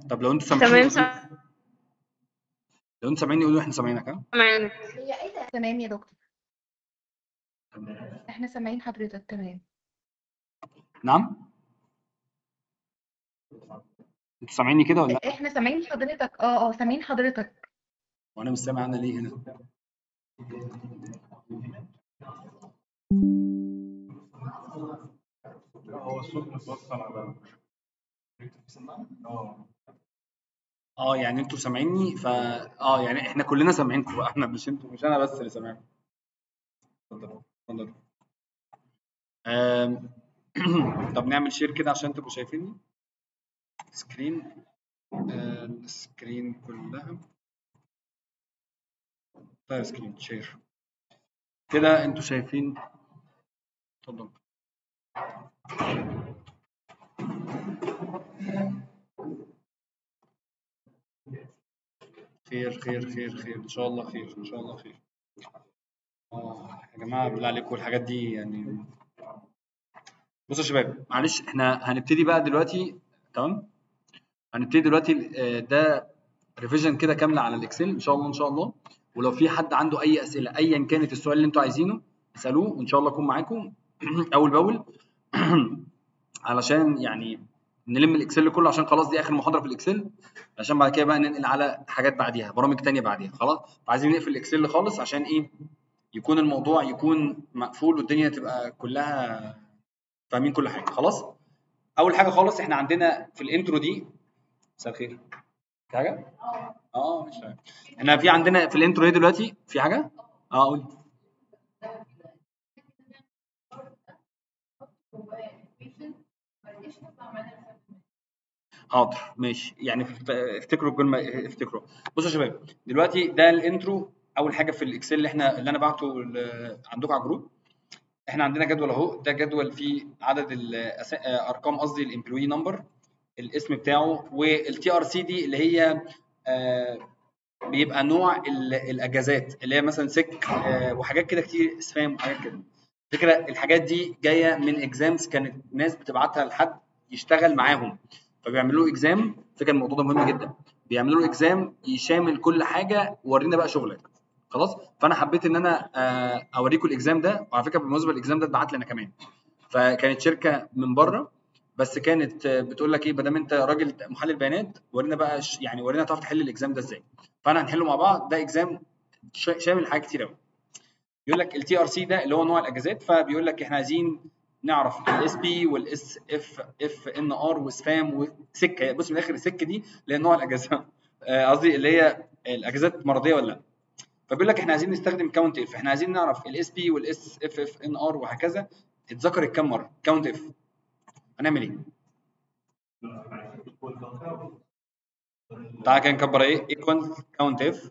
طب لو انتوا سامعيني تمام قولوا- سامعين لو انتوا سامعيني قولوا احنا سامعينك ها هي ايه ده تمام يا دكتور احنا سامعين حضرتك تمام نعم انتوا سامعيني كده ولا لا احنا سامعين حضرتك اه اه سامعين حضرتك وانا مش سامع انا ليه هنا هو الصوت متوصل على اه اه يعني انتوا سامعيني ف اه يعني احنا كلنا سامعينكم بقى احنا مش انتوا مش انا بس اللي سامعكم اتفضل اتفضل آم، طب نعمل شير كده عشان تبقوا شايفيني سكرين آه، السكرين كلها طيب سكرين شير كده انتوا شايفين اتفضل خير خير خير خير ان شاء الله خير ان شاء الله خير اه يا جماعه بالله عليكم الحاجات دي يعني بصوا يا شباب معلش احنا هنبتدي بقى دلوقتي تمام هنبتدي دلوقتي آه، ده ريفيجن كده كامله على الاكسل ان شاء الله ان شاء الله ولو في حد عنده اي اسئله ايا كانت السؤال اللي انتوا عايزينه اسالوه وان شاء الله اكون معاكم اول باول علشان يعني نلم الاكسل كله عشان خلاص دي اخر محاضره في الاكسل عشان بعد كده بقى ننقل على حاجات بعديها برامج تانية بعديها خلاص عايزين نقفل الاكسل خالص عشان ايه يكون الموضوع يكون مقفول والدنيا تبقى كلها فاهمين كل حاجه خلاص اول حاجه خالص احنا عندنا في الانترو دي مساء الخير في حاجه اه مش فاهم احنا في عندنا في الانترو ايه دلوقتي في حاجه اه قول حاضر ماشي يعني افت- افتكروا الجمله افتكروا بصوا يا شباب دلوقتي ده الانترو اول حاجه في الاكسل اللي احنا اللي انا بعته ل- عندكم على الجروب احنا عندنا جدول اهو ده جدول فيه عدد الأس- آه، ارقام قصدي الامبلوي نمبر الاسم بتاعه والتي ار سي دي اللي هي آه، بيبقى نوع ال- الاجازات اللي هي مثلا سك آه، وحاجات كده كتير سبام وحاجات كده فكرة الحاجات دي جايه من اكزامز كانت ناس بتبعتها لحد يشتغل معاهم فبيعملوا له اكزام فكره الموضوع ده مهم جدا بيعملوا له اكزام يشامل كل حاجه ورينا بقى شغلك خلاص فانا حبيت ان انا آه، اوريكم الاكزام ده وعلى فكره بالمناسبه الاكزام ده اتبعت لي انا كمان فكانت شركه من بره بس كانت آه، بتقول لك ايه ما دام انت راجل محلل بيانات ورينا بقى ش- يعني ورينا تعرف تحل الاكزام ده ازاي فانا هنحله مع بعض ده اكزام ش- شامل حاجات كتير قوي بيقول لك التي ار سي ده اللي هو نوع الاجازات فبيقول لك احنا عايزين نعرف الاس بي والاس اف اف ان ار وسبام وسكه بص من الاخر السكه دي اللي هي نوع الاجازه آه، قصدي اللي هي الاجازات مرضيه ولا لا فبيقول لك احنا عايزين نستخدم كاونت اف احنا عايزين نعرف الاس بي والاس اف اف ان ار وهكذا اتذكرت كام مره كاونت اف هنعمل ايه تعالى كده نكبر ايه ايكوال كاونت اف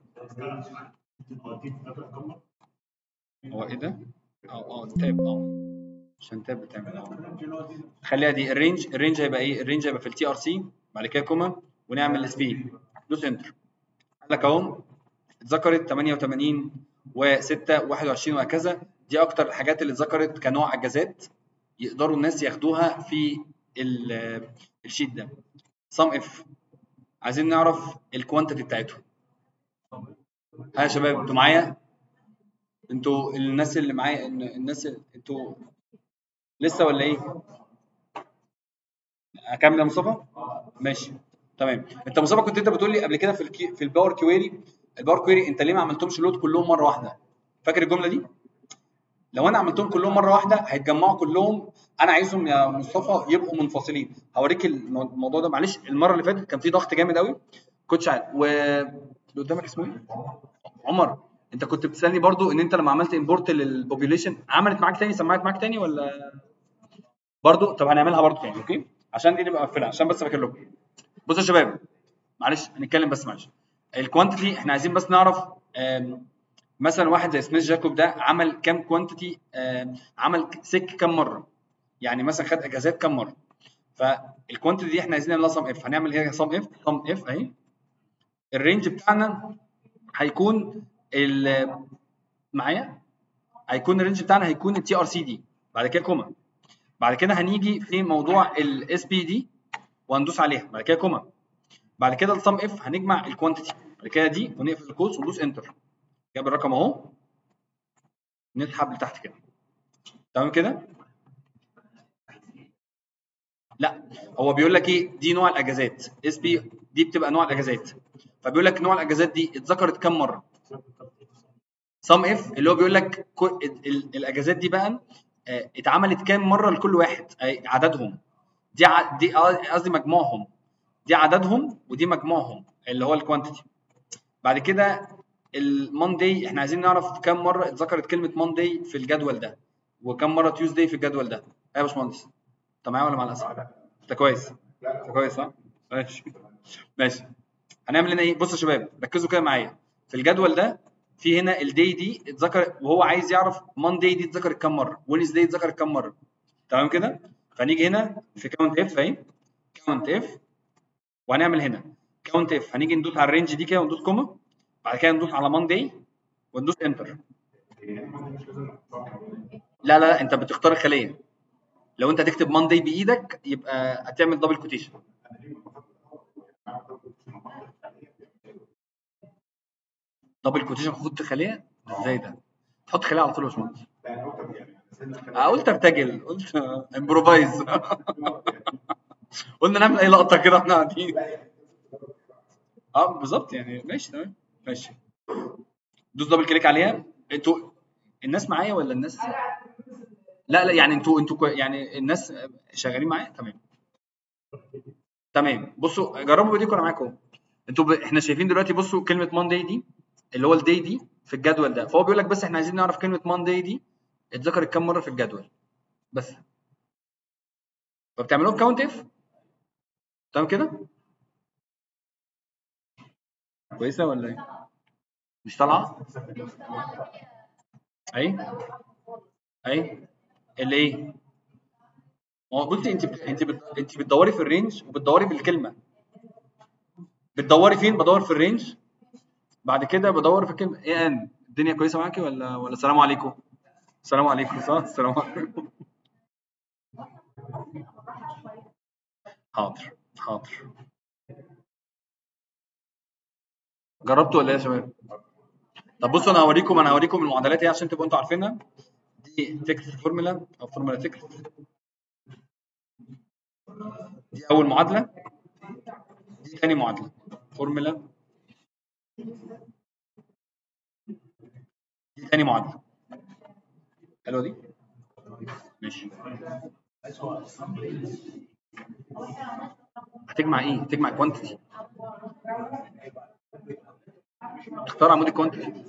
هو ايه ده اه اه تاب اه عشان تاب بتعمل اه خليها دي الرينج الرينج هيبقى ايه الرينج هيبقى في التي ار سي بعد كده كوما ونعمل سبي دوس انتر قال لك اهو اتذكرت 88 و6 و21 وهكذا دي اكتر الحاجات اللي اتذكرت كنوع اجازات يقدروا الناس ياخدوها في ال- الشيت ده سم اف عايزين نعرف الكوانتيتي بتاعتهم ها يا شباب انتوا معايا انتوا الناس اللي معايا الناس انتوا لسه ولا ايه اكمل يا مصطفى ماشي تمام انت مصطفى كنت انت بتقول لي قبل كده في الكي... في الباور كويري الباور كويري انت ليه ما عملتهمش لود كلهم مره واحده فاكر الجمله دي لو انا عملتهم كلهم مره واحده هيتجمعوا كلهم انا عايزهم يا مصطفى يبقوا منفصلين هوريك المو- الموضوع ده معلش المره اللي فاتت كان في ضغط جامد قوي كنتش عارف و اللي قدامك اسمه ايه عمر انت كنت بتسالني برضو ان انت لما عملت امبورت للبوبيوليشن عملت معاك تاني سمعت معاك تاني ولا برضو طب هنعملها برضو تاني اوكي عشان دي نبقى قافلها عشان بس فاكر لكم بصوا يا شباب معلش هنتكلم بس معلش الكوانتيتي احنا عايزين بس نعرف آم، مثلا واحد زي سميث جاكوب ده عمل كام كوانتيتي عمل سك كام مره يعني مثلا خد اجازات كام مره فالكوانتيتي دي احنا عايزين نعملها سم اف هنعمل هي سم اف سم اف اهي الرينج بتاعنا هيكون ال معايا هيكون الرينج بتاعنا هيكون التي ار سي دي بعد كده كوما بعد كده هنيجي في موضوع الاس بي دي وهندوس عليها بعد كده كوما بعد كده السم اف هنجمع الكوانتيتي بعد كده دي ونقفل القوس وندوس انتر جاب الرقم اهو نسحب لتحت كده تمام كده لا هو بيقول لك ايه دي نوع الاجازات اس بي دي بتبقى نوع الاجازات فبيقول لك نوع الاجازات دي اتذكرت كام مره سم اف اللي هو بيقول لك كو- ال- ال- الاجازات دي بقى آه، اتعملت كام مره لكل واحد آه، عددهم دي ع- دي آه، قصدي مجموعهم دي عددهم ودي مجموعهم اللي هو الكوانتيتي بعد كده الماندي احنا عايزين نعرف كام مره اتذكرت كلمه ماندي في الجدول ده وكم مره تيوزداي في الجدول ده ايه يا باشمهندس انت معايا ولا مع الاسف انت كويس انت كويس صح ماشي ماشي هنعمل هنا ايه بصوا يا شباب ركزوا كده معايا في الجدول ده في هنا الدي دي اتذكر وهو عايز يعرف ماندي دي اتذكرت كام مره وينزداي اتذكرت كام مره تمام كده فنيجي هنا في كاونت اف اهي كاونت اف وهنعمل هنا كاونت اف هنيجي ندوس على الرينج دي كده وندوس كوما بعد كده ندوس على ماندي وندوس انتر لا لا لا انت بتختار الخليه لو انت هتكتب ماندي بايدك يبقى هتعمل دبل كوتيشن دبل كوتيشن خد خليه ازاي ده تحط خليه على طول يا باشمهندس آه، قلت ارتجل قلت امبروفايز قلنا نعمل اي لقطه كده احنا قاعدين اه بالظبط يعني ماشي تمام ماشي دوس دبل كليك عليها انتوا الناس معايا ولا الناس لا لا يعني انتوا انتوا كوي- يعني الناس شغالين معايا تمام تمام بصوا جربوا بايديكم انا معاكم انتوا ب... احنا شايفين دلوقتي بصوا كلمه ماندي دي اللي هو الدي دي في الجدول ده فهو بيقول لك بس احنا عايزين نعرف كلمه ماندي دي اتذكرت كام مره في الجدول بس فبتعملوها بكاونت اف تمام كده كويسه ولا ايه مش طالعه اي اي اللي ايه ما هو بصي انت بت... انت بت... انت بتدوري في الرينج وبتدوري بالكلمه بتدوري فين بدور في الرينج بعد كده بدور في الكلمه ايه ان الدنيا كويسه معاكي ولا ولا السلام عليكم السلام عليكم صح السلام عليكم حاضر حاضر جربتوا ولا ايه يا شباب طب بصوا انا هوريكم انا هوريكم المعادلات ايه عشان تبقوا انتوا عارفينها دي تكست فورمولا او فورمولا تكست دي اول معادله دي تاني معادله فورمولا دي تاني معادله حلوه دي ماشي هتجمع ايه هتجمع كوانتيتي تختار عمود الكوانتيتي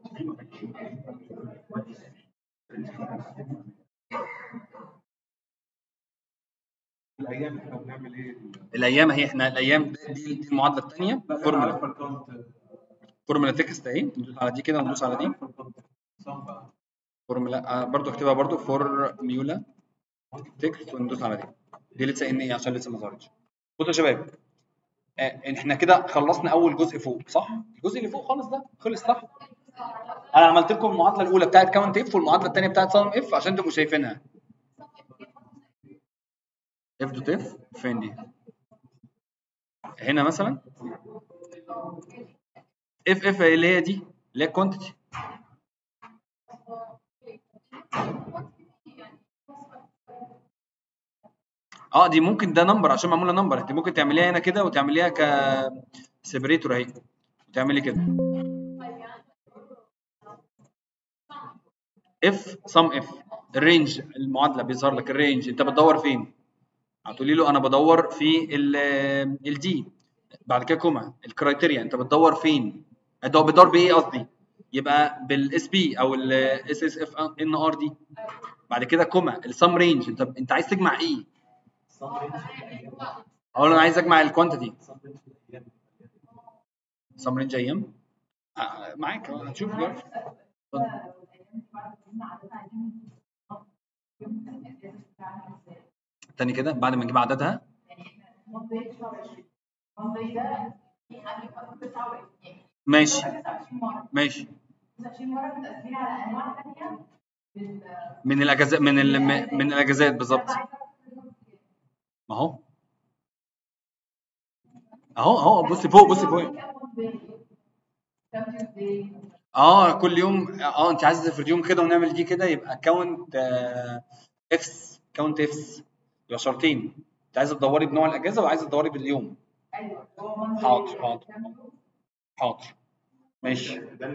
الايام احنا بنعمل ايه؟ الايام اهي احنا الايام دي, دي دي المعادله الثانيه فورمولا عارفه الكونت فورمولا تكست اهي ندوس على دي كده وندوس على دي صح بقى فورمولا آه برضو اكتبها برضو فورميولا تكست وندوس على دي دي لسه ان ايه عشان لسه ما ظهرتش بصوا يا شباب آه احنا كده خلصنا اول جزء فوق صح الجزء اللي فوق خالص ده خلص صح انا عملت لكم المعادله الاولى بتاعت كاونت اف والمعادله الثانيه بتاعت سم اف عشان تبقوا شايفينها اف دوت اف فين دي هنا مثلا اف اف اللي هي دي اللي هي كوانتيتي اه دي ممكن ده نمبر عشان معموله نمبر انت ممكن تعمليها هنا كده وتعمليها ك سيبريتور اهي وتعملي كده اف سم اف الرينج المعادله بيظهر لك الرينج انت بتدور فين هتقولي له انا بدور في الدي بعد كده كوما الكرايتيريا انت بتدور فين انت هو بتدور بايه قصدي يبقى بالاس بي او الاس اس اف ان ار دي بعد كده كوما السم رينج انت انت عايز تجمع ايه اقول انا عايز اجمع الكوانتيتي سم رينج ايام آه، معاك آه، هتشوف دلوقتي اتفضل. تاني كده بعد ما نجيب عددها ماشي ماشي من الاجازات من ال... من الاجازات بالظبط ما هو اهو اهو بصي فوق بصي فوق اه كل يوم اه انت عايزه في اليوم كده ونعمل دي كده يبقى كاونت افس كاونت افس يبقى شرطين انت عايزه تدوري بنوع الاجازه وعايزه تدوري باليوم حاضر حاضر حاضر ماشي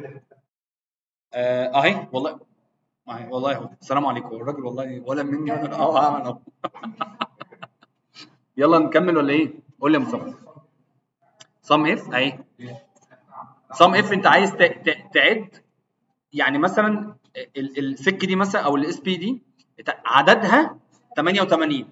آه، اهي والله اهي والله اهو السلام عليكم الراجل والله ولا مني ولا اه هعمل اهو يلا نكمل ولا ايه؟ قول لي يا مصطفى صم اف اهي صم اف انت عايز ت- ت- تعد يعني مثلا ال- السك دي مثلا او الاس بي دي ت- عددها 88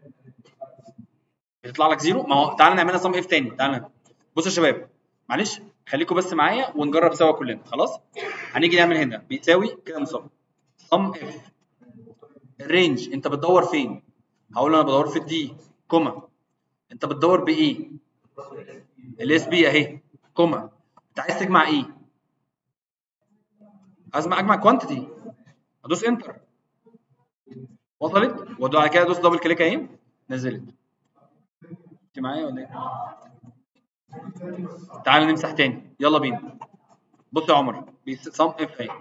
بيطلع لك زيرو ما هو تعالى نعملها صم اف تاني تعالى بصوا يا شباب معلش خليكم بس معايا ونجرب سوا كلنا خلاص هنيجي نعمل هنا بيساوي كده مصمم صم اف الرينج انت بتدور فين هقول انا بدور في الدي كوما انت بتدور بايه الاس بي اهي كوما انت عايز تجمع ايه عايز اجمع كوانتيتي ادوس انتر وصلت وبعد كده ادوس دبل كليك اهي نزلت انت معايا ولا ايه تعال نمسح تاني يلا بينا بص يا عمر صم اف اهي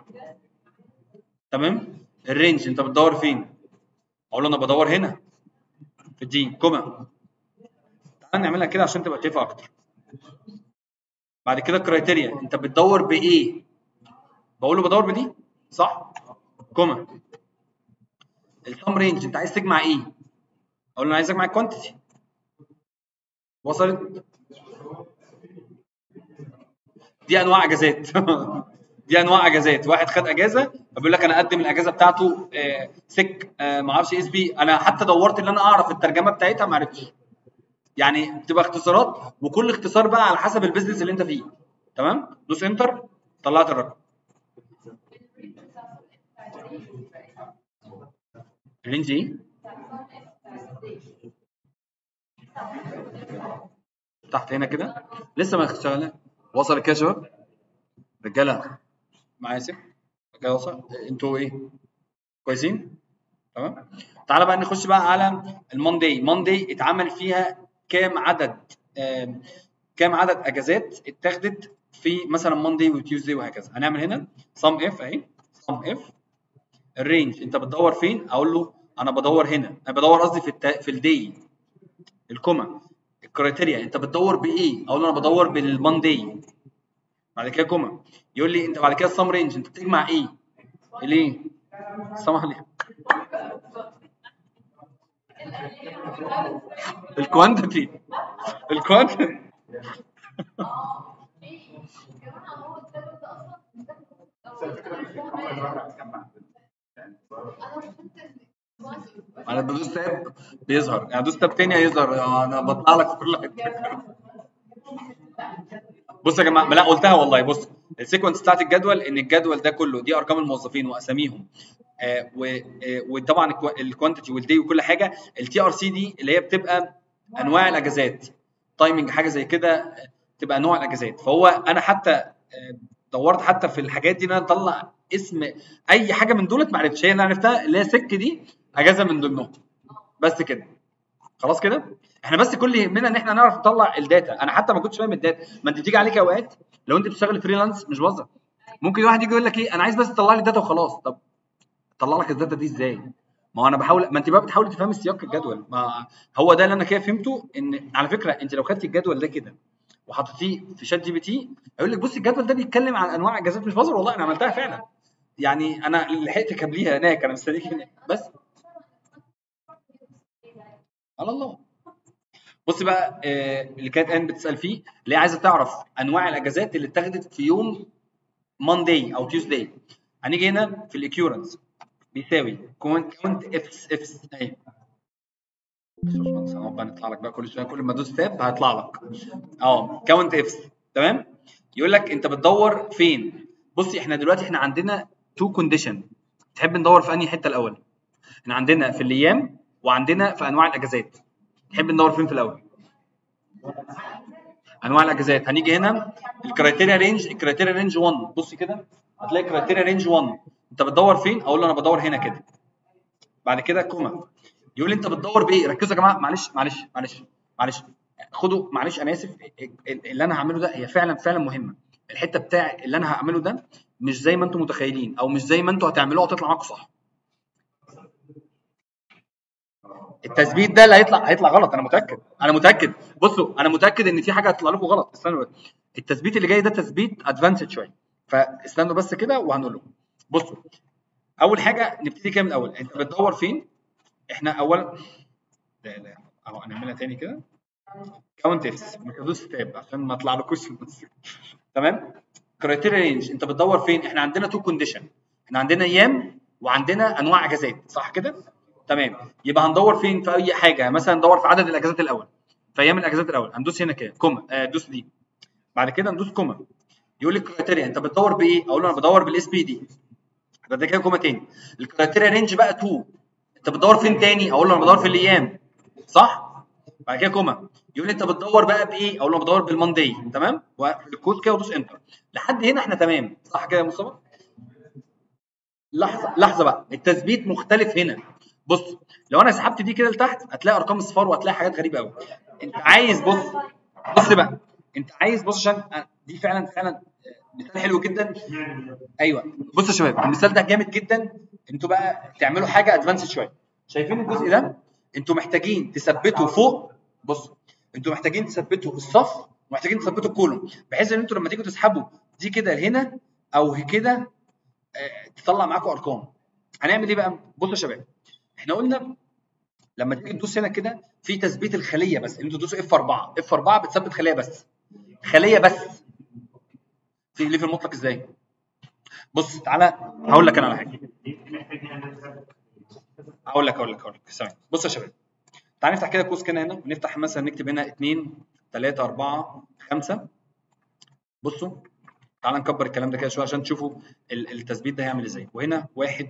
تمام الرينج انت بتدور فين اقول له انا بدور هنا في الدي كوما تعال نعملها كده عشان تبقى شايفها اكتر بعد كده الكرايتيريا انت بتدور بايه بقول له بدور بدي صح كوما السم رينج انت عايز تجمع ايه اقول له انا عايز اجمع الكوانتيتي وصلت دي انواع اجازات دي انواع اجازات واحد خد اجازه فبيقول لك انا اقدم الاجازه بتاعته آه، سك آه، ما اعرفش اس بي انا حتى دورت ان انا اعرف الترجمه بتاعتها ما عرفتش يعني بتبقى اختصارات وكل اختصار بقى على حسب البيزنس اللي انت فيه تمام دوس انتر طلعت الرقم الرينج ايه تحت هنا كده لسه ما شغاله وصل كده يا شباب رجاله معايا سيف رجاله وصل انتوا ايه كويسين تمام تعالى بقى نخش بقى على الموندي موندي اتعمل فيها كام عدد آم، كام عدد اجازات اتاخدت في مثلا موندي وتيوزداي وهكذا هنعمل هنا سم اف اهي سم اف الرينج انت بتدور فين اقول له انا بدور هنا انا بدور قصدي في التا... في الدي الكوما الكرايتيريا انت بتدور بايه اقول له انا بدور بالماندي بعد كده كوما يقول لي انت بعد كده السم رينج انت بتجمع ايه ليه سامح لي الكوانتيتي الكوانتيتي انا بدوس تاب بيظهر يعني دوس تاب تاني هيظهر انا بطلع لك في كل حته بص يا جماعه لا قلتها والله بص السيكونس بتاعت الجدول ان الجدول ده كله دي ارقام الموظفين واساميهم آه و- آه وطبعا الكوانتيتي والدي وكل حاجه التي ار سي دي اللي هي بتبقى انواع الاجازات تايمنج حاجه زي كده آه، تبقى انواع الاجازات فهو انا حتى آه، دورت حتى في الحاجات دي ان انا اطلع اسم اي حاجه من دولت ما عرفتش هي اللي عرفتها اللي هي سك دي اجازه من ضمنهم بس كده خلاص كده احنا بس كل اللي يهمنا ان احنا نعرف نطلع الداتا انا حتى ما كنتش فاهم الداتا ما انت بتيجي عليك اوقات لو انت بتشتغل فريلانس مش موظف ممكن واحد يجي يقول لك ايه انا عايز بس تطلع لي داتا وخلاص طب اطلع لك الداتا دي ازاي ما هو انا بحاول ما انت بقى بتحاول تفهم السياق الجدول ما هو ده اللي انا كده فهمته ان على فكره انت لو خدت الجدول ده كده وحطيتيه في شات جي بي تي هيقول لك بص الجدول ده بيتكلم عن انواع اجازات مش بهزر والله انا عملتها فعلا يعني انا لحقت قبليها هناك انا مستنيك هناك بس على الله بص بقى آه، اللي كانت ان بتسال فيه اللي هي عايزه تعرف انواع الاجازات اللي اتاخدت في يوم مانداي او تيوزداي هنيجي هنا في الاكيورنس بيساوي كونت كونت افس افس اهي بص يا باشمهندس، هنقعد بقى نطلع لك بقى كل شويه كل ما ادوس تاب هيطلع لك اه كاونت افس تمام يقول لك انت بتدور فين بصي احنا دلوقتي احنا عندنا تو كونديشن تحب ندور في انهي حته الاول احنا عندنا في الايام وعندنا في انواع الاجازات تحب ندور فين في الاول انواع الاجازات هنيجي هنا الكرايتيريا رينج الكرايتيريا رينج 1 بص كده هتلاقي كرايتيريا رينج 1 انت بتدور فين اقول له انا بدور هنا كده بعد كده كوما يقول لي انت بتدور بايه ركزوا يا جماعه معلش معلش معلش معلش خدوا معلش انا اسف اللي انا هعمله ده هي فعلا فعلا مهمه الحته بتاع اللي انا هعمله ده مش زي ما انتم متخيلين او مش زي ما انتم هتعملوها هتطلع معاكم صح التثبيت ده اللي هيطلع هيطلع غلط انا متاكد انا متاكد بصوا انا متاكد ان في حاجه هتطلع لكم غلط استنوا بس. التثبيت اللي جاي ده تثبيت ادفانسد شويه فاستنوا بس كده وهنقول لكم بصوا اول حاجه نبتدي كده من الاول انت بتدور فين احنا اولا لا لا اهو هنعملها تاني كده كاونت افس ما تدوس تاب عشان ما اطلعلكوش النص. تمام كرايتيريا رينج انت بتدور فين احنا عندنا تو كونديشن احنا عندنا ايام وعندنا انواع اجازات صح كده تمام يبقى هندور فين في اي حاجه مثلا ندور في عدد الاجازات الاول في ايام الاجازات الاول هندوس هنا كده كوما آه دوس دي بعد كده ندوس كوما يقول لي كرايتيريا انت بتدور بايه اقول له انا بدور بالاس بي دي بعد كده كوما تاني الكرايتيريا رينج بقى 2 انت بتدور فين تاني اقول له انا بدور في الايام صح بعد كده كوما يقول لي انت بتدور بقى بايه اقول له بدور بالماندي تمام والكود كده ودوس انتر لحد هنا احنا تمام صح كده يا مصطفى لحظه لحظه بقى التثبيت مختلف هنا بص لو انا سحبت دي كده لتحت هتلاقي ارقام اصفار وهتلاقي حاجات غريبه قوي انت عايز بص بص بقى انت عايز بص عشان دي فعلا فعلا مثال حلو جدا ايوه بص يا شباب المثال ده جامد جدا انتوا بقى تعملوا حاجه ادفانسد شويه شايفين الجزء ده انتوا محتاجين تثبتوا فوق بص انتوا محتاجين تثبتوا الصف ومحتاجين تثبتوا الكولوم بحيث ان انتوا لما تيجوا تسحبوا دي كده لهنا او كده اه تطلع معاكم ارقام هنعمل ايه بقى بصوا يا شباب احنا قلنا لما تيجي تدوس هنا كده في تثبيت الخليه بس انتوا تدوسوا اف 4 اف 4 بتثبت خليه بس خليه بس في ليفل مطلق ازاي بص تعالى هقول لك انا على حاجه هقول لك هقول لك هقول لك ثواني بص يا شباب تعال نفتح كده قوس كده هنا ونفتح مثلا نكتب هنا 2 3 4 5 بصوا تعال نكبر الكلام ده كده شويه عشان تشوفوا التثبيت ده هيعمل ازاي وهنا 1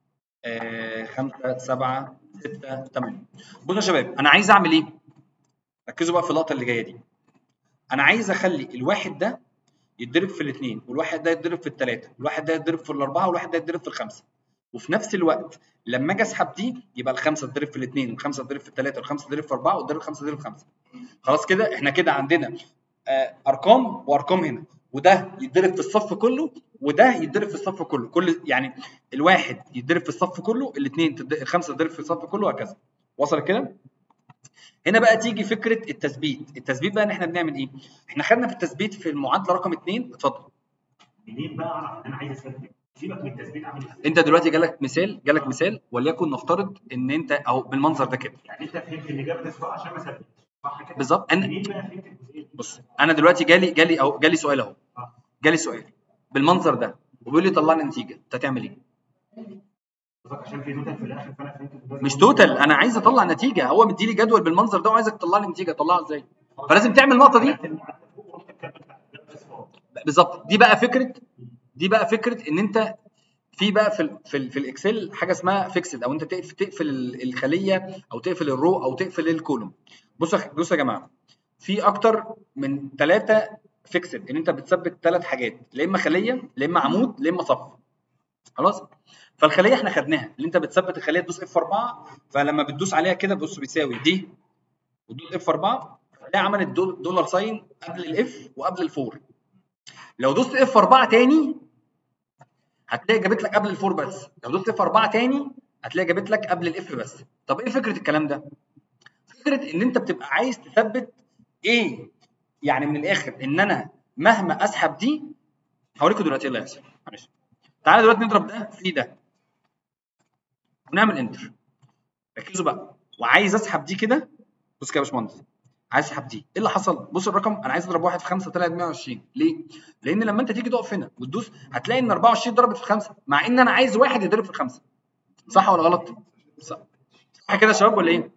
5 7 6 8 بصوا يا شباب انا عايز اعمل ايه ركزوا بقى في اللقطه اللي جايه دي انا عايز اخلي الواحد ده يتضرب في الاثنين والواحد ده يتضرب في الثلاثه والواحد ده يتضرب في الاربعه والواحد ده يتضرب في الخمسه وفي نفس الوقت لما اجي اسحب دي يبقى الخمسه تضرب في الاثنين والخمسه تضرب في الثلاثه والخمسه تضرب في اربعه والضرب خمسه تضرب في خمسه خلاص كده احنا كده عندنا آه ارقام وارقام هنا وده يتضرب في الصف كله وده يتضرب في الصف كله كل يعني الواحد يتضرب في الصف كله الاثنين الخمسه تضرب في الصف كله وهكذا وصل كده هنا بقى تيجي فكره التثبيت التثبيت بقى ان احنا بنعمل ايه احنا خدنا في التثبيت في المعادله رقم 2 اتفضل منين بقى اعرف ان انا عايز اثبت سيبك من التثبيت عامل ازاي انت دلوقتي جالك مثال جالك مثال وليكن نفترض ان انت اهو بالمنظر ده كده يعني انت فهمت ان الاجابه تسبق عشان اثبت صح كده بالظبط انا منين بقى فهمت الجزئيه دي؟ بص انا دلوقتي جالي جالي اهو جالي سؤال اهو آه. جالي سؤال بالمنظر ده وبيقول لي طلع لي نتيجه انت هتعمل ايه قصدك عشان في توتال في الاخر فانا فهمت إن ده مش توتال انا عايز اطلع نتيجه هو مديلي جدول بالمنظر ده وعايزك تطلع لي نتيجه اطلعها ازاي فلازم تعمل النقطه دي بالظبط دي بقى فكره دي بقى فكره ان انت في بقى في ال في, ال في الاكسل حاجه اسمها فيكسد او انت تقف- تقفل ال- الخليه او تقفل الرو او تقفل الكولوم بصوا يا- بصوا يا جماعه في اكتر من ثلاثه فيكسد ان انت بتثبت ثلاث حاجات لا اما خليه لا اما عمود لا اما صف خلاص فالخليه احنا خدناها اللي انت بتثبت الخليه تدوس اف 4 فلما بتدوس عليها كده بص بتساوي دي وتدوس اف 4 تلاقي عملت دول- دولار ساين قبل الاف وقبل الفور لو دوست اف 4 تاني هتلاقي جابت لك قبل الفور بس لو دوست اف 4 تاني هتلاقي جابت لك قبل الاف بس طب ايه فكره الكلام ده فكره ان انت بتبقى عايز تثبت ايه يعني من الاخر ان انا مهما اسحب دي هوريكم دلوقتي ايه اللي هيحصل معلش تعالى دلوقتي نضرب ده في ده ونعمل انتر ركزوا بقى وعايز اسحب دي كده بص كده يا باشمهندس عايز اسحب دي ايه اللي حصل بص الرقم انا عايز اضرب واحد في 5 طلعت 120 ليه لان لما انت تيجي تقف هنا وتدوس هتلاقي ان 24 ضربت في 5 مع ان انا عايز واحد يضرب في 5 صح ولا غلط صح صح كده يا شباب ولا ايه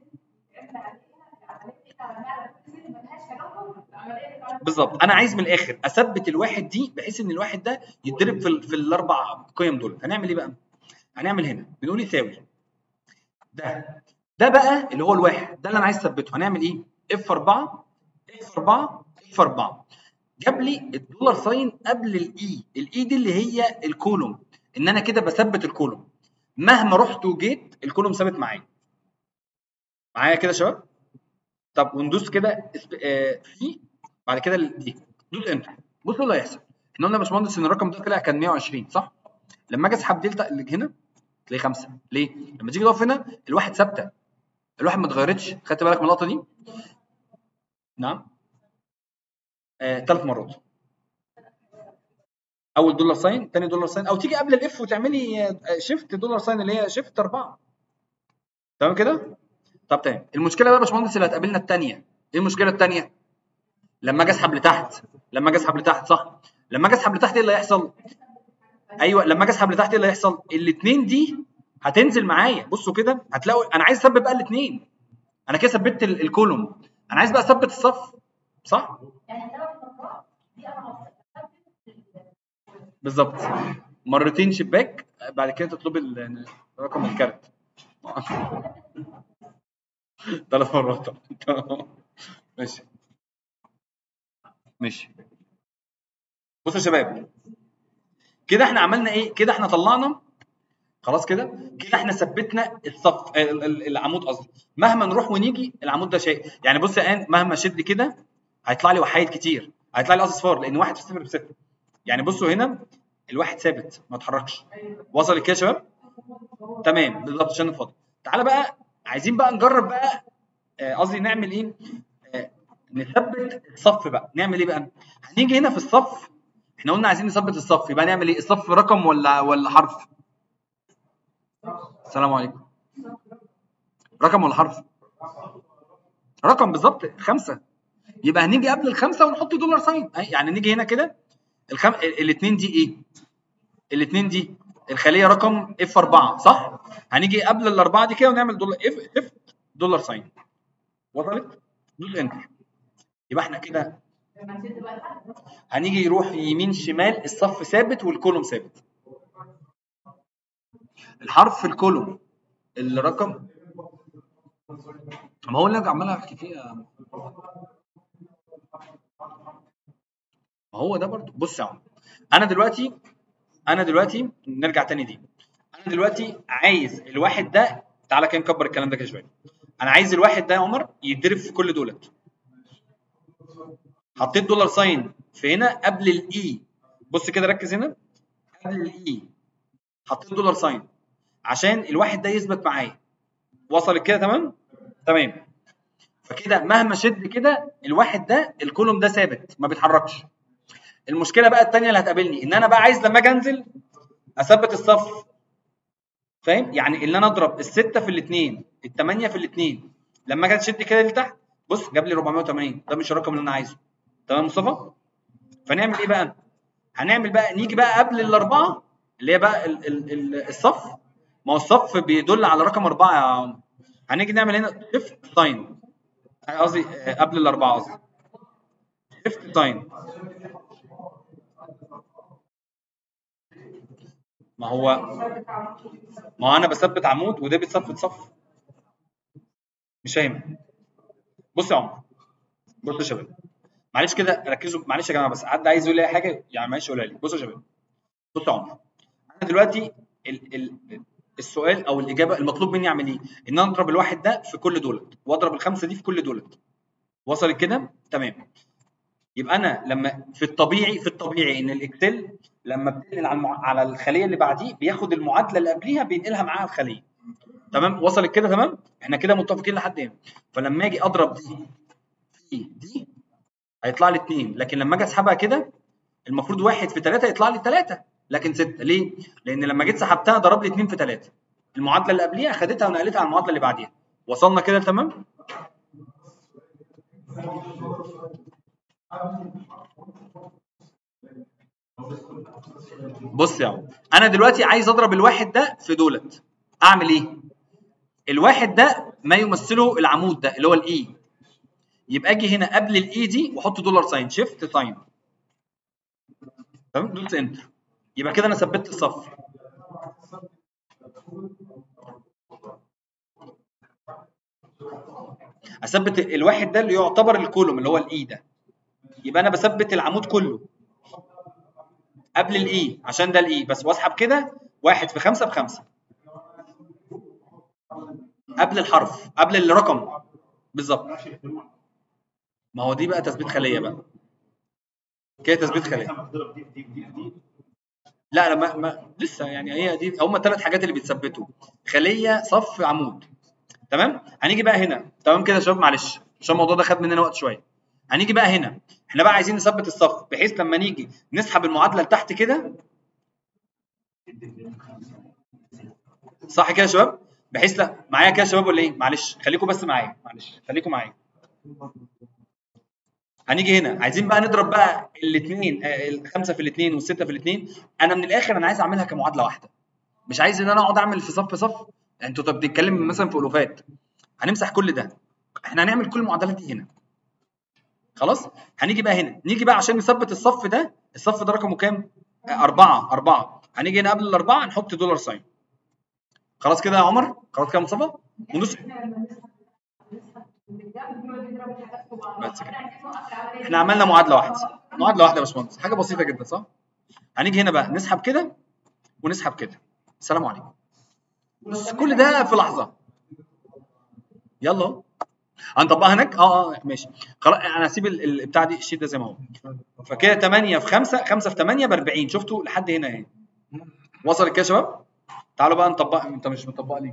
بالظبط انا عايز من الاخر اثبت الواحد دي بحيث ان الواحد ده يتضرب في, ال- في الاربع قيم دول هنعمل ايه بقى هنعمل هنا بنقول يساوي ده ده بقى اللي هو الواحد ده اللي انا عايز اثبته هنعمل ايه اف 4 اف 4 اف 4 جاب لي الدولار ساين قبل الاي الاي دي اللي هي الكولوم ان انا كده بثبت الكولوم مهما رحت وجيت الكولوم ثابت معايا معايا كده يا شباب طب وندوس كده اسب- آه، في بعد كده ال- دي دوس انتر بصوا اللي هيحصل احنا قلنا يا باشمهندس ان الرقم ده طلع كان 120 صح؟ لما اجي اسحب دلتا اللي هنا تلاقيه 5 ليه؟ لما تيجي تقف هنا الواحد ثابته الواحد ما اتغيرتش خدت بالك من اللقطه دي؟ نعم آه، ثلاث مرات اول دولار ساين ثاني دولار ساين او تيجي قبل الاف وتعملي شيفت دولار ساين اللي هي شيفت 4 تمام كده؟ طب تمام المشكله بقى يا باشمهندس اللي هتقابلنا الثانيه ايه المشكله الثانيه؟ لما اجي اسحب لتحت لما اجي اسحب لتحت صح لما اجي اسحب لتحت ايه اللي هيحصل ايوه لما اجي اسحب لتحت ايه اللي هيحصل الاثنين دي هتنزل معايا بصوا كده هتلاقوا انا عايز اثبت بقى الاثنين انا كده ثبت ال- الكولوم انا عايز بقى اثبت الصف صح بالظبط مرتين شباك بعد كده تطلبي ال- رقم الكارت ثلاث مرات ماشي ماشي بصوا يا شباب كده احنا عملنا ايه كده احنا طلعنا خلاص كده كده احنا ثبتنا الصف ال- ال- العمود قصدي مهما نروح ونيجي العمود ده شيء يعني بص يا ان مهما اشد كده هيطلع لي وحايد كتير هيطلع لي اصفار لان واحد في صفر بصفر يعني بصوا هنا الواحد ثابت ما اتحركش وصل كده يا شباب تمام بالظبط عشان نفضل تعالى بقى عايزين بقى نجرب بقى آه، قصدي نعمل ايه آه، نثبت الصف بقى نعمل ايه بقى هنيجي هنا في الصف احنا قلنا عايزين نثبت الصف يبقى نعمل ايه الصف رقم ولا ولا حرف السلام عليكم رقم ولا حرف رقم بالظبط خمسة يبقى هنيجي قبل الخمسة ونحط دولار ساين أي- يعني نيجي هنا كده الخم... الاثنين دي ايه الاثنين دي الخليه رقم اف 4 صح هنيجي قبل الاربعه دي كده ونعمل دولار اف اف دولار ساين وصلت دوس انتر يبقى احنا كده هنيجي يروح يمين شمال الصف ثابت والكولوم ثابت الحرف في الكولوم الرقم ما هو اللي أنا عمال احكي فيه يا- ما هو ده برضو بص يا عم انا دلوقتي انا دلوقتي نرجع تاني دي انا دلوقتي عايز الواحد ده تعالى كده نكبر الكلام ده كده شويه انا عايز الواحد ده يا عمر يتضرب في كل دولت حطيت دولار ساين في هنا قبل الاي بص كده ركز هنا قبل الاي حطيت دولار ساين عشان الواحد ده يثبت معايا وصل كده تمام تمام فكده مهما شد كده الواحد ده الكولوم ده ثابت ما بيتحركش المشكله بقى الثانيه اللي هتقابلني ان انا بقى عايز لما اجي انزل اثبت الصف فاهم يعني ان انا اضرب السته في الاثنين الثمانيه في الاثنين لما اجي اشد كده لتحت بص جاب لي 480 ده مش الرقم اللي انا عايزه تمام مصطفى فنعمل ايه بقى هنعمل بقى نيجي بقى قبل الاربعه اللي هي بقى ال ال ال الصف ما هو الصف بيدل على رقم اربعه يا عم هنيجي نعمل هنا شيفت ساين قصدي آه، قبل الاربعه قصدي شيفت ساين ما هو ما هو انا بثبت عمود وده بيتثبت صف مش فاهم بص يا عمر بص يا شباب معلش كده ركزوا معلش يا جماعه بس حد عايز يقول لي اي حاجه يعني معلش قولها لي بصوا يا شباب بص يا عمر انا دلوقتي ال ال السؤال او الاجابه المطلوب مني اعمل ايه؟ ان انا اضرب الواحد ده في كل دولت واضرب الخمسه دي في كل دولت وصلت كده؟ تمام يبقى انا لما في الطبيعي في الطبيعي ان الاكسل لما بتنقل على المع... على الخليه اللي بعديه بياخد المعادله اللي قبليها بينقلها معاها الخليه تمام وصلت كده تمام احنا كده متفقين لحد هنا فلما اجي اضرب دي في دي هيطلع لي 2 لكن لما اجي اسحبها كده المفروض واحد في 3 يطلع لي 3 لكن 6 ليه؟ لان لما جيت سحبتها ضرب لي 2 في 3 المعادله اللي قبليها خدتها ونقلتها على المعادله اللي بعديها وصلنا كده تمام؟ بص يا عم انا دلوقتي عايز اضرب الواحد ده في دولت اعمل ايه الواحد ده ما يمثله العمود ده اللي هو الاي يبقى اجي هنا قبل الاي دي واحط دولار ساين شيفت ساين تمام دوت انتر يبقى كده انا ثبت الصف اثبت الواحد ده اللي يعتبر الكولوم اللي هو الاي ده يبقى انا بثبت العمود كله قبل الاي عشان ده الاي بس واسحب كده واحد في خمسة بخمسة قبل الحرف قبل الرقم بالظبط ما ينفعش يخترعوا. ما هو دي بقى تثبيت خليه بقى كده تثبيت خليه مثلا بضرب دي في دي في دي في دي لا لا ما, ما لسه يعني هي دي هم الثلاث حاجات اللي بيتثبتوا خليه صف عمود تمام هنيجي بقى هنا تمام كده يا شباب معلش عشان الموضوع ده خد مننا وقت شويه هنيجي بقى هنا احنا بقى عايزين نثبت الصف بحيث لما نيجي نسحب المعادله لتحت كده صح كده يا شباب بحيث لا معايا كده يا شباب ولا ايه معلش خليكم بس معايا معلش خليكم معايا هنيجي هنا عايزين بقى نضرب بقى الاثنين الخمسه في الاثنين والسته في الاثنين انا من الاخر انا عايز اعملها كمعادله واحده مش عايز ان انا اقعد اعمل في صف صف انتوا طب بتتكلم مثلا في الوفات هنمسح كل ده احنا هنعمل كل المعادلات دي هنا خلاص هنيجي بقى هنا نيجي بقى عشان نثبت الصف ده الصف ده رقمه كام آه، أربعة أربعة هنيجي هنا قبل الأربعة نحط دولار ساين خلاص كده يا عمر خلاص كده يا مصطفى وندوس بس كده احنا عملنا معادله واحده معادله واحده يا باشمهندس حاجه بسيطه جدا صح هنيجي هنا بقى نسحب كده ونسحب كده السلام عليكم بس كل ده في لحظه يلا اهو. هنطبقها هناك اه اه ماشي خلاص انا هسيب ال- ال- بتاع دي الشيت ده زي ما هو فكده 8 في 5 5 في 8 ب 40 شفتوا لحد هنا اهي وصلت كده يا شباب تعالوا بقى نطبق انت مش مطبق ليه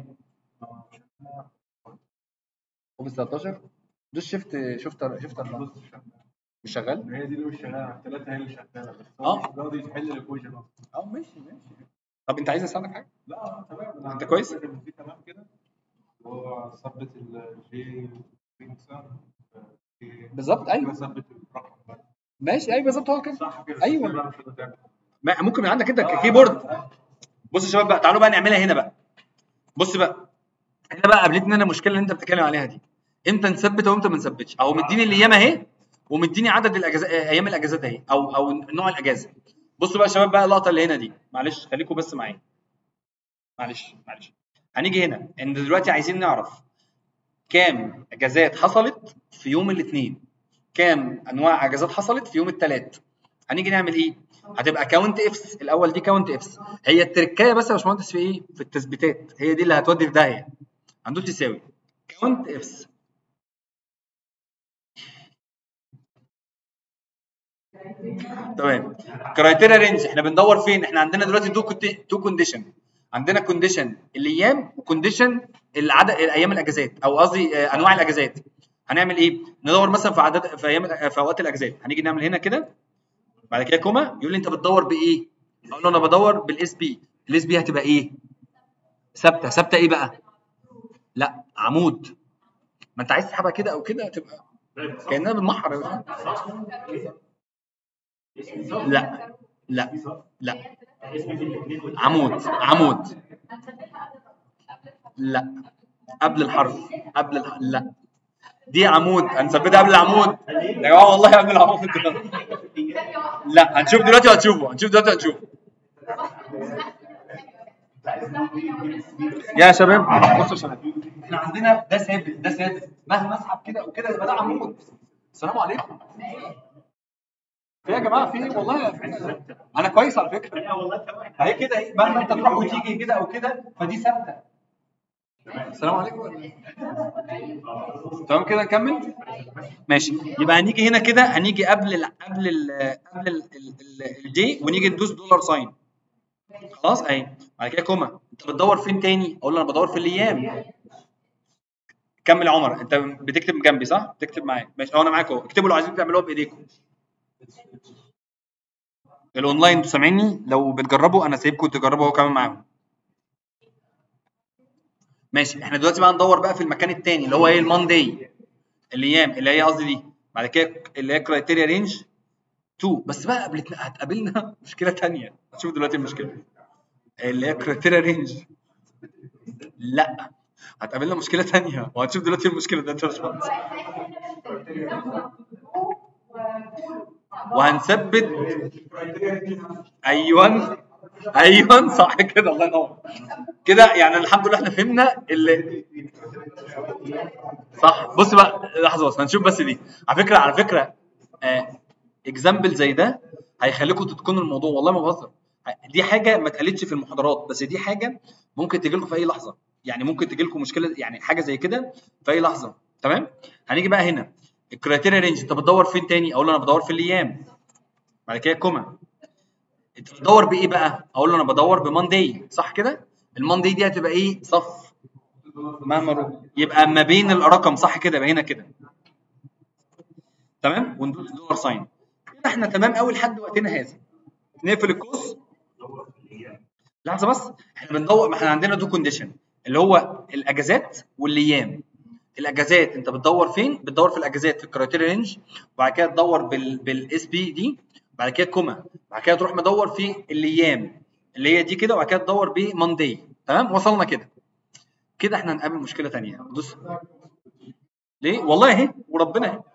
اوفيس 13 دوس شيفت شفت شفت مش شغال هي دي اللي مش شغاله الثلاثه هي اللي شغاله بس آه. هو مش راضي يحل الايكويشن اصلا اه ماشي ماشي طب انت عايز اساعدك حاجه لا آه، تمام أنا أنت كويس؟ فاكر إن في تمام كده هو ثبت الجي مثلا بالظبط ايوه ثبت الرقم بس. ماشي ايوه بالظبط هو كده صح كده أيوة. لا، مش هتقدر تعمل. ما- ممكن من عندك انت آه، كيبورد آه. بص يا شباب بقى تعالوا بقى نعملها هنا بقى بص بقى هنا بقى قابلتني انا المشكله اللي انت بتتكلم عليها دي امتى نثبت وامتى ما نثبتش اهو مديني الايام اهي ومديني عدد الاجازات ايام الاجازات اهي او او نوع الاجازه بصوا بقى يا شباب بقى اللقطه اللي هنا دي معلش خليكم بس معايا معلش معلش هنيجي هنا ان دلوقتي عايزين نعرف كام اجازات حصلت في يوم الاثنين كام انواع اجازات حصلت في يوم الثلاث هنيجي نعمل ايه هتبقى كاونت افس الاول دي كاونت افس هي التركايه بس يا باشمهندس في ايه في التثبيتات هي دي اللي هتودي في داهيه هندوس تساوي كاونت افس تمام كرايتيريا رينج احنا بندور فين احنا عندنا دلوقتي تو تو كونديشن عندنا كونديشن الايام وكونديشن العدد ايام الاجازات او قصدي آه، انواع الاجازات هنعمل ايه ندور مثلا في عدد في ايام في اوقات الاجازات هنيجي نعمل هنا كده بعد كده كوما يقول لي انت بتدور بايه اقول له انا بدور بالاس بي الاس بي هتبقى ايه ثابته ثابته ايه بقى لا عمود ما انت عايز تسحبها كده او كده هتبقى كانها بنمحر يا باشا. لا لا لا عمود عمود لا قبل الحرف قبل الح... لا دي عمود هنثبتها قبل العمود يا جماعه والله قبل العمود لا هنشوف دلوقتي وهتشوفوا هنشوف دلوقتي وهتشوفوا يا شباب بصوا يا شباب احنا عندنا ده ثابت ده ثابت مهما اسحب كده او كده يبقى ده عمود السلام عليكم في يا جماعه في إيه؟ والله انا كويس على فكره لا والله تمام اهي كده اهي مهما انت تروح وتيجي كده او كده فدي ثابته السلام عليكم تمام كده نكمل ماشي يبقى هنيجي هنا كده هنيجي قبل ال قبل ال قبل ال- ال- الدي ونيجي ندوس دولار ساين خلاص اهي بعد كده كوما انت بتدور فين تاني اقول له انا بدور في الايام كمل يا عمر انت بتكتب جنبي صح بتكتب معايا ماشي هو انا معاك اهو اكتبوا لو عايزين تعملوها بايديكم الاونلاين انتوا سامعيني لو بتجربوا انا سايبكم تجربوا هو كمان معاهم ماشي احنا دلوقتي بقى ندور بقى في المكان التاني اللي هو ايه الماندي الايام اللي هي قصدي دي بعد كده اللي هي كرايتيريا رينج 2 بس بقى قابلتنا هتقابلنا مشكله تانية هتشوف دلوقتي المشكله اللي هي كرايتيريا رينج لا هتقابلنا مشكله تانية وهتشوف دلوقتي المشكله ده انت يا باشمهندس وهنثبت ايوه ايوه صح كده الله ينور كده يعني الحمد لله احنا فهمنا اللي صح بص بقى لحظه بس هنشوف بس دي على فكره على فكره اكزامبل زي ده هيخليكم تتقنوا الموضوع والله ما بهزر دي حاجه ما اتقالتش في المحاضرات بس دي حاجه ممكن تجي لكم في اي لحظه يعني ممكن تجي لكم مشكله يعني حاجه زي كده في اي لحظه تمام هنيجي بقى هنا الكرايتيريا رينج انت بتدور فين تاني اقول له انا بدور في الايام بعد كده كوما انت بتدور بايه بقى اقول له انا بدور بماندي صح كده الماندي دي هتبقى ايه صف مهما رو يبقى ما بين الرقم صح كده يبقى هنا كده تمام وندوس دولار ساين كده احنا تمام قوي لحد وقتنا هذا نقفل القوس لحظه بس احنا بندور ما احنا عندنا دو كونديشن اللي هو الاجازات والايام الاجازات انت بتدور فين بتدور في الاجازات في الكرايتيريا رينج وبعد كده تدور بال بالاس بي دي بعد كده كوما بعد كده تروح مدور في الايام اللي هي دي كده وبعد كده تدور بماندي تمام وصلنا كده كده احنا هنقابل مشكله ثانيه دوس ليه والله اهي وربنا اهي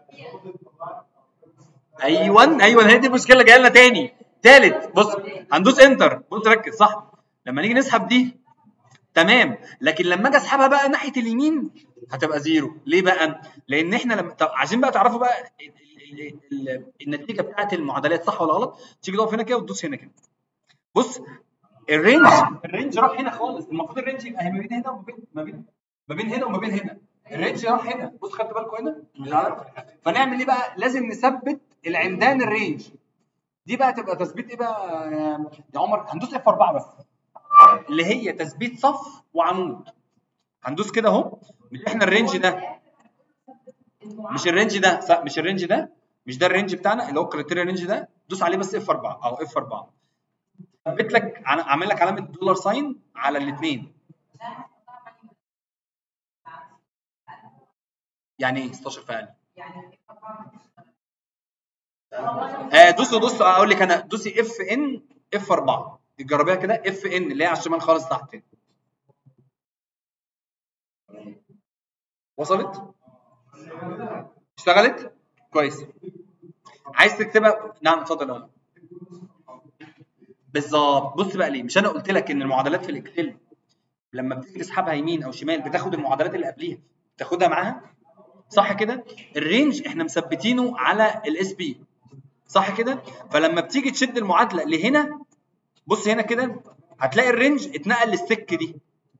ايوه ايوه هي دي المشكله جايه لنا تاني تالت بص هندوس انتر بص ركز صح لما نيجي نسحب دي تمام لكن لما اجي اسحبها بقى ناحيه اليمين هتبقى زيرو ليه بقى لان احنا لما طب عايزين بقى تعرفوا بقى ال... ال... ال... النتيجه بتاعت المعادلات صح ولا غلط تيجي تقف هنا كده وتدوس هنا كده بص الرينج الرينج راح هنا خالص المفروض الرينج يبقى ما بين هنا وما بين ما بين ما بين هنا وما بين هنا الرينج راح هنا بص خدت بالكم هنا مش عارف فنعمل ايه بقى لازم نثبت العمدان الرينج دي بقى تبقى تثبيت ايه بقى يا- يا عمر هندوس اف 4 بس اللي هي تثبيت صف وعمود هندوس كده اهو مش احنا الرينج ده مش الرينج ده صح مش الرينج ده مش ده الرينج بتاعنا اللي هو الكريتيريا رينج ده دوس عليه بس اف 4 او اف 4 ثبت لك عن- عامل لك علامه دولار ساين على الاثنين يعني ايه 16 في اقل آه دوسوا دوسوا اقول لك انا دوسي اف ان اف 4 تجربيها كده اف ان اللي هي على الشمال خالص تحت وصلت اشتغلت كويس عايز تكتبها نعم اتفضل يا عمر. بالظبط بص بقى ليه مش انا قلت لك ان المعادلات في الاكسل لما بتيجي تسحبها يمين او شمال بتاخد المعادلات اللي قبليها تاخدها معاها صح كده الرينج احنا مثبتينه على الاس بي صح كده فلما بتيجي تشد المعادله لهنا بص هنا كده هتلاقي الرينج اتنقل للسك دي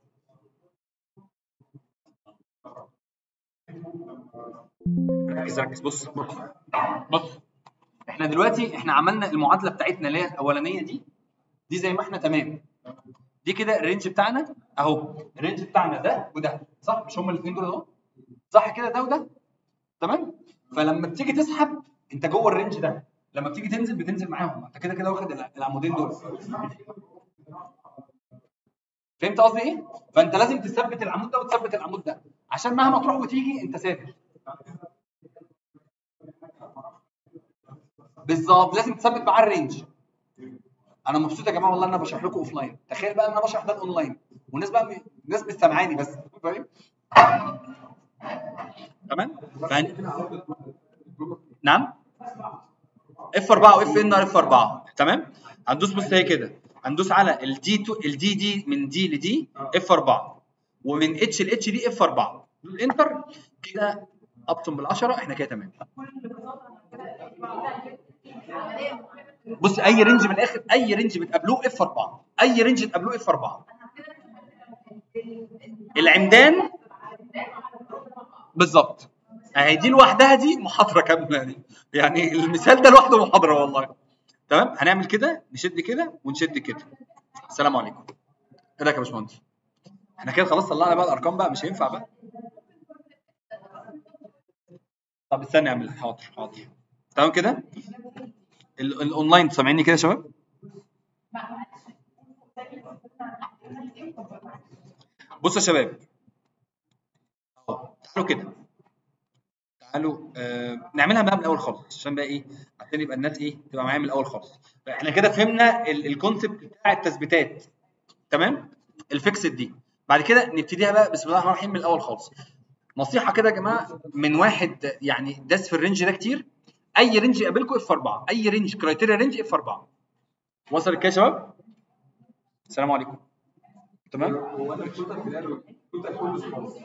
ركز ركز بص بص بص احنا دلوقتي احنا عملنا المعادله بتاعتنا اللي هي الاولانيه دي دي زي ما احنا تمام دي كده الرينج بتاعنا اهو الرينج بتاعنا ده وده صح مش هما الاثنين دول اهو صح كده ده وده تمام فلما بتيجي تسحب انت جوه الرينج ده لما بتيجي تنزل بتنزل معاهم انت كده كده واخد الع- العمودين دول فهمت قصدي ايه فانت لازم تثبت العمود ده وتثبت العمود ده عشان مهما تروح وتيجي انت ثابت بالظبط لازم تثبت معاه الرينج انا مبسوط يا جماعه والله ان انا بشرح لكم اوف لاين تخيل بقى ان انا بشرح ده اونلاين والناس بقى م- الناس مش سامعاني بس فاهم تمام فهن... نعم اف 4 واف ان اف 4 تمام هندوس بص هي كده هندوس على الدي 2 الدي دي من دي لدي اف 4 ومن اتش لاتش دي اف 4 دول انتر كده ابطن بال10 احنا كده تمام بص اي رينج من الاخر اي رينج بتقابلوه اف 4 اي رينج تقابلوه اف 4 العمدان بالظبط اهي دي لوحدها دي محاضره كامله دي يعني المثال ده لوحده محاضره والله تمام هنعمل كده نشد كده ونشد كده السلام عليكم ايه رايك يا باشمهندس احنا كده خلاص طلعنا بقى الارقام بقى مش هينفع بقى طب استنى اعمل حاضر حاضر تمام كده ال- الاونلاين سامعيني كده يا شباب بصوا يا شباب أهو، تعالوا كده تعالوا آه نعملها بقى من الاول خالص عشان بقى ايه عشان يبقى الناس ايه تبقى معايا من الاول خالص احنا كده فهمنا الكونسيبت بتاع التثبيتات تمام الفيكسد دي بعد كده نبتديها بقى بسم الله الرحمن الرحيم من الاول خالص نصيحه كده يا جماعه من واحد يعني داس في الرينج ده كتير اي رينج يقابلكم اف 4 اي رينج كرايتيريا رينج اف 4 وصل كده يا شباب السلام عليكم تمام هو انا التوتال كده التوتال كله خلاص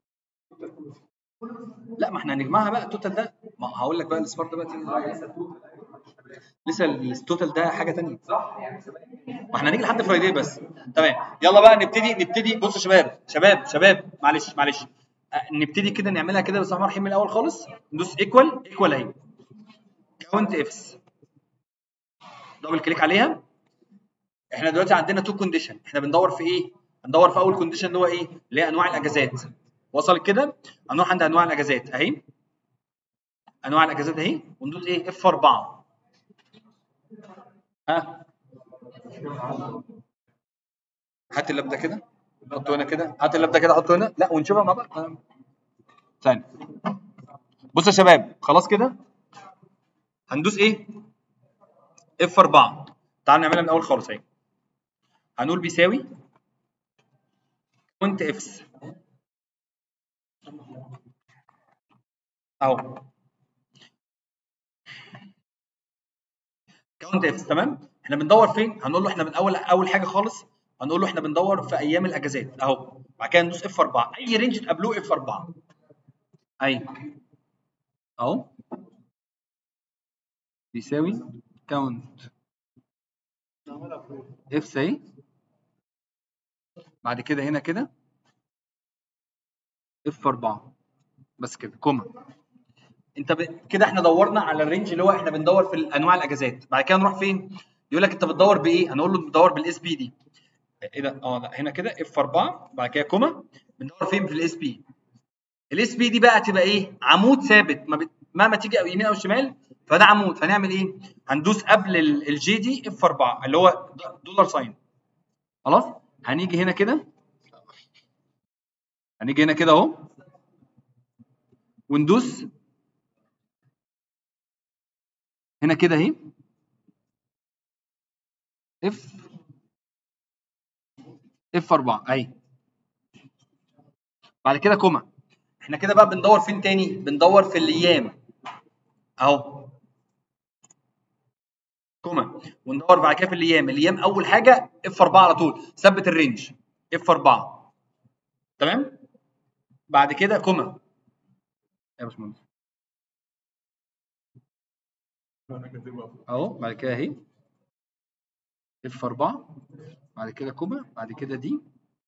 لا ما احنا هنجمعها بقى التوتال ده ما هقول لك بقى الاسبار ده بقى تيجي لسه التوتال ده حاجه ثانيه صح يعني ما احنا هنيجي لحد فرايداي بس تمام يلا بقى نبتدي نبتدي بصوا يا شباب شباب شباب معلش معلش آه، نبتدي كده نعملها كده بسم الله الرحمن الرحيم من الاول خالص ندوس ايكوال ايكوال اهي كاونت افس دبل كليك عليها احنا دلوقتي عندنا تو كونديشن احنا بندور في ايه هندور في اول كونديشن اللي هو ايه اللي هي انواع الاجازات وصلت كده هنروح عند انواع الاجازات اهي انواع الاجازات اهي وندوس ايه اف 4 ها هات اللاب ده كده حطه هنا كده هات اللاب ده كده حطه هنا لا ونشوفها مع بعض ثاني بصوا يا شباب خلاص كده هندوس ايه اف 4 تعال نعملها من الاول خالص اهي هنقول بيساوي كونت افس اهو كاونت افس تمام احنا بندور فين هنقول له احنا من اول اول حاجه خالص هنقول له احنا بندور في ايام الاجازات اهو بعد كده ندوس اف 4 اي رينج تقابلوه اف 4 اي اهو بيساوي كاونت اف اهي بعد كده هنا كده اف 4 بس كده كوما انت ب... كده احنا دورنا على الرينج اللي هو احنا بندور في انواع الاجازات بعد كده نروح فين يقول لك انت بتدور بايه هنقول له بندور بالاس بي دي ايه ده اه لا هنا كده اف 4 بعد كده كوما بندور فين في الاس بي الاس بي دي بقى تبقى ايه عمود ثابت ما بت... مهما تيجي او يمين او شمال فده عمود فنعمل ايه هندوس قبل الجي دي اف 4 اللي هو دولار ساين خلاص هنيجي هنا كده هنيجي هنا كده اهو وندوس هنا كده اهي اف اف 4 اهي بعد كده كوما احنا كده بقى بندور فين تاني بندور في الايام اهو كوما وندور بعد كده في الايام الايام اول حاجه اف 4 على طول ثبت الرينج اف 4 تمام بعد كده كوما يا باشمهندس اهو بعد كده اهي اف 4 بعد كده كوما بعد كده دي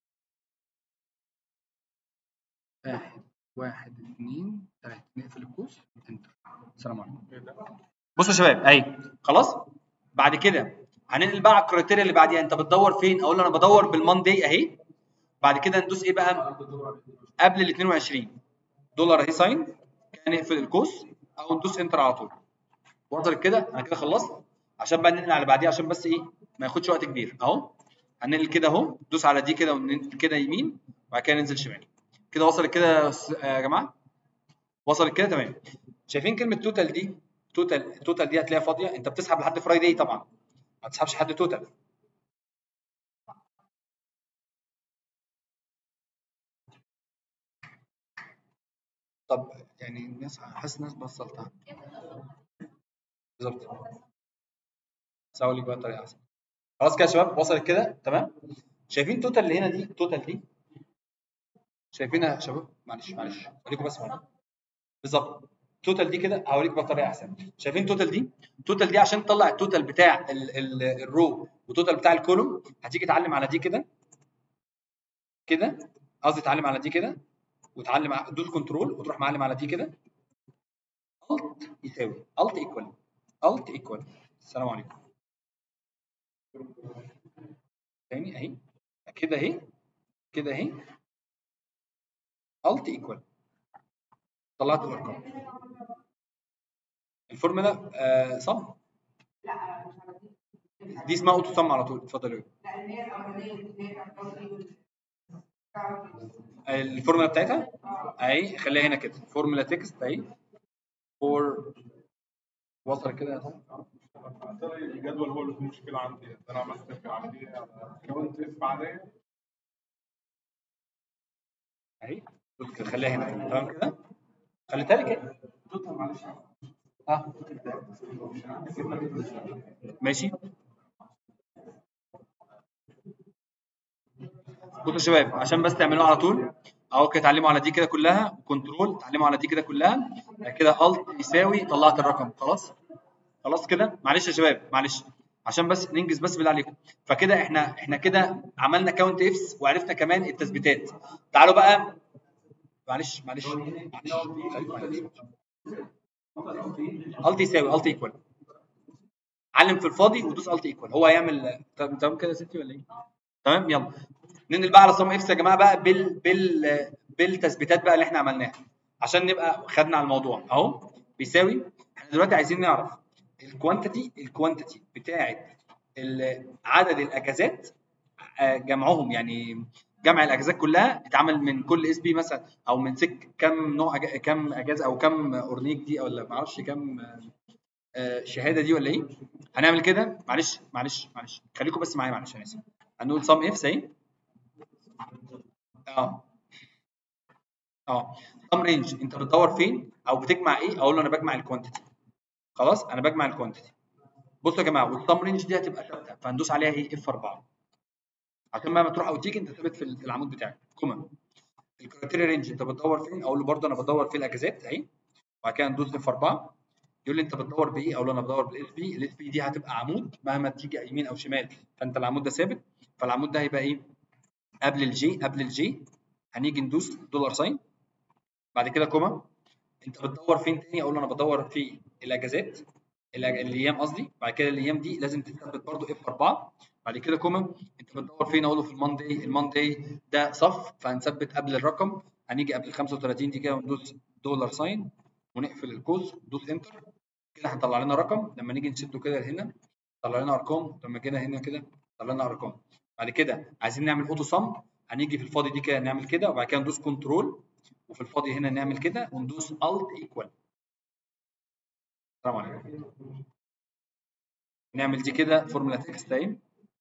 واحد واحد اثنين ثلاثة نقفل القوس انتر السلام عليكم بصوا يا شباب اهي خلاص بعد كده هننقل بقى على الكريتيريا اللي بعديها انت بتدور فين اقول له انا بدور بالماندي اهي بعد كده ندوس ايه بقى قبل ال 22 دولار اهي ساين كده نقفل القوس او ندوس انتر على طول وصلت كده انا كده خلصت عشان بقى ننقل على بعديها عشان بس ايه ما ياخدش وقت كبير اهو هننقل كده اهو دوس على دي كده وننقل كده يمين وبعد كده ننزل شمال كده وصلت كده يا س- يا جماعه وصلت كده تمام شايفين كلمه توتال دي توتال توتال دي هتلاقيها فاضيه انت بتسحب لحد فرايداي طبعا ما تسحبش حد توتال طب يعني الناس حاسس الناس بصلتها بالظبط بس هقول لك بقى طريقه احسن خلاص كده يا شباب وصلت كده تمام شايفين توتال اللي هنا دي توتال دي شايفينها يا شباب معلش معلش اوريكم بس مرة. بالظبط توتال دي كده هوريك بقى طريقه احسن شايفين توتال دي توتال دي عشان تطلع التوتال بتاع ال- ال- الرو والتوتال بتاع الكولوم هتيجي تعلم على دي كده كده قصدي تعلم على دي كده وتعلم ع- دوس كنترول وتروح معلم على دي كده الت يساوي الت ايكوال الت ايكوال السلام عليكم تاني اهي كده اهي كده اهي الت ايكوال طلعت الارقام الفورمولا آه صم دي اسمها اوتو صم على طول اتفضل يا الفورمولا بتاعتها اهي خليها هنا كده فورمولا تكست اهي فور وصل كده يا صاحبي اعتقد الجدول هو اللي فيه مشكله عندي انا عملت في عمليه كونت اف عاديه اهي بص كده خليها هنا تمام كده خليتها لي كده توتال معلش اه ماشي بصوا يا شباب عشان بس تعملوها على طول اهو كده تعلموا على دي كده كلها كنترول تعلموا على دي كده كلها بعد كده الت يساوي طلعت الرقم خلاص خلاص كده معلش يا شباب معلش عشان بس ننجز بس بالله عليكم فكده احنا احنا كده عملنا كاونت افس وعرفنا كمان التثبيتات تعالوا بقى معلش معلش معلش خليكم معايا. الت يساوي الت ايكوال علم في الفاضي ودوس الت ايكوال هو هيعمل طب تمام كده يا ستي ولا ايه؟ تمام يلا ننقل بقى على صم اكس يا جماعه بقى بال بال بالتثبيتات بقى اللي احنا عملناها عشان نبقى خدنا على الموضوع اهو بيساوي احنا دلوقتي عايزين نعرف الكوانتيتي الكوانتيتي بتاعه ال- عدد الاجازات آه، جمعهم يعني جمع الاجازات كلها اتعمل من كل اس بي مثلا او من سك كم نوع أج... كم اجازه او كم اورنيك دي ولا ما اعرفش كم آه، آه، شهاده دي ولا ايه هنعمل كده معلش معلش معلش خليكم بس معايا معلش انا اسف هنقول سم اف اهي اه اه سم رينج انت بتدور فين او بتجمع ايه اقول له انا بجمع الكوانتيتي خلاص انا بجمع الكوانتيتي بصوا يا جماعه والسم رينج دي هتبقى ثابته فهندوس عليها ايه اف 4 عشان ما تروح او تيجي انت ثابت في العمود بتاعك كوما الكرايتيريا رينج انت بتدور فين اقول له برضه انا بدور في الاجازات اهي وبعد كده ندوس اف 4 يقول لي انت بتدور بايه اقول له انا بدور بالاس بي الاس بي دي هتبقى عمود مهما تيجي يمين او شمال فانت العمود ده ثابت فالعمود ده هيبقى ايه قبل الجي قبل الجي هنيجي ندوس دولار ساين بعد كده كوما انت بتدور فين تاني اقول له انا بدور في الاجازات الأج- الايام قصدي بعد كده الايام دي لازم تثبت برضو اف 4 بعد كده كوما انت بتدور فين اقول له في الماندي الماندي ده صف فهنثبت قبل الرقم هنيجي قبل ال 35 دي كده وندوس دولار ساين ونقفل القوس دوس انتر كده هنطلع لنا رقم لما نيجي نشده كده هنا طلع لنا ارقام لما كده هنا كده طلع لنا ارقام بعد كده عايزين نعمل اوتو سم هنيجي في الفاضي دي كده نعمل كده وبعد كده ندوس كنترول وفي الفاضي هنا نعمل كده وندوس الت ايكوال السلام عليكم نعمل دي كده فورمولا تكست اهي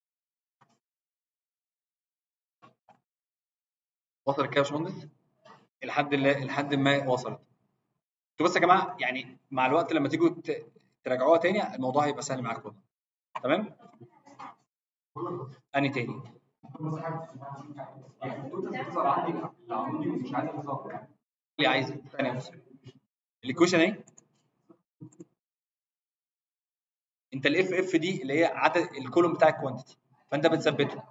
وصلت كده يا باشمهندس لحد ال- لحد ما وصلت انتوا بس يا جماعه يعني مع الوقت لما تيجوا ت- تراجعوها تاني الموضوع هيبقى سهل معاكم تمام اني تاني اللي عايزه ثانيه بس الايكويشن اهي انت الاف اف دي اللي هي عدد الكولوم بتاع الكوانتيتي فانت بتثبته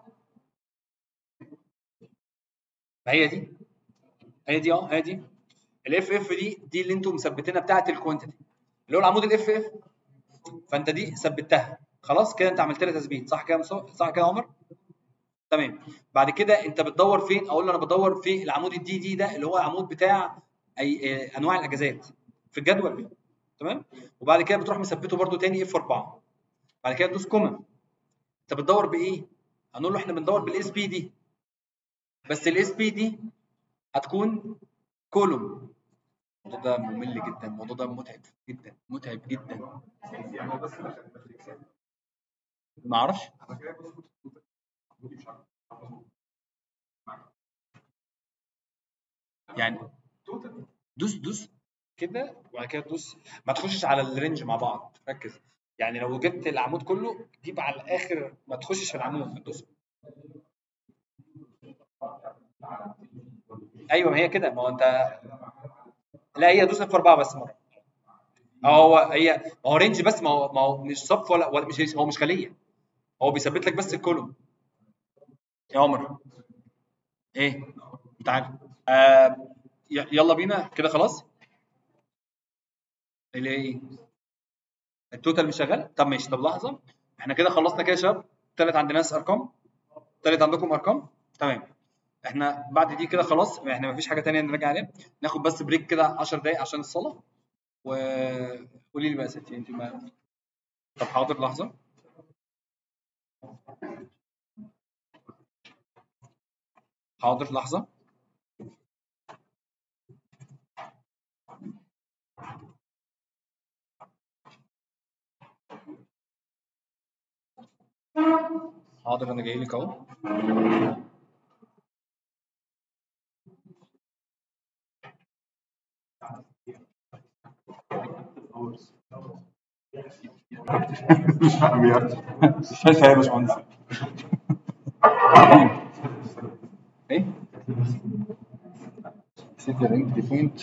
فهي دي هي دي اه هي دي الاف اف دي دي اللي انتم مثبتينها بتاعت الكوانتيتي اللي هو العمود الاف اف فانت دي ثبتها خلاص كده انت عملت لها تثبيت صح كده يا مصطفى؟ صح كده يا عمر تمام بعد كده انت بتدور فين اقول له انا بدور في العمود الدي دي ده اللي هو العمود بتاع اي اه، انواع الاجازات في الجدول تمام وبعد كده بتروح مثبته برده تاني اف 4 بعد كده تدوس كوما انت بتدور بايه هنقول له احنا بندور بالاس بي دي بس الاس بي دي هتكون كولوم الموضوع ده ممل جدا الموضوع ده متعب جدا متعب جدا ما اعرفش يعني دوس دوس كده وبعد كده تدوس ما تخشش على الرينج مع بعض ركز يعني لو جبت العمود كله جيب على الاخر ما تخشش في العمود ما تدوس ايوه ما هي كده ما هو انت لا هي دوس في اربعه بس مره هو هي ما هو رينج بس ما هو ما هو مش صف ولا ولا مش هو مش خليه هو بيثبت لك بس الكولوم يا عمر ايه تعال آه ي- يلا بينا كده خلاص اللي ايه التوتال مش شغال طب ماشي طب لحظه احنا كده خلصنا كده يا شباب طلعت عندنا ناس ارقام طلعت عندكم ارقام تمام احنا بعد دي كده خلاص احنا مفيش حاجه تانية نراجع عليها ناخد بس بريك كده 10 دقايق عشان الصلاه وقولي لي بقى يا ستي انت ما طب حاضر لحظه حاضر لحظه حاضر انا جاي لك اهو مش فاهم يا مش فاهم يا باشمهندس ايه سيتي رينج بوينت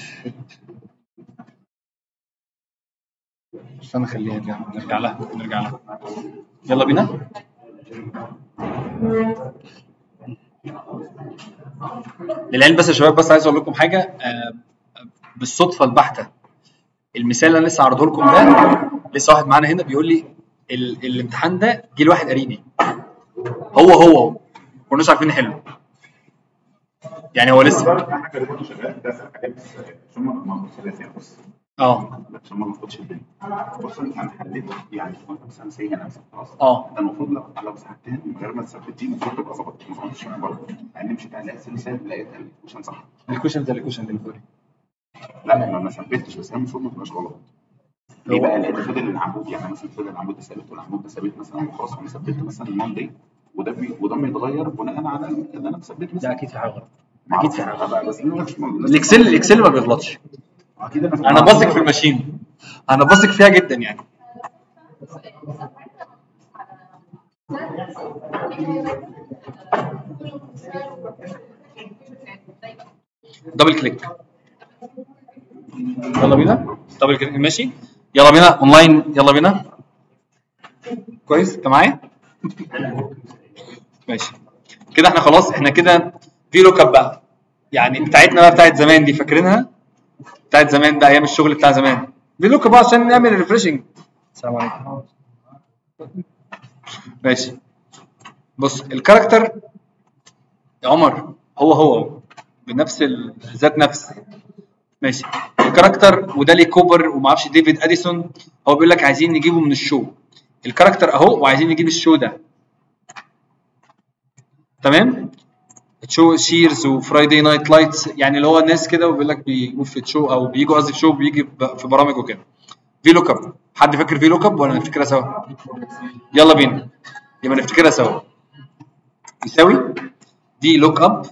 استنى خليها دي نرجع لها نرجع لها يلا بينا للعلم بس يا شباب بس عايز اقول لكم حاجه آه، بالصدفه البحته المثال اللي انا لسه عارضه لكم ده لسه واحد معانا هنا بيقول لي ال... الامتحان ده جه لواحد قريبي هو هو ما كناش عارفين نحله يعني هو لسه برضه حاجه برضه شغال ده حاجات عشان ما ما ناخدش يعني بص اه عشان ما ناخدش الدنيا بص انت انا حليت يعني قلت مثلا سي هنا خلاص اه انت المفروض لو لو سحبتها من غير ما تثبت دي المفروض تبقى ظبطت ما ظبطتش برضه يعني مشيت على السلسله لقيتها الكوشن صح الكوشن ده الكوشن اللي بتقولي لا ما ما ثبتش بس هي المفروض ما تبقاش غلط ليه بقى لان فضل العمود يعني مثلا فضل العمود ده ثابت والعمود ده ثابت مثلا وخلاص انا ثبت مثلا النون دي وده بي وده بيتغير بناء على ان انا مثبت ده مثلا اكيد في حاجه غلط اكيد في حاجه بقى بس مش الاكسل الاكسل ما بيغلطش اكيد انا بثق في الماشين انا بثق فيها جدا يعني دبل كليك يلا بينا دبل كليك ماشي يلا بينا اونلاين يلا بينا كويس انت معايا ماشي كده احنا خلاص احنا كده في لوك اب بقى يعني بتاعتنا بقى بتاعت زمان دي فاكرينها بتاعت زمان بقى ايام الشغل بتاع زمان في لوك اب بقى عشان نعمل ريفريشنج السلام عليكم ماشي بص الكاركتر يا عمر هو هو بنفس ال- ذات نفس ماشي الكاركتر وده ليه كوبر وما اعرفش ديفيد اديسون هو بيقول لك عايزين نجيبه من الشو الكاركتر اهو وعايزين نجيب الشو ده تمام شو شيرز وفرايداي نايت لايتس يعني اللي هو الناس كده وبيقول لك بيجوا في شو او بيجوا قصدي في شو بيجي ب- في برامج وكده في لوك اب حد فاكر في لوك اب ولا نفتكرها سوا يلا بينا يبقى نفتكرها سوا يساوي دي لوك اب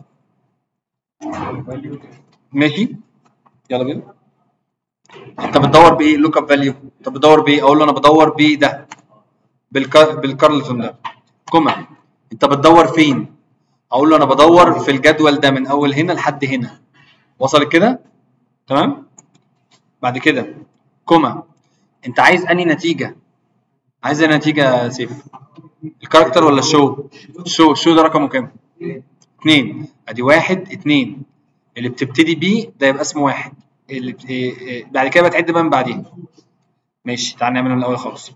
ماشي يلا بينا انت بتدور بايه لوك اب فاليو انت بتدور بايه اقول له انا بدور بده بالكار بالكارلتون ده كوما انت بتدور فين اقول له انا بدور في الجدول ده من اول هنا لحد هنا وصلت كده تمام بعد كده كوما انت عايز انهي نتيجه عايز انهي نتيجه يا سيف الكاركتر ولا الشو الشو الشو ده رقمه كام اتنين ادي واحد اتنين اللي بتبتدي بيه ده يبقى اسمه واحد اللي بت... إيه إيه بعد كده بتعد بقى من بعدين ماشي تعال نعمله من الاول خالص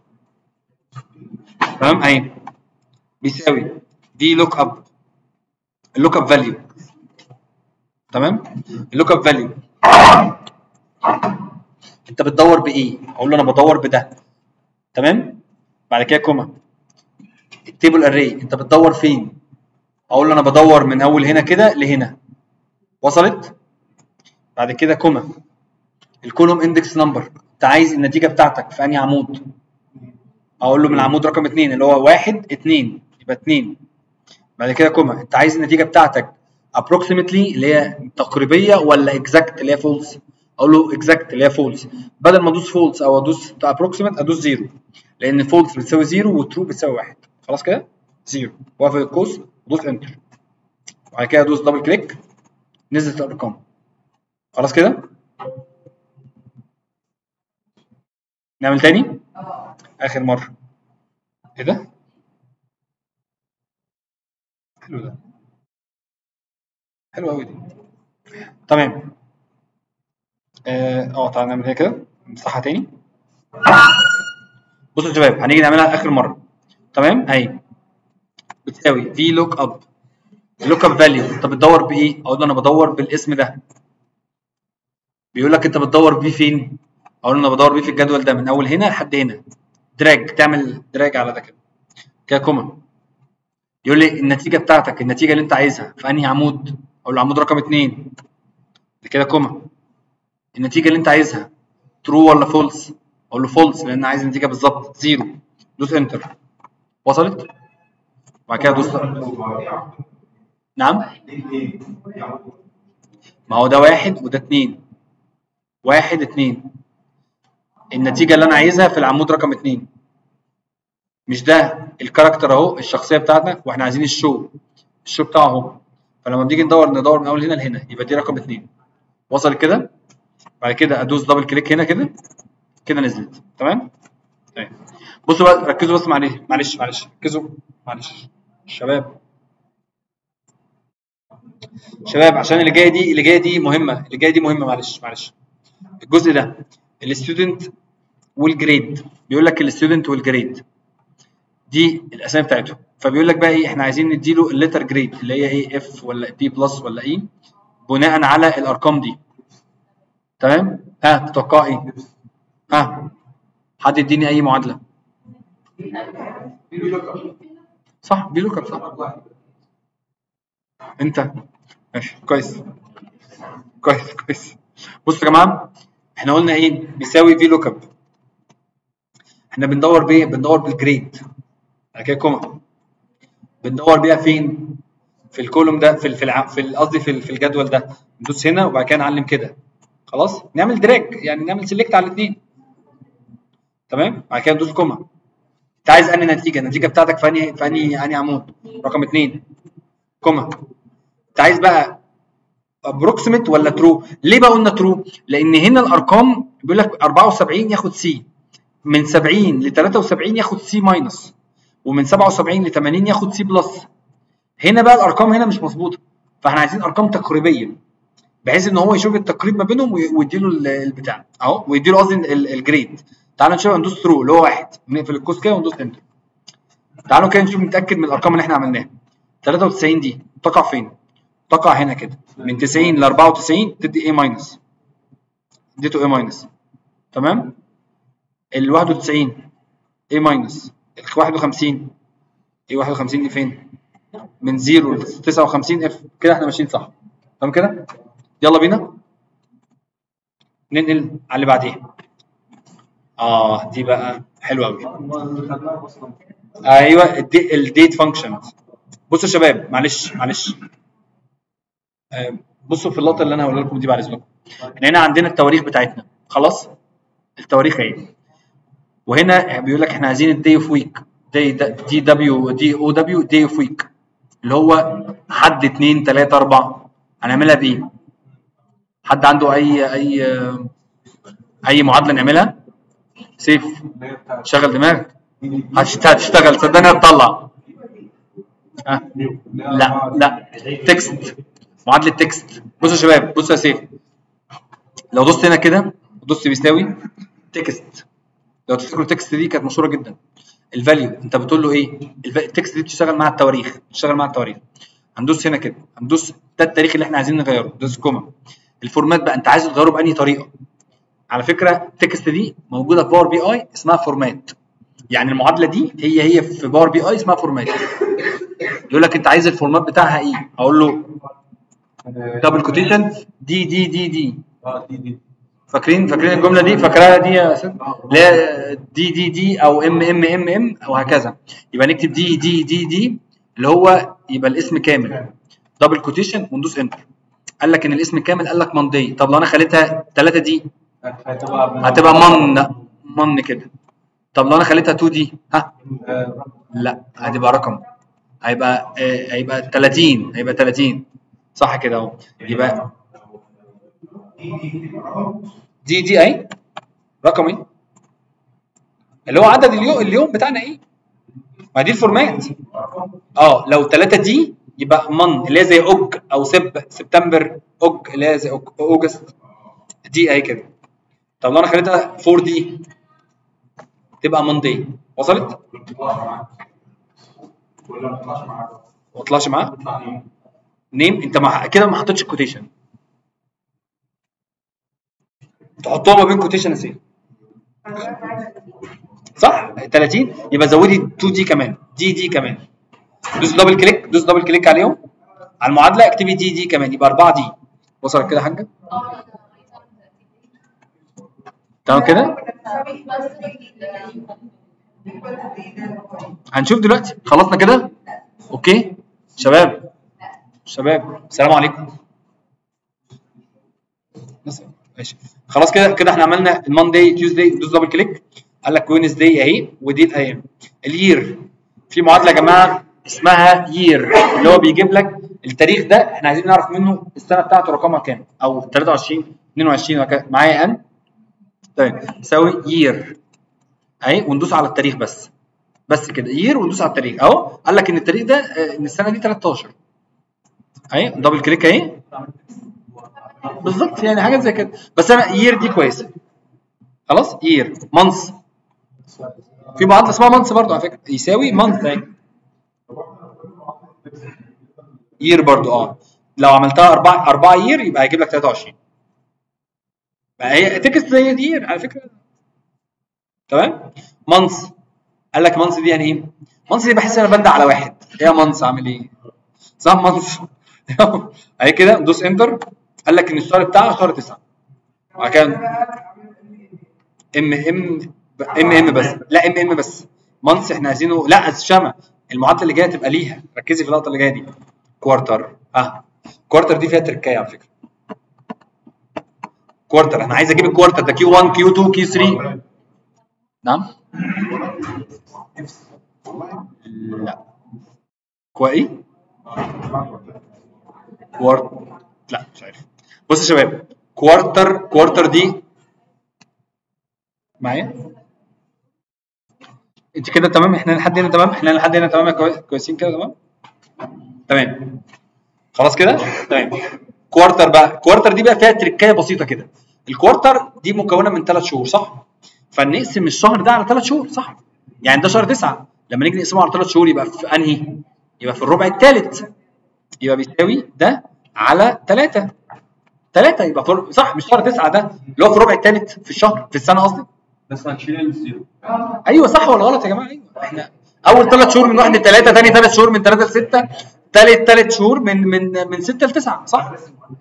تمام اهي بيساوي دي لوك اب اللوك اب فاليو تمام اللوك اب فاليو انت بتدور بايه اقول له انا بدور بده تمام بعد كده كوما التيبل اري انت بتدور فين اقول له انا بدور من اول هنا كده لهنا وصلت بعد كده كوما الكولوم اندكس نمبر انت عايز النتيجه بتاعتك في انهي عمود اقول له من العمود رقم 2 اللي هو 1 2 يبقى 2 بعد كده كوما انت عايز النتيجه بتاعتك approximately اللي هي تقريبيه ولا exact اللي هي false اقول له exact اللي هي false بدل ما ادوس false او ادوس approximate ادوس 0 لان false بتساوي 0 وtrue بتساوي 1 خلاص كده 0 واقفل القوس ودوس انتر وبعد كده ادوس دبل كليك نزلت الارقام خلاص كده نعمل تاني اخر مره ايه ده حلو ده حلو قوي دي تمام اه آه، تعالى نعمل هي كده نفتحها تاني بصوا يا شباب هنيجي نعملها اخر مره تمام اهي بتساوي في لوك اب اللوك اب فاليو انت بتدور بايه اقول له انا بدور بالاسم ده بيقول لك انت بتدور بيه فين اقول له انا بدور بيه في الجدول ده من اول هنا لحد هنا دراج تعمل دراج على ده كده كده كوما يقول لي النتيجه بتاعتك النتيجه اللي انت عايزها في انهي عمود اقول له عمود رقم 2 ده كده كوما النتيجه اللي انت عايزها ترو ولا فولس اقول له فولس لان عايز النتيجه بالظبط زيرو دوس انتر وصلت وبعد كده دوس نعم ما هو ده واحد وده اتنين واحد اتنين النتيجة اللي أنا عايزها في العمود رقم اتنين مش ده الكاركتر أهو الشخصية بتاعتنا وإحنا عايزين الشو الشو بتاعه أهو فلما بنيجي ندور ندور من أول هنا لهنا يبقى دي رقم اتنين وصل كده بعد كده أدوس دبل كليك هنا كده كده نزلت تمام؟ طيب بصوا بقى ركزوا بس معلش معلش معلش ركزوا معلش الشباب شباب عشان اللي جايه دي اللي جايه دي مهمه اللي جايه دي مهمه معلش معلش الجزء ده الستودنت والجريد بيقول لك الستودنت والجريد دي الاسامي بتاعتهم فبيقول لك بقى ايه احنا عايزين نديله الليتر جريد اللي هي ايه اف ولا بي بلس ولا ايه بناء على الارقام دي تمام ها تتوقع ايه ها حد يديني اي معادله صح بي لوك اب صح انت ماشي كويس كويس كويس بصوا يا جماعه احنا قلنا ايه بيساوي في لوك اب احنا بندور بايه بندور بالجريد بعد كده كوما بندور بيها فين في الكولوم ده في ال- في الع- في ال- قصدي في ال- في الجدول ده ندوس هنا وبعد كده نعلم كده خلاص نعمل دراج يعني نعمل سيلكت على الاثنين تمام بعد كده ندوس كوما انت عايز انهي نتيجه النتيجه بتاعتك في انهي في انهي انهي عمود رقم اثنين كوما انت عايز بقى ابروكسيمت ولا ترو ليه بقى قلنا ترو لان هنا الارقام بيقول لك 74 ياخد سي من 70 ل 73 ياخد سي ماينس ومن 77 ل 80 ياخد سي بلس هنا بقى الارقام هنا مش مظبوطه فاحنا عايزين ارقام تقريبيه بحيث ان هو يشوف التقريب ما بينهم وي- ويديله ال- البتاع اهو ويديله قصدي ال- الجريد تعالوا نشوف ندوس ثرو اللي هو واحد نقفل القوس كده وندوس انتر تعالوا كده نشوف نتاكد من الارقام اللي احنا عملناها 93 دي تقع فين؟ تقع هنا كده من 90 ل 94 تدي ايه ماينس اديته ايه ماينس تمام ال 91 ايه ماينس ال 51 ايه 51 دي فين؟ من 0 ل 59 اف كده احنا ماشيين صح تمام كده؟ يلا بينا ننقل على اللي بعديها اه دي بقى حلوه قوي ايوه الدي- الديت فانكشن بصوا يا شباب معلش معلش آه، بصوا في اللقطه اللي انا هقولها لكم دي بعد اذنكم احنا هنا عندنا التواريخ بتاعتنا خلاص التواريخ اهي وهنا بيقول لك احنا عايزين الدي اوف ويك دي دي دبليو دي او دبليو دي اوف ويك اللي هو حد 2 3 4 هنعملها بايه؟ حد عنده اي اي اي معادله نعملها؟ سيف شغل دماغك هتشت- هتشتغل صدقني هتطلع ها لا لا تكست معادله تكست بصوا يا شباب بصوا يا سيف لو دوست هنا كده دوست بيساوي تكست لو تفتكروا التكست دي كانت مشهوره جدا الفاليو انت بتقول له ايه الف- التكست دي بتشتغل مع التواريخ بتشتغل مع التواريخ هندوس هنا كده هندوس ده التاريخ اللي احنا عايزين نغيره دوس كوما الفورمات بقى انت عايز تغيره بأنهي طريقه على فكره التكست دي موجوده في باور بي اي اسمها فورمات يعني المعادله دي هي هي في باور بي اي اسمها فورمات يقول لك انت عايز الفورمات بتاعها ايه اقول له دبل كوتيشن دي دي دي دي فاكرين فاكرين الجمله دي فاكراها دي يا ست اللي هي دي دي دي او ام ام ام ام او هكذا يبقى نكتب دي دي دي دي اللي هو يبقى الاسم كامل دبل كوتيشن وندوس انتر قال لك ان الاسم كامل قال لك ماندي طب لو انا خليتها 3 دي هتبقى من من كده طب لو انا خليتها 2 دي ها لا هتبقى رقم هيبقى آه، هيبقى 30 هيبقى 30 صح كده اهو يبقى دي دي اي رقم ايه اللي هو عدد اليوم اليوم بتاعنا ايه ما دي الفورمات اه لو 3 دي يبقى من اللي هي زي اوج او سب سبتمبر اوج اللي هي زي أوج- اوجست دي اهي كده طب لو انا خليتها 4 دي تبقى ماندي وصلت؟ ما طلعش معاه؟ نيم انت ما كده ما حطيتش الكوتيشن تحطهم ما بين كوتيشن سي صح 30 يبقى زودي 2 دي كمان دي دي كمان دوس دبل كليك دوس دبل كليك عليهم على المعادله اكتبي دي دي كمان يبقى 4 دي وصلت كده يا حاجه تمام كده هنشوف دلوقتي خلصنا كده اوكي شباب شباب السلام عليكم بس- ماشي خلاص كده كده احنا عملنا الماندي تيوزداي دوس دبل كليك قال لك وينزداي اهي ودي الايام الير في معادله يا جماعه اسمها يير اللي هو بيجيب لك التاريخ ده احنا عايزين نعرف منه السنه بتاعته رقمها كام او 23 22 وهكذا معايا ان طيب يساوي يير اهي وندوس على التاريخ بس بس كده يير وندوس على التاريخ اهو قال لك ان التاريخ ده آه، ان السنه دي 13 اهي دبل كليك اهي بالظبط يعني حاجه زي كده بس انا يير دي كويسه خلاص يير مانث في معادله اسمها مانث برضو على فكره يساوي مانث اهي يير برضو اه لو عملتها 4 4 يير يبقى هيجيب لك 23 بقى هي تكست زي يير على فكره تمام مانث قال لك مانث دي يعني ايه؟ مانث دي بحس ان انا بندع على واحد ايه يا مانث عامل ايه؟ صح مانث اهي كده دوس انتر قال لك ان الشهر بتاعها شهر 9 وبعد كده ام ام ام ام بس لا ام ام بس مانث احنا عايزينه لا الشمع المعادله اللي جايه تبقى ليها ركزي في اللقطه اللي جايه دي كوارتر اه كوارتر دي فيها تركايه على فكره كوارتر انا عايز اجيب الكوارتر ده كيو 1 كيو 2 كيو 3 نعم لا كوا ايه كوارت لا مش عارف بص يا شباب كوارتر كوارتر دي معايا انت كده تمام احنا لحد هنا تمام احنا لحد هنا تمام يا كوي- كويسين كده تمام تمام خلاص كده تمام كوارتر بقى كوارتر دي بقى فيها تركايه بسيطه كده الكوارتر دي مكونه من ثلاث شهور صح فنقسم الشهر ده على ثلاث شهور صح يعني ده شهر تسعة لما نيجي نقسمه على ثلاث شهور يبقى في انهي يبقى في الربع الثالث يبقى بيساوي ده على ثلاثة ثلاثة يبقى في الربع- صح مش شهر تسعة ده اللي هو في الربع الثالث في الشهر في السنة قصدي بس هنشيل الزيرو ايوه صح ولا غلط يا جماعه ايوه احنا اول ثلاث شهور من واحد لثلاثه ثاني ثلاث شهور من ثلاثه لسته ثالث ثلاث شهور من من من سته لتسعه صح؟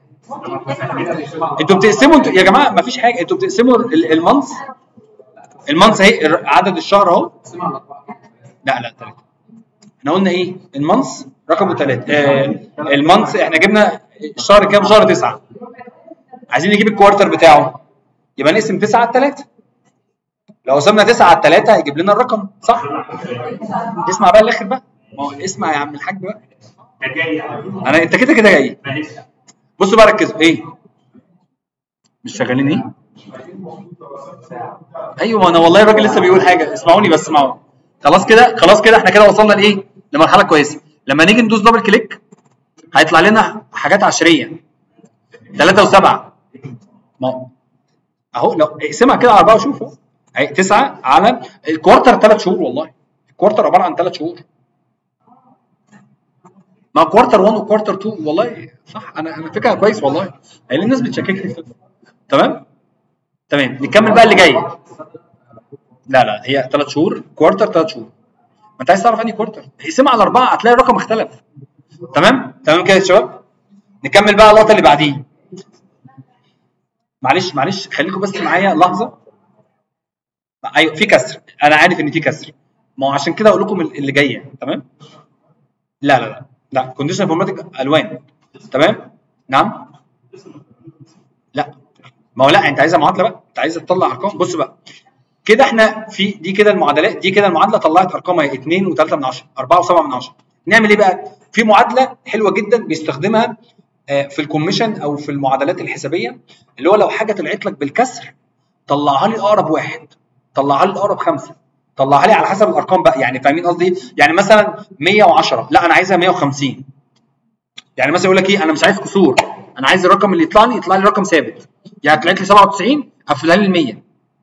انتوا بتقسموا انتوا يا جماعه ما فيش حاجه انتوا بتقسموا ال- المانث المانث اهي الر- عدد الشهر اهو لا لا ثلاثه احنا قلنا ايه المانث رقمه ثلاثه آه المانث احنا جبنا الشهر كام شهر تسعه عايزين نجيب الكوارتر بتاعه يبقى نقسم 9 على 3 لو قسمنا 9 على 3 هيجيب لنا الرقم صح؟ اسمع بقى الاخر بقى ما هو اسمع يا عم الحاج بقى ده جاي انا انت كده كده جاي معلش بصوا بقى ركزوا ايه؟ مش شغالين ايه؟ ايوه ما انا والله الراجل لسه بيقول حاجه اسمعوني بس اسمعوا خلاص كده خلاص كده احنا كده وصلنا لايه؟ لمرحله كويسه لما نيجي ندوس دبل كليك هيطلع لنا حاجات عشريه 3 و7 ما هو اهو لو اقسمها كده على 4 وشوف اهو اهي 9 على الكوارتر 3 شهور والله الكوارتر عباره عن 3 شهور ما كوارتر 1 وكوارتر 2 والله صح انا انا فكره كويس والله هي الناس بتشككني في كده. تمام تمام نكمل بقى اللي جاي لا لا هي 3 شهور كوارتر 3 شهور ما انت عايز تعرف انهي كوارتر اقسمها على اربعه هتلاقي الرقم اختلف تمام تمام كده يا شباب نكمل بقى اللقطه اللي بعديه معلش معلش خليكم بس معايا لحظه ايوه في كسر انا عارف ان في كسر ما هو عشان كده اقول لكم اللي جايه تمام لا لا لا لا كونديشن انفورماتيك الوان تمام نعم لا ما هو لا انت عايزها معادله بقى انت عايز تطلع ارقام بص بقى كده احنا في دي كده المعادلات دي كده المعادله طلعت ارقامها 2 و3 من 10 4 و7 من 10 نعمل ايه بقى في معادله حلوه جدا بيستخدمها آه، في الكوميشن او في المعادلات الحسابيه اللي هو لو حاجه طلعت لك بالكسر طلعها لي اقرب واحد طلعها لي اقرب خمسه طلعها لي على حسب الارقام بقى يعني فاهمين قصدي إيه؟ يعني مثلا 110 لا انا عايزها 150 يعني مثلا يقول لك ايه انا مش عايز كسور انا عايز الرقم اللي يطلع لي يطلع لي رقم ثابت يعني طلعت لي 97 قفلها لي ال 100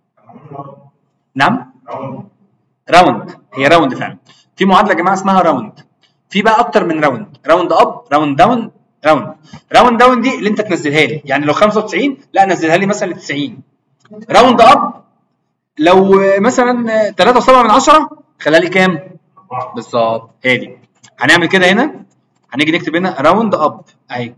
نعم راوند هي راوند فعلا في معادله يا جماعه اسمها راوند في بقى اكتر من راوند راوند اب راوند داون راوند راوند داون دي اللي انت تنزلها لي يعني لو 95 لا نزلها لي مثلا ل 90 راوند اب لو مثلا 3.7 من 10 خليها لي كام بالظبط هي دي هنعمل كده هنا هنيجي نكتب هنا راوند اب اهي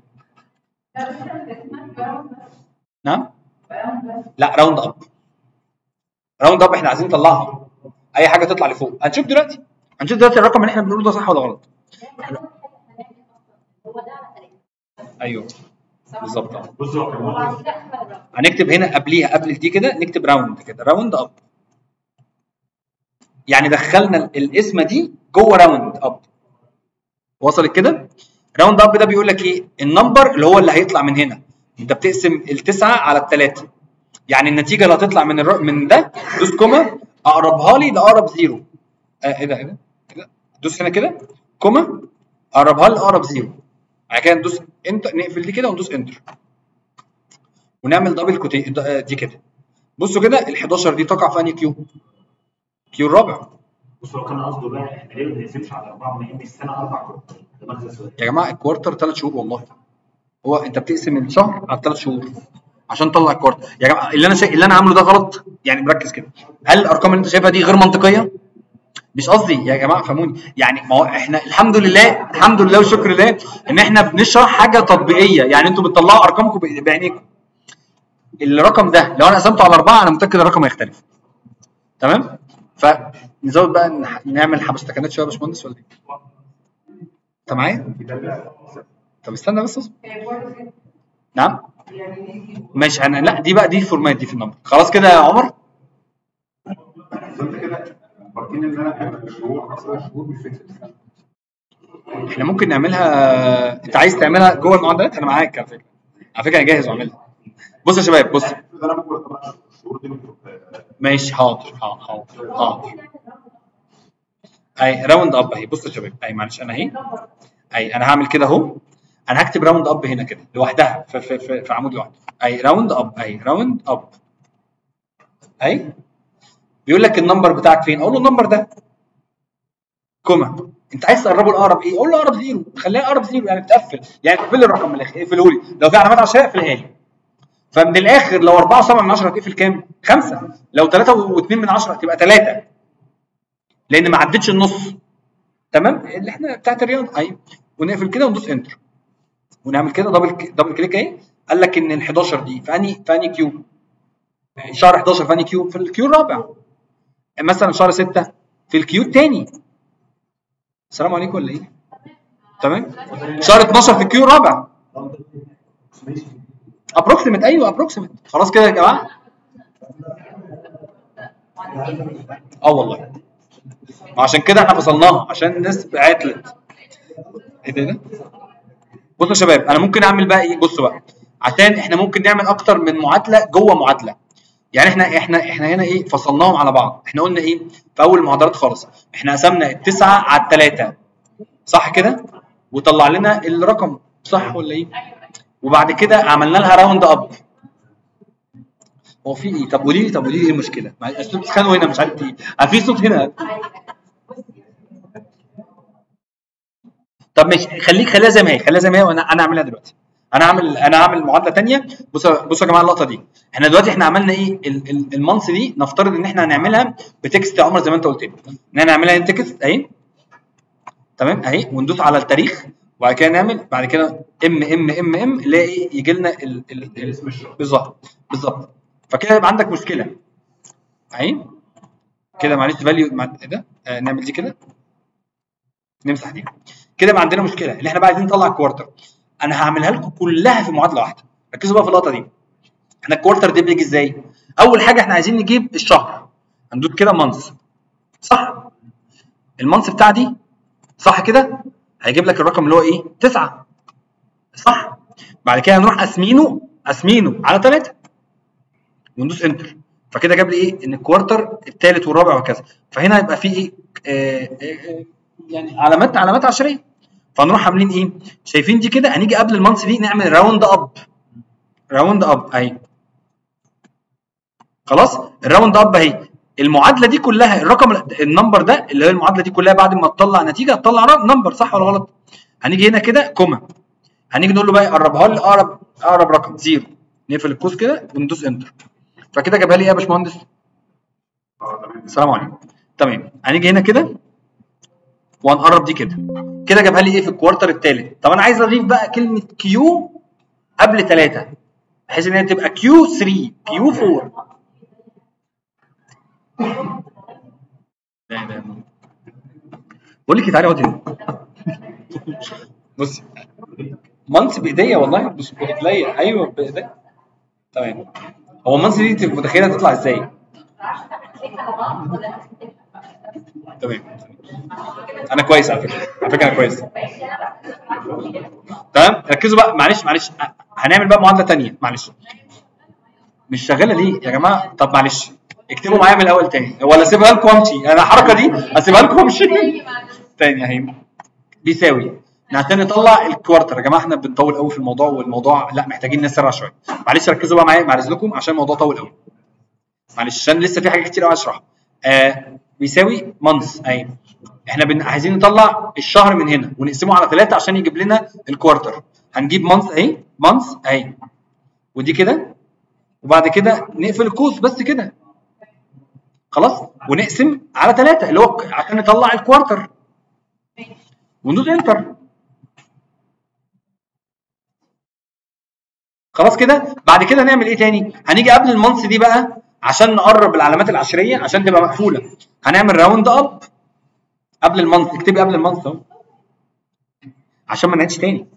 نعم لا راوند اب راوند اب احنا عايزين نطلعها اي حاجه تطلع لفوق هنشوف دلوقتي هنشوف دلوقتي الرقم اللي احنا بنقوله ده صح ولا غلط ايوه بالظبط اه بص هو كان هو هنكتب هنا قبليها قبل دي كده نكتب راوند كده راوند اب يعني دخلنا ال- الاسم دي جوه راوند اب وصلت كده راوند اب ده بيقول لك ايه النمبر اللي هو اللي هيطلع من هنا انت بتقسم التسعه على الثلاثه يعني النتيجه اللي هتطلع من الر... من ده دوس كوما اقربها لي لاقرب زيرو آه ايه ده ايه ده كده دوس هنا كده كوما اقربها لي لاقرب زيرو بعد كده ندوس انت نقفل دي كده وندوس انتر ونعمل دبل كوتي دي كده بصوا كده ال 11 دي تقع في انهي كيو؟ كيو الرابع بص هو كان قصده بقى احنا ليه ما بنقسمش على اربعه ونقسم السنه اربع كورات ده مغزى السؤال يا جماعه الكوارتر ثلاث شهور والله هو انت بتقسم الشهر على ثلاث شهور عشان تطلع الكوارتر يا جماعه اللي انا شا... اللي انا عامله ده غلط يعني مركز كده هل الارقام اللي انت شايفها دي غير منطقيه؟ مش قصدي يا جماعه فهموني يعني ما هو احنا الحمد لله الحمد لله والشكر لله ان احنا بنشرح حاجه تطبيقيه يعني انتوا بتطلعوا ارقامكم ب- بعينيكم الرقم ده لو انا قسمته على اربعه انا متاكد الرقم هيختلف تمام فنزود بقى نح- نعمل حبشتكنات شويه يا باشمهندس ولا ايه؟ انت معايا؟ طب استنى بس اصبر نعم ماشي انا لا دي بقى دي الفورمات دي في النمبر خلاص كده يا عمر بس انت كده فاكرين ان انا اعمل الشهور اصلا الشهور بالفكر احنا ممكن نعملها انت عايز تعملها جوه المعادلات انا معاك على فكره على فكره انا جاهز واعملها بص يا شباب بص انا ممكن اطلع الشهور دي من ماشي حاضر حاضر حاضر حاضر اي راوند اب اهي بص يا شباب اي معلش انا اهي اي انا هعمل كده اهو انا هكتب راوند اب هنا كده لوحدها في في في, في عمود لوحده اي راوند اب اي راوند اب اي بيقول لك النمبر بتاعك فين اقول له النمبر ده كوما انت عايز تقربه لاقرب ايه قول له اقرب زيرو خليها اقرب زيرو يعني تقفل يعني تقفل لي الرقم من الاخر اقفله لي لو في علامات عشريه اقفلها لي فمن الاخر لو 4 و7 من 10 هتقفل كام؟ 5 لو 3 و2 من 10 هتبقى 3 لان ما عدتش النص تمام اللي احنا بتاعت الرياضه ايوه ونقفل كده وندوس انتر ونعمل كده دبل دبل كليك اهي قال لك ان ال 11 دي في انهي في انهي كيو شهر 11 في انهي كيو في الكيو الرابع مثلا شهر 6 في الكيو الثاني السلام عليكم ولا ايه تمام شهر 12 في الكيو الرابع ابروكسيمت ايوه ابروكسيمت خلاص كده يا جماعه اه والله عشان كده احنا فصلناها عشان الناس عطلت ايه ده ده بصوا يا شباب انا ممكن اعمل بقى ايه بصوا بقى عشان احنا ممكن نعمل اكتر من معادله جوه معادله يعني احنا احنا احنا هنا ايه فصلناهم على بعض احنا قلنا ايه في اول المحاضرات خالص احنا قسمنا التسعه على الثلاثه صح كده وطلع لنا الرقم صح ولا ايه وبعد كده عملنا لها راوند اب هو في ايه طب قولي لي طب قولي لي ايه المشكله معلش، الصوت بيتخانقوا هنا مش عارف ايه آه، في صوت هنا طب ماشي خليك خليها زي ما هي خليها زي ما هي وانا انا اعملها دلوقتي انا هعمل انا هعمل معادله ثانيه بصوا بصوا يا جماعه اللقطه دي احنا دلوقتي احنا عملنا ايه ال- ال- المانث دي نفترض ان احنا هنعملها بتكست يا عمر زي ما انت قلت لي ان احنا نعملها ان تكست اهي تمام اهي وندوس على التاريخ وبعد كده نعمل بعد كده ام ام ام ام اللي هي ايه يجي لنا ال- ال- ال- اسم الشهر بالظبط بالظبط فكده يبقى عندك مشكله اهي كده معلش فاليو مع ايه ده آه نعمل دي كده نمسح دي كده بقى عندنا مشكله اللي احنا بقى عايزين نطلع الكوارتر انا هعملها لكم كلها في معادله واحده ركزوا بقى في اللقطه دي احنا الكوارتر دي بيجي ازاي اول حاجه احنا عايزين نجيب الشهر هندوس كده مانث صح المانث بتاع دي صح كده هيجيب لك الرقم اللي هو ايه 9 صح بعد كده هنروح قاسمينه قاسمينه على 3 وندوس انتر فكده جاب لي ايه ان الكوارتر الثالث والرابع وهكذا فهنا هيبقى في ايه آه آه آه يعني علامات علامات عشريه فنروح عاملين ايه شايفين دي كده هنيجي قبل المانث دي نعمل راوند اب راوند اب اهي خلاص الراوند اب اهي المعادله دي كلها الرقم النمبر ده اللي هي المعادله دي كلها بعد ما تطلع نتيجه هتطلع نمبر صح ولا غلط هنيجي هنا كده كوما هنيجي نقول له بقى قربها لي اقرب اقرب رقم زيرو نقفل القوس كده وندوس انتر فكده جابها لي ايه يا باشمهندس اه تمام السلام عليكم تمام هنيجي هنا كده وهنقرب دي كده كده جابها لي ايه في الكوارتر الثالث طب انا عايز اضيف بقى كلمه كيو قبل 3 بحيث ان هي تبقى كيو 3 كيو 4 لا لا بقول لك تعالي اقعدي هنا بصي مانس بايديا والله مش برجليا ايوه بايديا تمام هو مانس دي انت متخيله تطلع ازاي؟ تمام انا كويس على فكره على فكره انا كويس تمام ركزوا بقى معلش معلش هنعمل بقى معادله ثانيه معلش مش شغاله ليه يا جماعه طب معلش اكتبوا معايا من الاول تاني ولا اسيبها لكم وامشي انا الحركه دي اسيبها لكم وامشي تاني اهي بيساوي عشان نطلع الكوارتر يا جماعه احنا بنطول قوي في الموضوع والموضوع لا محتاجين نسرع شويه معلش ركزوا بقى معايا مع اذنكم عشان الموضوع طول قوي معلش عشان لسه في حاجات كتير قوي اشرحها آه بيساوي مانث اهي احنا بن... عايزين نطلع الشهر من هنا ونقسمه على ثلاثه عشان يجيب لنا الكوارتر هنجيب مانث اهي مانث اهي ودي كده وبعد كده نقفل القوس بس كده خلاص ونقسم على ثلاثه اللي هو عشان نطلع الكوارتر وندوس انتر خلاص كده بعد كده هنعمل ايه تاني هنيجي قبل المانث دي بقى عشان نقرب العلامات العشريه عشان تبقى مقفوله هنعمل راوند اب قبل المانث اكتبي قبل المانث اهو عشان ما نعيدش تاني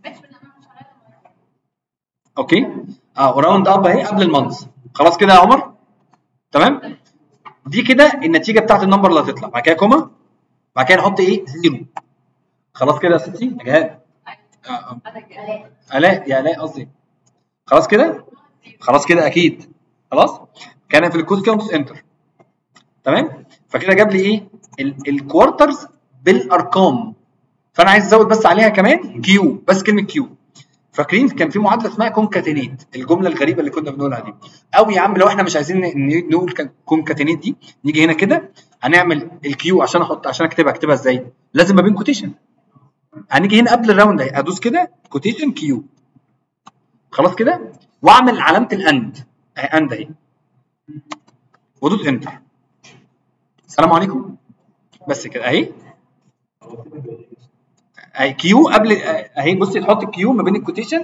اوكي اه وراوند اب اهي قبل المانث خلاص كده يا عمر تمام دي كده النتيجه بتاعت النمبر اللي هتطلع بعد كده كوما بعد كده نحط ايه زيرو خلاص كده يا ستي يا جهاد آه، آه. الاء يا الاء قصدي خلاص كده خلاص كده اكيد خلاص كان في الكود كده ندوس انتر تمام فكده جاب لي ايه ال- الكوارترز بالارقام فانا عايز ازود بس عليها كمان كيو بس كلمه كيو فاكرين كان في معادله اسمها كونكاتينيت الجمله الغريبه اللي كنا بنقولها دي او يا عم لو احنا مش عايزين ن- نقول كونكاتينيت دي نيجي هنا كده هنعمل الكيو عشان احط عشان اكتبها اكتبها ازاي لازم ما بين كوتيشن هنيجي هنا قبل الراوند اهي ادوس كده كوتيشن كيو خلاص كده واعمل علامه الاند اهي اند اهي وادوس انتر السلام عليكم بس كده اهي اهي كيو قبل اهي بصي تحط الكيو ما بين الكوتيشن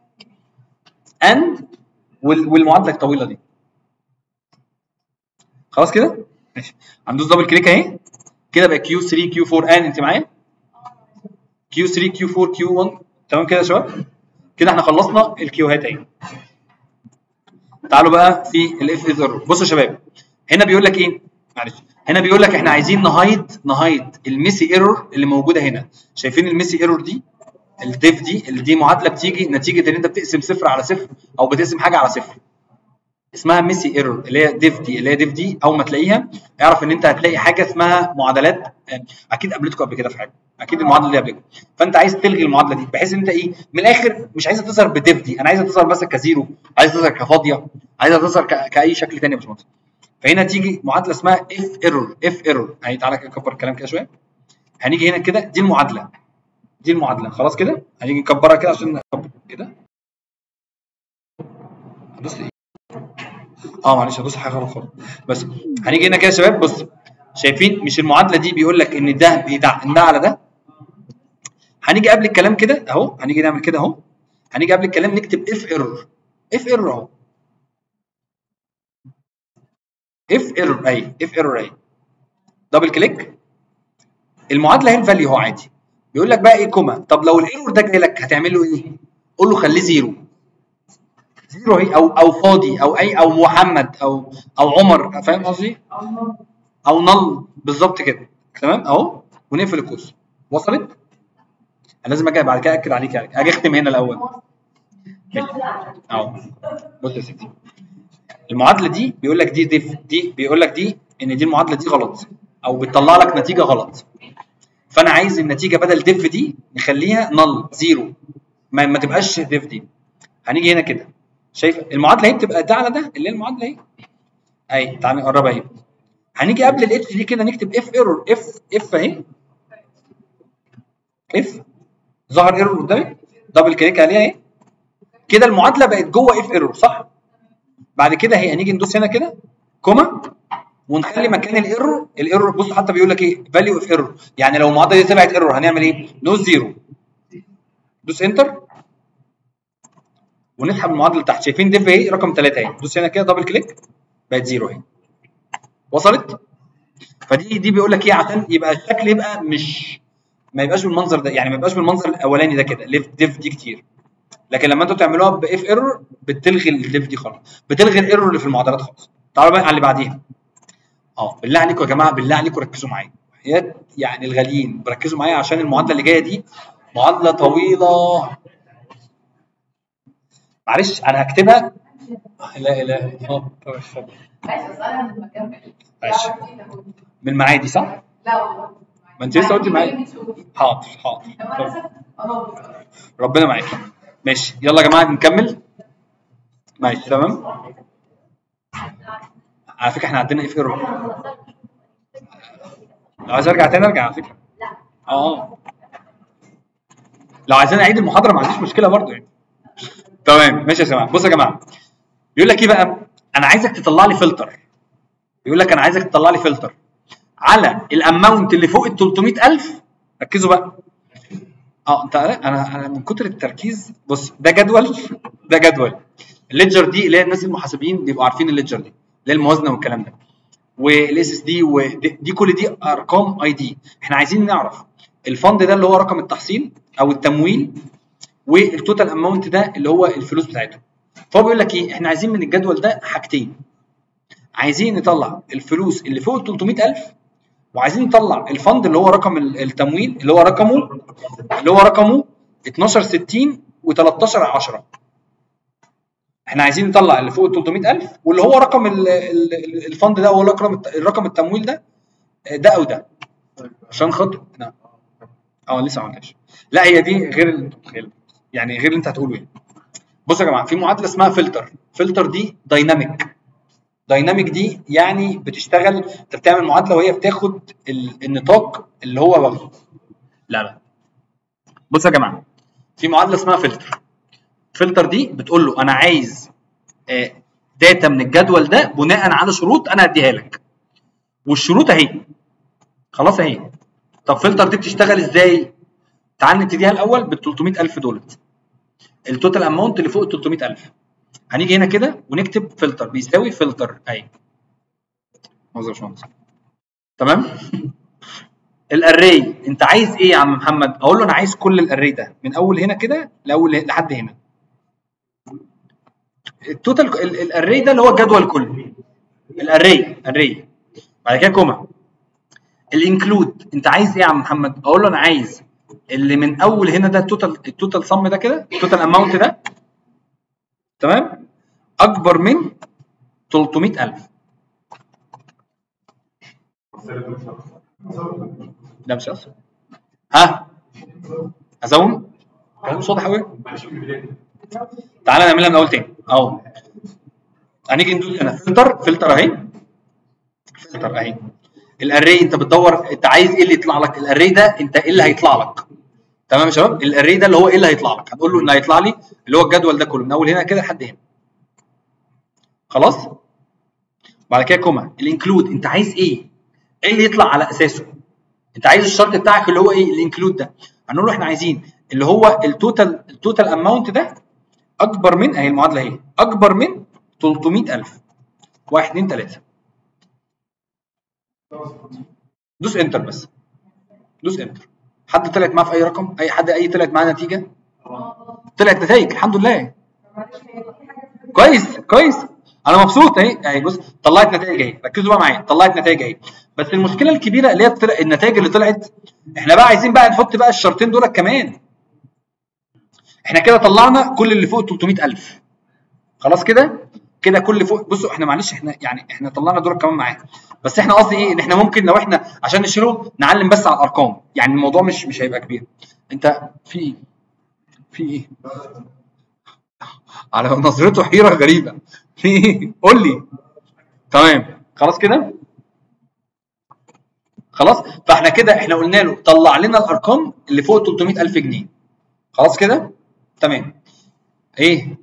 اند والمعادله الطويله دي خلاص كده ماشي هندوس دبل كليك اهي كده بقى كيو 3 كيو 4 ان انت معايا كيو 3 كيو 4 كيو 1 تمام كده يا شباب كده احنا خلصنا الكيوهات اهي تعالوا بقى في الاف از ايرور بصوا يا شباب هنا بيقول لك ايه معلش هنا بيقول لك احنا عايزين نهايد نهايد الميسي ايرور اللي موجوده هنا شايفين الميسي ايرور دي الديف دي اللي دي معادله بتيجي نتيجه ان انت بتقسم صفر على صفر او بتقسم حاجه على صفر اسمها ميسي ايرور اللي هي ديف دي اللي هي ديف دي اول ما تلاقيها اعرف ان انت هتلاقي حاجه اسمها معادلات آه، اكيد قابلتكم قبل كده في حاجه اكيد المعادله دي قبلكم فانت عايز تلغي المعادله دي بحيث ان انت ايه من الاخر مش عايزها تظهر بديف دي انا عايزها تظهر بس كزيرو عايزها تظهر كفاضيه عايزها تظهر ك- كاي شكل تاني يا باشمهندس فهنا تيجي معادله اسمها اف ايرور اف ايرور يعني تعالى كده نكبر الكلام كده شويه هنيجي هنا كده دي المعادله دي المعادله خلاص كده هنيجي نكبرها كده عشان نكبر كده هدوس ايه اه معلش هدوس حاجه غلط خالص بس هنيجي هنا كده يا شباب بص شايفين مش المعادله دي بيقول لك ان ده بيدع ان ده على ده هنيجي قبل الكلام كده اهو هنيجي نعمل كده اهو هنيجي قبل الكلام نكتب اف ايرور اف ايرور اهو اف ايرور اهي اف ايرور اهي دبل كليك المعادله هي الفاليو اهو عادي بيقول لك بقى ايه كوما طب لو الايرور ده جاي لك هتعمل له ايه؟ قول له خليه زيرو زيرو اهي او او فاضي او اي او محمد او او عمر فاهم قصدي؟ او نل بالظبط كده تمام اهو ونقفل القوس وصلت؟ انا لازم اجي بعد كده اكد عليك يعني اجي اختم هنا الاول ماشي. اهو بص يا سيدي المعادله دي بيقول لك دي ديف دي بيقول لك دي ان دي المعادله دي غلط او بتطلع لك نتيجه غلط فانا عايز النتيجه بدل ديف دي نخليها نل زيرو ما, ما تبقاش ديف دي هنيجي هنا كده شايف المعادله اهي بتبقى ده على ده اللي هي المعادله اهي اهي تعالى نقربها اهي هنيجي قبل الاتش دي كده نكتب اف ايرور اف اف اهي اف ظهر ايرور قدامك دبل كليك عليها اهي كده المعادله بقت جوه اف ايرور صح بعد كده هي هنيجي ندوس هنا كده كوما ونخلي مكان الايرور الايرور بص حتى بيقول لك ايه فاليو اوف ايرور يعني لو المعادله دي طلعت ايرور هنعمل ايه نوز زيرو دوس انتر ونسحب المعادله تحت شايفين ديف اهي رقم 3 اهي دوس هنا كده دبل كليك بقت زيرو اهي وصلت فدي دي بيقول لك ايه عشان يبقى الشكل يبقى مش ما يبقاش بالمنظر ده يعني ما يبقاش بالمنظر الاولاني ده كده ليف ديف دي كتير لكن لما انتوا تعملوها باف ايرور بتلغي الديف دي خالص بتلغي الايرور اللي في المعادلات خالص تعالوا بقى على اللي بعديها اه بالله عليكم يا جماعه بالله عليكم ركزوا معايا يا يعني الغاليين بركزوا معايا عشان المعادله اللي جايه دي معادله طويله معلش انا هكتبها لا لا اه طب اتفضل. عايز اسالها من مكان بعيد ماشي من المعادي صح؟ لا والله ما انت لسه قلت معايا بتشوف. حاضر حاضر لو انا طب ساكتة ربنا معاك ماشي يلا يا جماعه نكمل ماشي تمام على فكره احنا عندنا ايه في ايرور لو عايز ارجع تاني ارجع على فكره اه لو عايزين اعيد المحاضره ما عنديش مشكله برضو يعني تمام ماشي يا جماعه بصوا يا جماعه بيقول لك ايه بقى انا عايزك تطلع لي فلتر بيقول لك انا عايزك تطلع لي فلتر على الاماونت اللي فوق ال 300000 ركزوا بقى اه انت انا انا من كتر التركيز بص ده جدول ده جدول الليدجر دي اللي هي الناس المحاسبين بيبقوا عارفين الليدجر دي اللي هي الموازنه والكلام ده والاس اس دي ودي دي كل دي ارقام اي دي احنا عايزين نعرف الفند ده اللي هو رقم التحصيل او التمويل والتوتال اماونت ده اللي هو الفلوس بتاعته فهو بيقول لك ايه احنا عايزين من الجدول ده حاجتين عايزين نطلع الفلوس اللي فوق ال 300000 وعايزين نطلع الفند اللي هو رقم ال- التمويل اللي هو رقمه اللي هو رقمه 1260 و13 10 احنا عايزين نطلع اللي فوق ال 300000 واللي هو رقم ال- ال- ال- الفند ده هو رقم الت- الرقم التمويل ده ده او ده عشان خاطر نعم اه لسه ما عملتهاش لا هي دي غير ال- غير يعني غير اللي انت هتقوله يعني بصوا يا جماعه في معادله اسمها فلتر فلتر دي دايناميك دايناميك دي يعني بتشتغل انت بتعمل معادله وهي بتاخد ال- النطاق اللي هو واخده لا لا بصوا يا جماعه في معادله اسمها فلتر فلتر دي بتقول له انا عايز آه، داتا من الجدول ده بناء على شروط انا هديها لك والشروط اهي خلاص اهي طب فلتر دي بتشتغل ازاي تعال نبتديها الاول بال 300000 دولت التوتال اماونت اللي فوق ال 300000 هنيجي هنا كده ونكتب فلتر بيساوي فلتر اهي مؤاخذة يا باشمهندس تمام الاري انت عايز ايه يا عم محمد اقول له انا عايز كل الاري ده من اول هنا كده لاول لحد هنا التوتال الاري ده اللي هو الجدول كله الاري اري بعد كده كوما الانكلود انت عايز ايه يا عم محمد اقول له انا عايز اللي من اول هنا ده التوتال التوتال صم ده كده التوتال اماونت ده تمام اكبر من 300000 ده مش اصلا ها ازوم كلام مش واضح قوي تعالى نعملها من اول تاني اهو هنيجي ندوس هنا فلتر فلتر اهي فلتر اهي الاري انت بتدور انت عايز ايه اللي يطلع لك الاري ده انت ايه اللي هيطلع لك تمام يا شباب الاري ده اللي هو ايه اللي هيطلع لك هتقول له اللي هيطلع لي اللي هو الجدول ده كله من اول هنا كده لحد هنا خلاص بعد كده كوما الانكلود انت عايز ايه ايه اللي يطلع على اساسه انت عايز الشرط بتاعك اللي هو ايه الانكلود ده هنقول له احنا عايزين اللي هو التوتال التوتال اماونت ده اكبر من اهي المعادله اهي اكبر من 300000 1 2 3 دوس انتر بس دوس انتر حد طلعت معاه في اي رقم اي حد اي طلعت معاه نتيجه طلعت نتائج الحمد لله كويس كويس انا مبسوط اهي اهي بص طلعت نتائج اهي ركزوا بقى معايا طلعت نتائج اهي بس المشكله الكبيره اللي هي طلع النتائج اللي طلعت احنا بقى عايزين بقى نحط بقى الشرطين دول كمان احنا كده طلعنا كل اللي فوق 300000 خلاص كده كده كل فوق بصوا احنا معلش احنا يعني احنا طلعنا دول كمان معاهم بس احنا قصدي ايه ان احنا ممكن لو احنا عشان نشيله نعلم بس على الارقام يعني الموضوع مش مش هيبقى كبير انت في ايه في ايه على نظرته حيره غريبه في ايه قول لي تمام خلاص كده خلاص فاحنا كده احنا قلنا له طلع لنا الارقام اللي فوق 300000 جنيه خلاص كده تمام ايه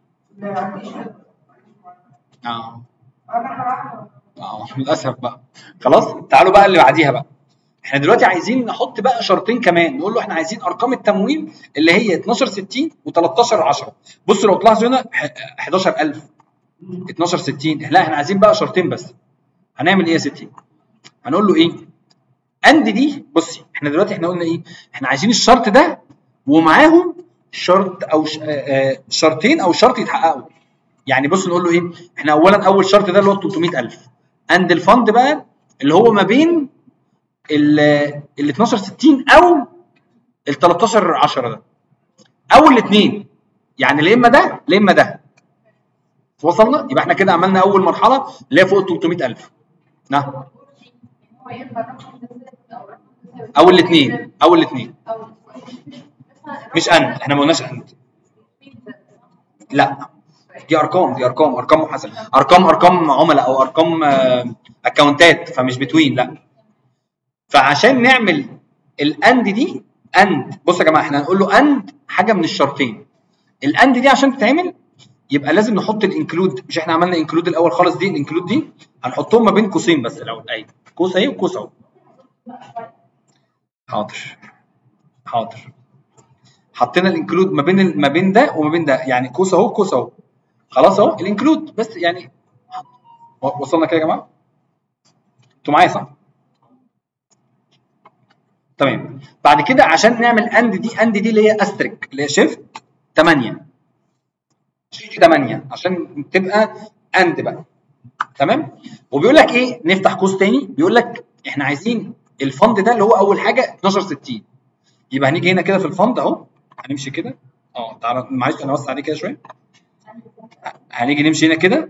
اه اه للاسف بقى خلاص تعالوا بقى اللي بعديها بقى احنا دلوقتي عايزين نحط بقى شرطين كمان نقول له احنا عايزين ارقام التمويل اللي هي 1260 و13 10 بصوا لو تلاحظوا هنا ح- 11000 1260 لا احنا عايزين بقى شرطين بس هنعمل ايه يا ستي هنقول له ايه اند دي بصي احنا دلوقتي احنا قلنا ايه احنا عايزين الشرط ده ومعاهم شرط او ش- آه، آه، شرطين او شرط يتحققوا يعني بص نقول له ايه احنا اولا اول شرط ده اللي هو 300000 اند الفند بقى اللي هو ما بين ال ال 1260 او ال 13 10 ده او الاثنين يعني لا اما ده لا اما ده وصلنا يبقى احنا كده عملنا اول مرحله اللي هي فوق ال 300000 نعم هو ينفع الرقم ده ثابت او رقم ده ثابت او الاثنين او الاثنين او مثلا مش اند احنا ما قلناش اند لا دي ارقام دي ارقام ارقام محاسبه ارقام ارقام عملاء او ارقام آه، اكونتات فمش بتوين لا فعشان نعمل الاند دي اند بص يا جماعه احنا هنقول له اند حاجه من الشرطين الاند دي عشان تتعمل يبقى لازم نحط الانكلود مش احنا عملنا انكلود الاول خالص دي الانكلود دي هنحطهم ما بين قوسين بس الاول ايوه قوس اهي وقوس اهو حاضر حاضر حطينا الانكلود ما بين ال- ما بين ده وما بين ده يعني قوس اهو قوس اهو خلاص اهو الانكلود بس يعني و- وصلنا كده يا جماعه انتوا معايا صح تمام بعد كده عشان نعمل اند دي اند دي اللي هي استريك اللي هي شيفت 8 شيفت 8 عشان تبقى اند بقى تمام وبيقول لك ايه نفتح قوس تاني بيقول لك احنا عايزين الفند ده اللي هو اول حاجه 1260 يبقى هنيجي هنا كده في الفند اهو هنمشي كده اه تعالى معلش انا اوسع عليه كده شويه هنيجي نمشي هنا كده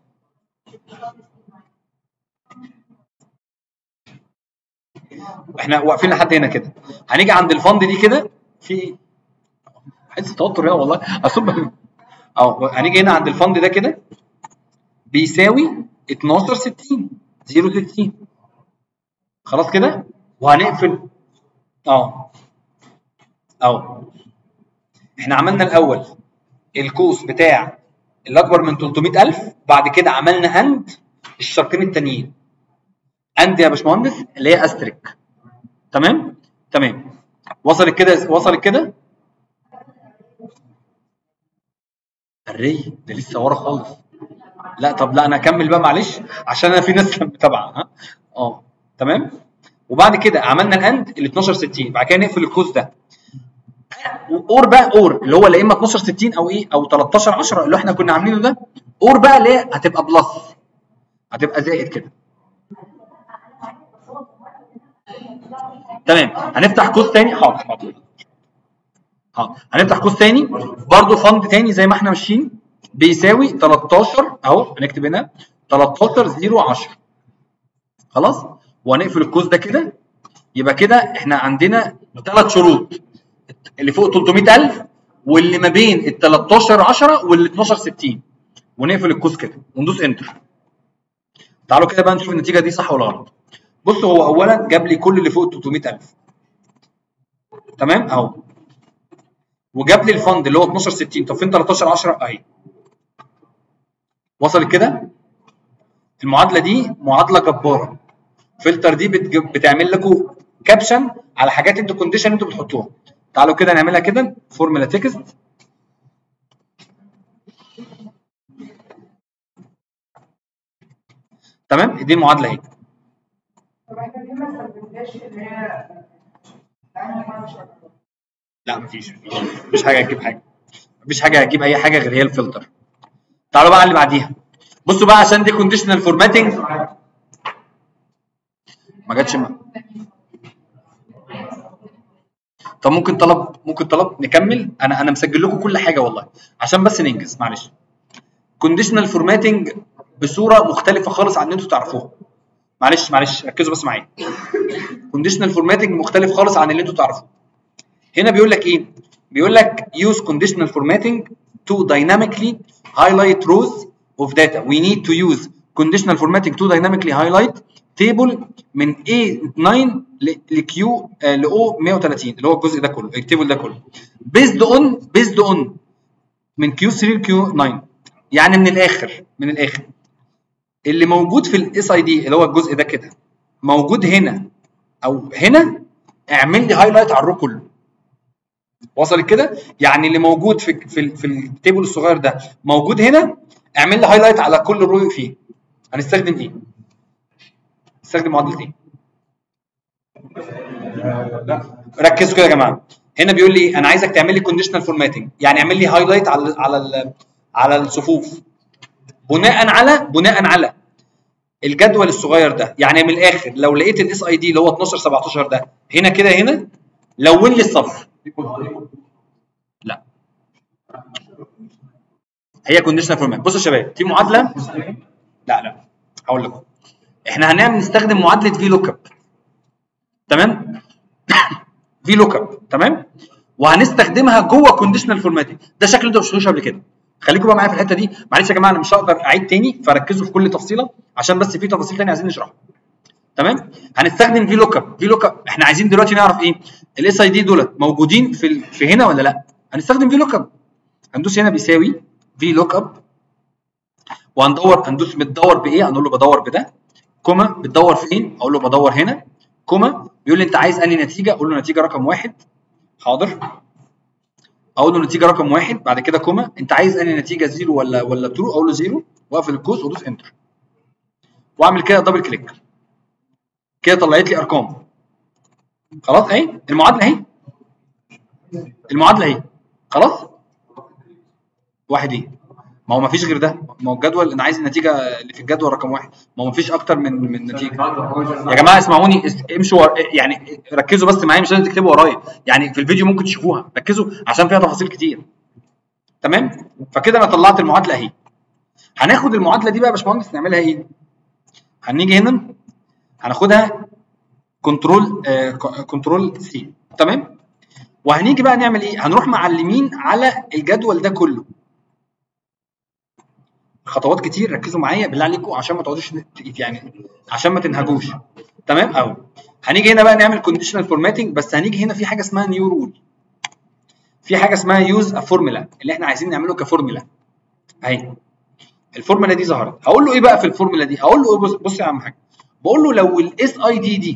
احنا واقفين لحد هنا كده هنيجي عند الفند دي كده في حس توتر هنا والله اصب اه هنيجي هنا عند الفند ده كده بيساوي 12 60 0 60 خلاص كده وهنقفل اه اه احنا عملنا الاول القوس بتاع اللي اكبر من 300000 بعد كده عملنا اند الشرطين التانيين اند يا باشمهندس اللي هي استريك تمام تمام وصلت كده وصلت كده الري ده لسه ورا خالص لا طب لا انا اكمل بقى معلش عشان انا في ناس متابعه ها اه تمام وبعد كده عملنا الاند ال 12 60 بعد كده نقفل القوس ده اور بقى اور اللي هو لا اما 12 60 او ايه او 13 10 اللي احنا كنا عاملينه ده اور بقى اللي هي هتبقى بلس هتبقى زائد كده تمام هنفتح قوس تاني حاضر حاضر حاضر هنفتح قوس تاني برضو فند تاني زي ما احنا ماشيين بيساوي 13 اهو هنكتب هنا 13 0 10 خلاص وهنقفل القوس ده كده يبقى كده احنا عندنا ثلاث شروط اللي فوق 300000 واللي ما بين ال 13 10 وال 12 60 ونقفل القوس كده وندوس انتر تعالوا كده بقى نشوف النتيجه دي صح ولا غلط بص هو اولا جاب لي كل اللي فوق 300000 تمام اهو وجاب لي الفند اللي هو 12 60 طب فين 13 10 اهي وصلت كده المعادله دي معادله جباره فلتر دي بتجيب بتعمل لكم كابشن على حاجات انتوا كونديشن انتوا بتحطوها تعالوا كده نعملها كده فورمولا تكست تمام دي المعادله اهي طب احنا ليه ما استخدمناش اللي هي أهم حاجة شغالة؟ لا مفيش مفيش مفيش حاجه هتجيب حاجه مفيش حاجه هتجيب اي حاجه غير هي الفلتر تعالوا بقى على اللي بعديها بصوا بقى عشان دي كونديشنال فورماتنج ما جاتش م- طب ممكن طلب ممكن طلب نكمل انا انا مسجل لكم كل حاجه والله عشان بس ننجز معلش كونديشنال فورماتنج بصوره مختلفه خالص عن اللي انتوا تعرفوها معلش معلش ركزوا بس معايا كونديشنال فورماتنج مختلف خالص عن اللي انتوا تعرفوه هنا بيقول لك ايه بيقول لك use conditional formatting to dynamically highlight rows of data we need to use conditional formatting to dynamically highlight table من A9 ل Q ل O 130 اللي هو الجزء ده كله التيبل ده كله based on based on من Q3 ل Q9 يعني من الاخر من الاخر اللي موجود في الاس اي دي اللي هو الجزء ده كده موجود هنا او هنا اعمل لي هايلايت على الرو كله وصلت كده يعني اللي موجود في في ال- في التيبل الصغير ده موجود هنا اعمل لي هايلايت على كل رو فيه هنستخدم ايه نستخدم معادله ايه لا ركزوا كده يا جماعه هنا بيقول لي انا عايزك تعمل لي كونديشنال فورماتنج يعني اعمل لي هايلايت على على ال- على الصفوف بناء على بناء على الجدول الصغير ده يعني من الاخر لو لقيت الاس اي دي اللي هو 12 17 ده هنا كده هنا لون لي الصف لا هي كونديشنال فورمات بصوا يا شباب في معادله لا لا هقول لكم احنا هنعمل نستخدم معادله في لوك اب تمام في لوك اب تمام وهنستخدمها جوه كونديشنال فورماتنج ده شكل انتوا ما شفتوش قبل كده خليكم بقى معايا في الحته دي معلش يا جماعه انا مش هقدر اعيد تاني فركزوا في كل تفصيله عشان بس في تفاصيل تانية عايزين نشرحها تمام هنستخدم في لوك اب في لوك اب احنا عايزين دلوقتي نعرف ايه الاس اي دي دولت موجودين في ال- في هنا ولا لا هنستخدم في لوك اب هندوس هنا بيساوي في لوك اب وهندور هندوس بتدور بايه هنقول له بدور بده كوما بتدور فين اقول له بدور هنا كوما بيقول لي انت عايز انهي نتيجه اقول له نتيجه رقم واحد حاضر اقول له نتيجه رقم واحد بعد كده كوما انت عايز انهي نتيجه زيرو ولا ولا ترو اقول له زيرو واقفل القوس وادوس انتر واعمل كده دبل كليك كده طلعت لي ارقام خلاص اهي المعادله اهي المعادله اهي خلاص واحد ايه ما هو ما فيش غير ده ما هو الجدول انا عايز النتيجه اللي في الجدول رقم واحد ما هو ما فيش اكتر من من نتيجه يا جماعه اسمعوني اس- امشوا ور... يعني ركزوا بس معايا مش لازم تكتبوا ورايا يعني في الفيديو ممكن تشوفوها ركزوا عشان فيها تفاصيل كتير تمام فكده انا طلعت المعادله اهي هناخد المعادله دي بقى يا باشمهندس نعملها ايه هنيجي هنا هناخدها كنترول آه كنترول سي تمام وهنيجي بقى نعمل ايه هنروح معلمين على الجدول ده كله خطوات كتير ركزوا معايا بالله عليكم عشان ما تقعدوش ن- يعني عشان ما تنهجوش تمام اهو هنيجي هنا بقى نعمل كونديشنال فورماتنج بس هنيجي هنا في حاجه اسمها نيو رول في حاجه اسمها يوز ا فورمولا اللي احنا عايزين نعمله كفورمولا اهي الفورمولا دي ظهرت هقول له ايه بقى في الفورمولا دي هقول له إيه؟ بص, بص يا عم حاج بقول له لو الاس اي دي دي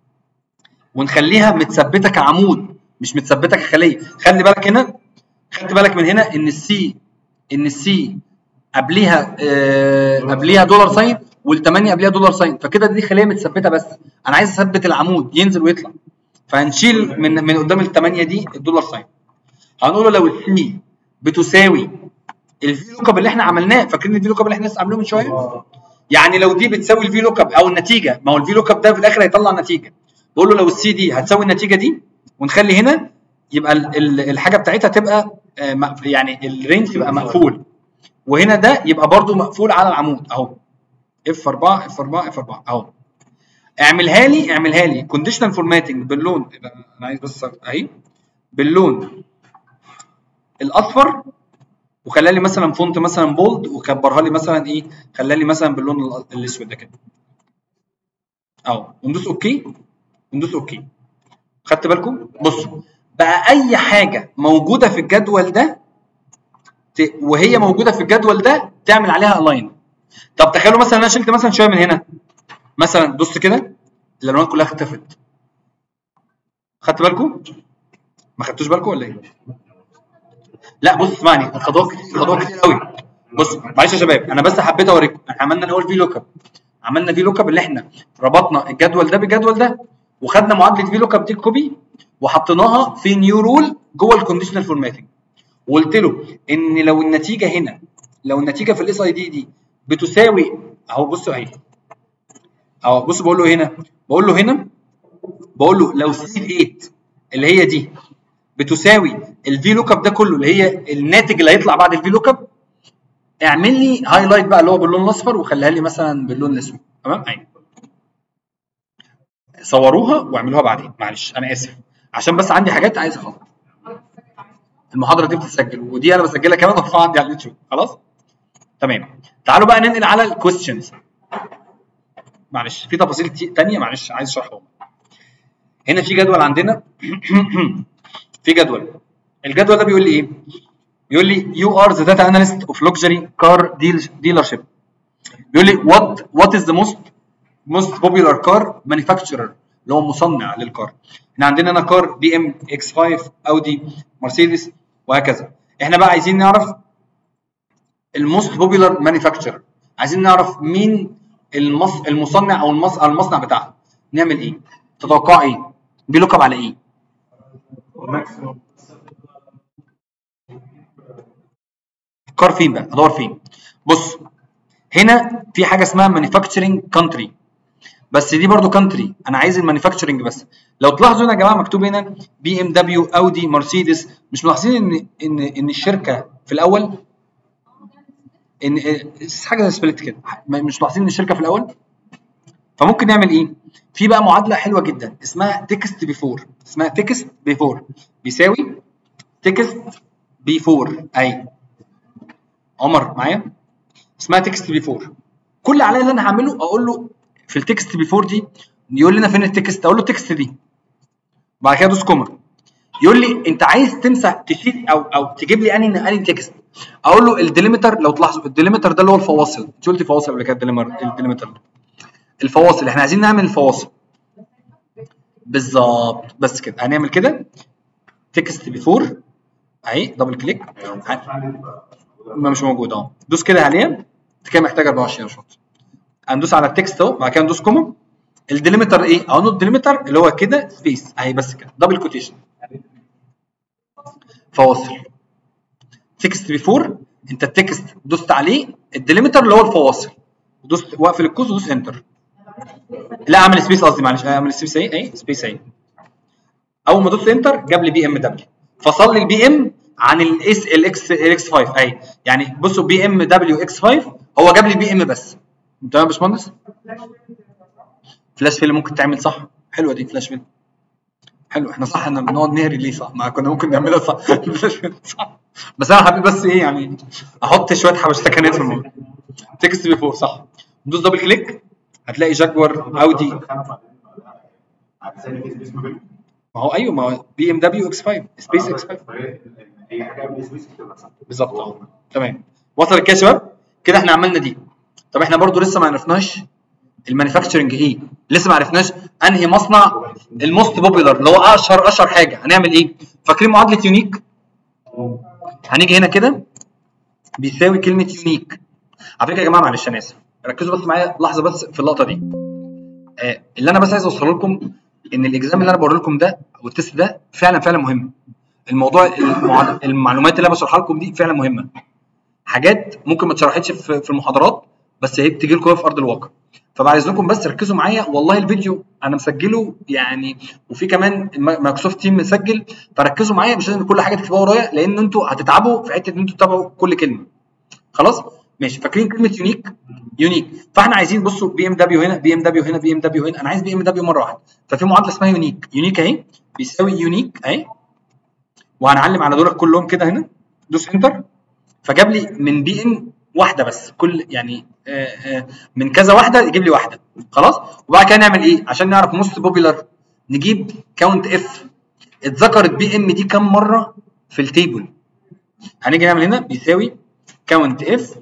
ونخليها متثبته كعمود مش متثبته كخليه خلي بالك هنا خدت بالك من هنا ان السي ان السي قبليها آه قبليها دولار ساين والثمانيه قبليها دولار ساين فكده دي خليه متثبته بس انا عايز اثبت العمود ينزل ويطلع فهنشيل من من قدام الثمانيه دي الدولار ساين هنقول له لو السي بتساوي الفي لوك اب اللي احنا عملناه فاكرين الفي لوك اب اللي احنا لسه عاملينه من شويه يعني لو دي بتساوي الفي لوك اب او النتيجه ما هو الفي لوك اب ده في الاخر هيطلع نتيجه بقول له لو السي دي هتساوي النتيجه دي ونخلي هنا يبقى ال- ال- الحاجه بتاعتها تبقى آه، مق- يعني الرينج يبقى مقفول وهنا ده يبقى برضو مقفول على العمود اهو اف 4 اف 4 اف 4 اهو اعملها لي اعملها لي كونديشنال فورماتنج باللون انا عايز بس اهي باللون الاصفر وخليها لي مثلا فونت مثلا بولد وكبرها لي مثلا ايه خليها لي مثلا باللون ال- الاسود ده كده اهو وندوس اوكي وندوس اوكي خدت بالكم بصوا بقى اي حاجه موجوده في الجدول ده ت- وهي موجوده في الجدول ده تعمل عليها الاين طب تخيلوا مثلا انا شلت مثلا شويه من هنا مثلا دوست كده الالوان كلها اختفت خدت بالكم ما خدتوش بالكم ولا ايه لا بص اسمعني الخطوات كتير الخطوات كتير قوي بص معلش يا شباب انا بس حبيت اوريكم احنا عملنا الاول في لوك اب عملنا في لوك اب اللي احنا ربطنا الجدول ده بالجدول ده وخدنا معادله في لوك اب دي كوبي وحطيناها في نيو رول جوه الكونديشنال فورماتنج وقلت له ان لو النتيجه هنا لو النتيجه في الاس اي دي دي بتساوي اهو بصوا اهي اهو بص بقول له هنا بقول له هنا بقول له لو سي 8 اللي هي دي بتساوي الفي لوك اب ده كله اللي هي الناتج اللي هيطلع بعد الفي لوك اب اعمل لي هايلايت بقى اللي هو باللون الاصفر وخليها لي مثلا باللون الاسود تمام ايوه صوروها واعملوها بعدين معلش انا اسف عشان بس عندي حاجات عايز اخلص المحاضره دي بتتسجل ودي انا بسجلها كمان وارفعها عندي على اليوتيوب خلاص تمام تعالوا بقى ننقل على الكويستشنز معلش في تفاصيل كتير تانية معلش عايز اشرحهم هنا في جدول عندنا في جدول الجدول ده بيقول لي ايه بيقول لي يو ار ذا داتا اناليست اوف لوكسجري كار ديلر شيب بيقول لي وات وات از ذا موست موست بوبيلار كار مانيفاكتشرر اللي هو مصنع للكار احنا عندنا هنا كار بي ام اكس 5 اودي مرسيدس وهكذا احنا بقى عايزين نعرف الموست بوبيلار مانيفاكتشرر عايزين نعرف مين المص... المصنع او المص... المصنع بتاعها نعمل ايه تتوقع ايه بيلوك اب على ايه كار فين بقى ادور فين بص هنا في حاجه اسمها مانيفاكتشرنج كونتري بس دي برضو كونتري انا عايز المانيفاكتشرنج بس لو تلاحظوا هنا يا جماعه مكتوب هنا بي ام دبليو اودي مرسيدس مش ملاحظين ان ان ان الشركه في الاول ان حاجه زي سبليت كده مش ملاحظين ان الشركه في الاول فممكن نعمل ايه في بقى معادله حلوه جدا اسمها تكست بيفور اسمها تكست بيفور بيساوي تكست بي 4 اهي عمر معايا اسمها تكست بي 4 كل اللي عليا اللي انا هعمله اقول له في التكست بي 4 دي يقول لنا فين التكست اقول له التكست دي بعد كده ادوس كوما يقول لي انت عايز تمسح تشيل او او تجيب لي انهي انهي تكست اقول له الديليمتر لو تلاحظوا الديليمتر ده اللي هو الفواصل انت قلتي فواصل قبل كده الديليمتر الديليمتر الفواصل احنا عايزين نعمل الفواصل بالظبط بس كده هنعمل كده تكست بي 4 اهي دبل كليك ما مش موجود اه دوس كده عليها انت كده محتاج 24 نشاط هندوس على التكست اهو بعد كده ندوس كوما الديليمتر ايه؟ اهو الديليمتر اللي هو كده سبيس اهي بس كده دبل كوتيشن فواصل تكست بي 4 انت التكست دوست عليه الديليمتر اللي هو الفواصل دوست واقفل القوس ودوس انتر لا اعمل سبيس قصدي معلش اعمل سبيس اهي اهي سبيس اهي اول ما دوست انتر جاب لي بي ام دبليو فصل لي البي ام عن الاس الاكس الاكس 5 اهي يعني بصوا بي ام دبليو اكس 5 هو جاب لي بي ام بس تمام يا باشمهندس فلاش فيل ممكن تعمل صح حلوه دي فلاش فيل حلو احنا صح ان بنقعد نهري ليه صح ما كنا ممكن نعملها صح فلاش فيل صح بس انا حبيت بس ايه يعني احط شويه حبشتكنات في الموضوع تكست بي 4 صح دوس دبل كليك هتلاقي جاكور اودي هتسالي في سبيس ما بينهم ما هو ايوه ما هو بي ام دبليو اكس 5 سبيس اكس 5 هي حاجه قبل سبيس بتبقى صح بالظبط اه تمام وصلت كده يا شباب كده احنا عملنا دي طب احنا برضو لسه ما عرفناش المانيفاكتشرنج ايه لسه ما عرفناش انهي مصنع الموست بوبيلر اللي هو اشهر اشهر حاجه هنعمل ايه فاكرين معادله يونيك هنيجي هنا كده بيساوي كلمه يونيك على فكره يا جماعه معلش انا اسف ركزوا بس معايا لحظه بس في اللقطه دي آه اللي انا بس عايز اوصله لكم ان الاكزام اللي انا بقول لكم ده والتست ده فعلا فعلا مهم الموضوع المعاد- المعلومات اللي انا بشرحها لكم دي فعلا مهمه حاجات ممكن ما اتشرحتش في في المحاضرات بس هي بتيجي لكم في ارض الواقع فبعايز لكم بس ركزوا معايا والله الفيديو انا مسجله يعني وفي كمان الم- مايكروسوفت تيم مسجل فركزوا معايا مش لازم كل حاجه تكتبوها ورايا لان انتوا هتتعبوا في حته ان انتوا تتابعوا كل كلمه خلاص ماشي فاكرين كلمه يونيك يونيك فاحنا عايزين بصوا بي ام دبليو هنا بي ام دبليو هنا بي ام دبليو هنا انا عايز بي ام دبليو مره واحده ففي معادله اسمها يونيك يونيك اهي بيساوي يونيك اهي وهنعلم على دول كلهم كده هنا دوس انتر فجاب لي من بي ام واحده بس كل يعني آه آه من كذا واحده يجيب لي واحده خلاص وبعد كده نعمل ايه عشان نعرف موست بوبيلر نجيب كاونت اف اتذكرت بي ام دي كام مره في التيبل هنيجي نعمل هنا بيساوي كاونت اف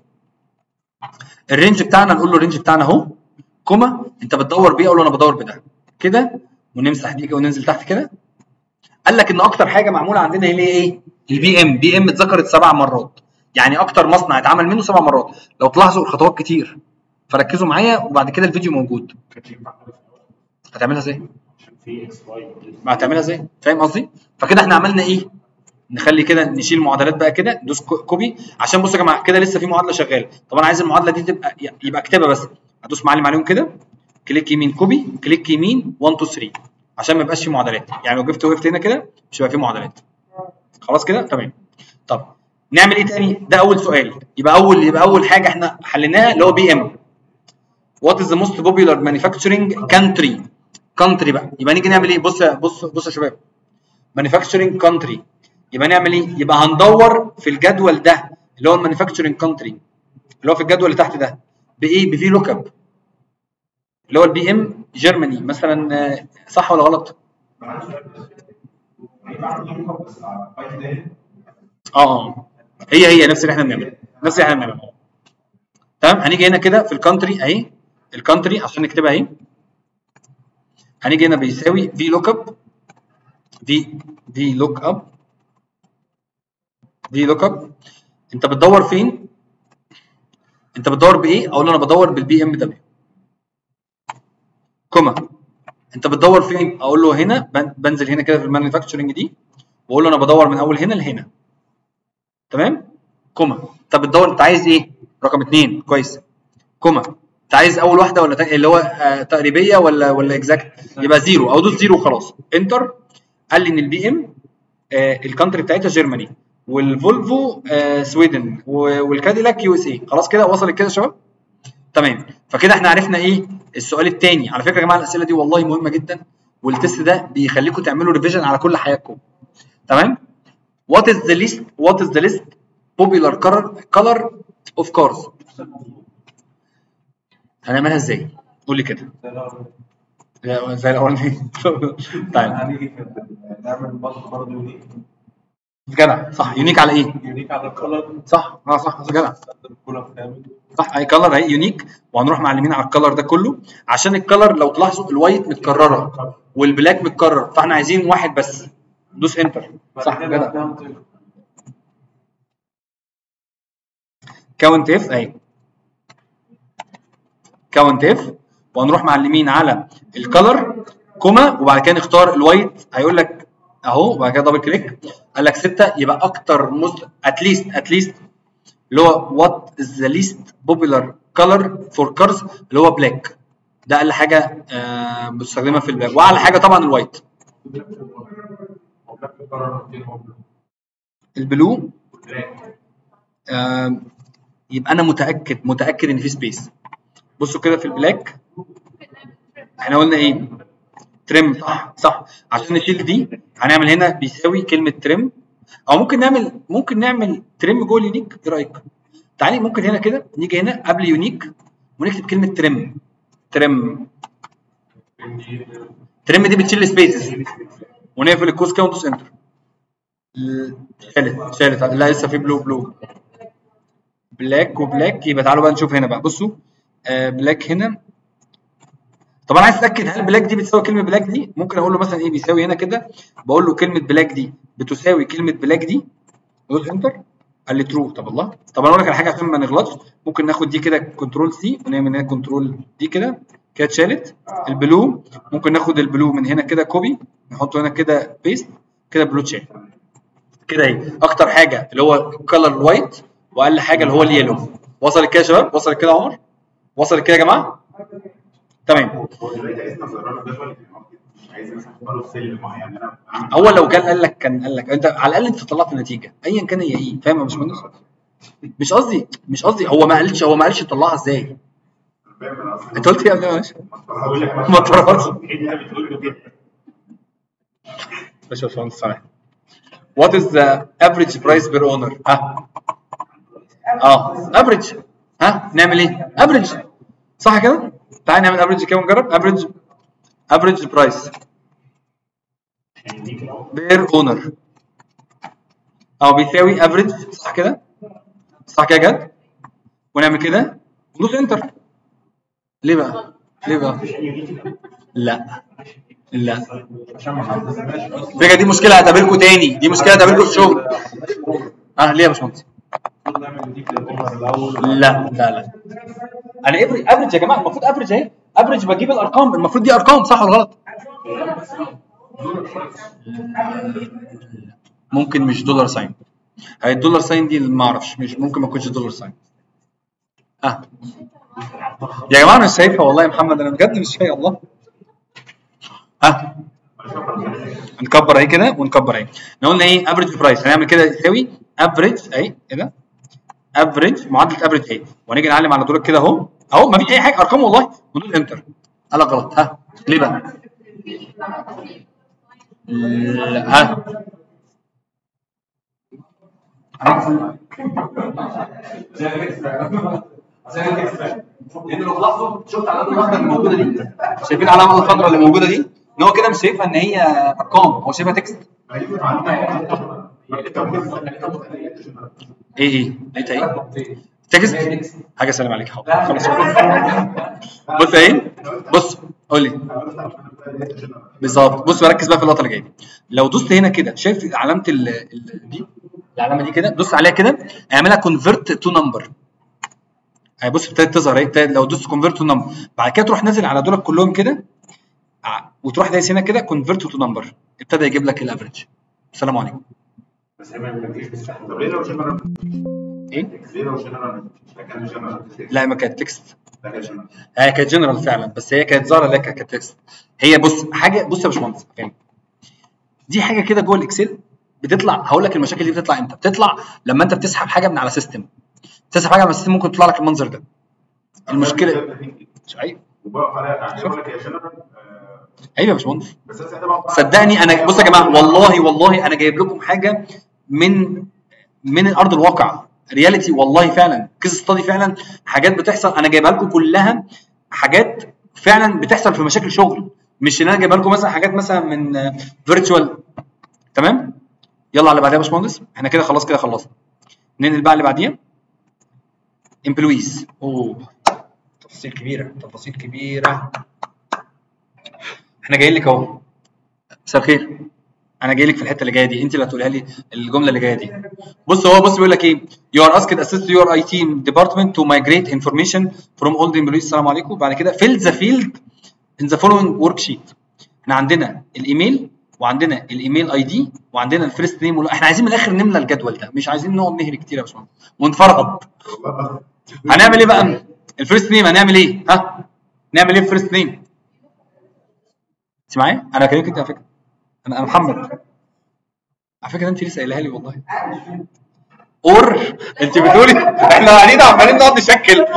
الرينج بتاعنا نقول له الرينج بتاعنا اهو كوما انت بتدور بيه اقول له انا بدور بده كده ونمسح دي كده وننزل تحت كده قال لك ان اكتر حاجه معموله عندنا هي ايه البي ام بي ام اتذكرت سبع مرات يعني اكتر مصنع اتعمل منه سبع مرات لو تلاحظوا الخطوات كتير فركزوا معايا وبعد كده الفيديو موجود كانت ينفع هتعملها ازاي عشان في اكس واي ما هتعملها ازاي فاهم قصدي فكده احنا عملنا ايه نخلي كده نشيل المعادلات بقى كده دوس كو- كوبي عشان بصوا يا جماعه كده لسه في معادله شغاله طب انا عايز المعادله دي تبقى يبقى اكتبها بس هدوس معلم عليهم كده كليك يمين كوبي كليك يمين 1 2 3 عشان ما يبقاش في معادلات يعني لو جبت وقفت هنا كده مش هيبقى في معادلات خلاص كده تمام طب نعمل ايه تاني ده اول سؤال يبقى اول يبقى اول حاجه احنا حليناها اللي هو بي ام وات از ذا موست بوبيلر مانيفاكتشرنج كانتري كانتري بقى يبقى نيجي نعمل ايه بص بص بص يا شباب مانيفاكتشرنج كانتري يبقى نعمل ايه يبقى هندور في الجدول ده اللي هو المانيفاكتشرنج كانتري اللي هو في الجدول اللي تحت ده بايه بفي لوك اب اللي هو البي ام جيرماني مثلا آه، صح ولا غلط اه اه هي هي نفس اللي احنا بنعمله نفس اللي احنا بنعمله تمام هنيجي هنا كده في الكانتري اهي الكانتري عشان نكتبها اهي هنيجي هنا بيساوي في لوك اب في في لوك اب في لوك اب انت بتدور فين انت بتدور بايه اقول له انا بدور بالبي ام دبليو كوما انت بتدور فين اقول له هنا بن- بنزل هنا كده في المانيفاكتشرنج دي واقول له انا بدور من اول هنا لهنا تمام كوما انت بتدور انت عايز ايه رقم اتنين كويس كوما انت عايز اول واحده ولا تاني اللي هو آه تقريبيه ولا ولا اكزاكت يبقى زيرو او دوس زيرو وخلاص انتر قال لي ان البي ام آه الكانتري بتاعتها جيرماني والفولفو آه سويدن و- والكاديلاك يو اس اي خلاص كده وصلت كده يا شباب تمام فكده احنا عرفنا ايه السؤال الثاني على فكره يا جماعه الاسئله دي والله مهمه جدا والتست ده بيخليكم تعملوا ريفيجن على كل حياتكم تمام what is the least what is the least popular color color of cars هنعملها ازاي قول لي كده لا، زي الاولاني طيب هنيجي في نعمل برضه برضه يونيك جدع صح يونيك على ايه يونيك على الكلر صح اه صح جدع نستخدم كولر كامل صح اي كلر اهي يونيك وهنروح معلمين على الكلر ده كله عشان الكلر لو تلاحظوا الوايت متكرره والبلاك متكرر فاحنا عايزين واحد بس دوس انتر صح جدع كاونت اف اهي كاونت اف وهنروح معلمين على الكلر كوما وبعد كده نختار الوايت هيقول لك اهو وبعد كده دبل كليك قال لك 6 يبقى اكتر اتليست اتليست اللي هو وات از ذا ليست بوبولار كلر فور كارز اللي هو بلاك ده اقل حاجه آه بتستخدمها في البلاك واعلى حاجه طبعا الوايت البلو آه يبقى انا متاكد متاكد ان في سبيس بصوا كده في البلاك احنا قلنا ايه ترم صح صح عشان نشيل دي هنعمل هنا بيساوي كلمه ترم او ممكن نعمل ممكن نعمل ترم جوه اليونيك ايه رايك تعالي ممكن هنا كده نيجي هنا قبل يونيك ونكتب كلمه ترم ترم ترم دي بتشيل سبيسز ونقفل الكوز كده وندوس انتر شالت شالت لا لسه في بلو بلو بلاك وبلاك يبقى تعالوا بقى نشوف هنا بقى بصوا آه بلاك هنا طب انا عايز اتاكد هل بلاك دي بتساوي كلمه بلاك دي ممكن اقول له مثلا ايه بيساوي هنا كده بقول له كلمه بلاك دي بتساوي كلمه بلاك دي دوس انتر قال لي ترو طب الله طب انا اقول لك على حاجه عشان ما نغلطش ممكن ناخد دي كده كنترول سي ونعمل هنا كنترول دي كده كده اتشالت البلو ممكن ناخد البلو من هنا كده كوبي نحطه هنا كده بيست كده بلو اتشال كده اهي اكتر حاجه اللي هو كلر وايت واقل حاجه اللي هو اليلو وصلت كده يا شباب وصلت كده يا عمر وصلت كده يا جماعه تمام هو دلوقتي عايزنا نزرعه جدول مش عايز مثلا اختار سلم معين انا أعمل- هو لو كان قال لك كان قال لك انت على الاقل انت طلعت النتيجه ايا كان هي ايه فاهم يا باشمهندس مش قصدي مش قصدي هو ما قالش هو ما قالش طلعها ازاي فاهم انا اصلا انت قلت ايه يا ابني معلش هقول لك ما تفرقش. انت بتقول له كده ماشي يا باشمهندس سامح وات از ذا افريج برايس بير اونر ها اه افريج ها نعمل ايه افريج صح كده تعالى نعمل افريج كده ونجرب افريج افريج برايس بير اونر او بيساوي افريج صح كده صح كده يا جد ونعمل كده ندوس انتر ليه بقى ليه بقى لا لا عشان ما حددناش بس الفكره دي مشكله هتقابلكم تاني دي مشكله هتقابلكم في الشغل اه ليه يا باشمهندس نعمل يونيك للاونر الاول لا لا لا انا افريج افريج يا جماعه المفروض افريج اهي افريج بجيب الارقام المفروض دي ارقام صح ولا غلط ممكن مش دولار ساين هي الدولار ساين دي اللي ما اعرفش مش ممكن ما تكونش دولار ساين اه يا جماعه انا مش شايفها والله يا محمد انا بجد مش شايف الله اه نكبر اهي كده ونكبر اهي احنا قلنا ايه افريج برايس هنعمل كده يساوي افريج اهي كده افريج معادله افريج اهي وهنيجي نعلم على دول كده اهو اهو ما فيش اي حاجه ارقام والله ونقول انتر قال لك غلط ها ليه بقى؟ لا ها لان لو تلاحظوا شفت العلامه الخضراء اللي موجوده دي شايفين العلامه الخضراء اللي موجوده دي ان هو كده مش شايفها ان هي ارقام هو شايفها تكست ايه ايه لقيتها ايه تكست حاجه سلام عليك حاضر خلاص بص ايه بص قول لي بالظبط بص بركز بقى في اللقطه اللي جايه دي لو دوست هنا كده شايف علامه ال ال- دي العلامه دي كده دوس عليها كده اعملها كونفرت تو نمبر هي بص ابتدت تظهر اهي ابتدت- لو دوست كونفرت تو نمبر بعد كده تروح نازل على دول كلهم كده ع- وتروح دايس هنا كده كونفرت تو نمبر ابتدى يجيب لك الافريج السلام عليكم بس هي ما بتجيش بالسهل طب ليه لو جنرال ايه ليه لو جنرال ده كان جنرال لا ما كانت تكست ده كان جنرال هي كانت جنرال فعلا بس هي كانت ظاهره لك كانت تكست هي بص حاجه بص يا باشمهندس فاهم دي حاجه كده جوه الاكسل بتطلع هقول لك المشاكل دي بتطلع امتى بتطلع لما انت بتسحب حاجه من على سيستم تسحب حاجه من على سيستم ممكن تطلع لك المنظر ده المشكله مش عيب وبقف عليها يعني بقول لك يا جنرال آه، ايوه يا باشمهندس بس انا ساعتها بقف صدقني انا بص يا جماعه والله والله انا جايب لكم حاجه من من الارض الواقع رياليتي والله فعلا كيس ستادي فعلا حاجات بتحصل انا جايبها لكم كلها حاجات فعلا بتحصل في مشاكل شغل مش ان انا جايبها لكم مثلا حاجات مثلا من فيرتشوال تمام يلا على اللي بعديها يا باشمهندس احنا كده خلاص كده خلصنا ننقل بقى اللي بعديها امبلويز اوه تفاصيل كبيره تفاصيل كبيره احنا جايين لك اهو مساء الخير انا جاي لك في الحته اللي جايه دي انت اللي هتقولها لي الجمله اللي جايه دي بص هو بص بيقول لك ايه you are asked assist your IT department to migrate information from all the employees السلام عليكم بعد كده fill the field in the following worksheet احنا عندنا الايميل وعندنا الايميل اي دي وعندنا الفيرست نيم احنا عايزين من الاخر نملى الجدول ده مش عايزين نقعد نهري كتير يا باشمهندس ونفرهد هنعمل ايه بقى الفيرست نيم هنعمل ايه ها نعمل ايه في الفيرست نيم انت معايا انا كلمتك انت على فكره انا انا محمد على فكره انت لسه قايلها لي والله اور انت بتقولي احنا قاعدين عمالين نقعد نشكل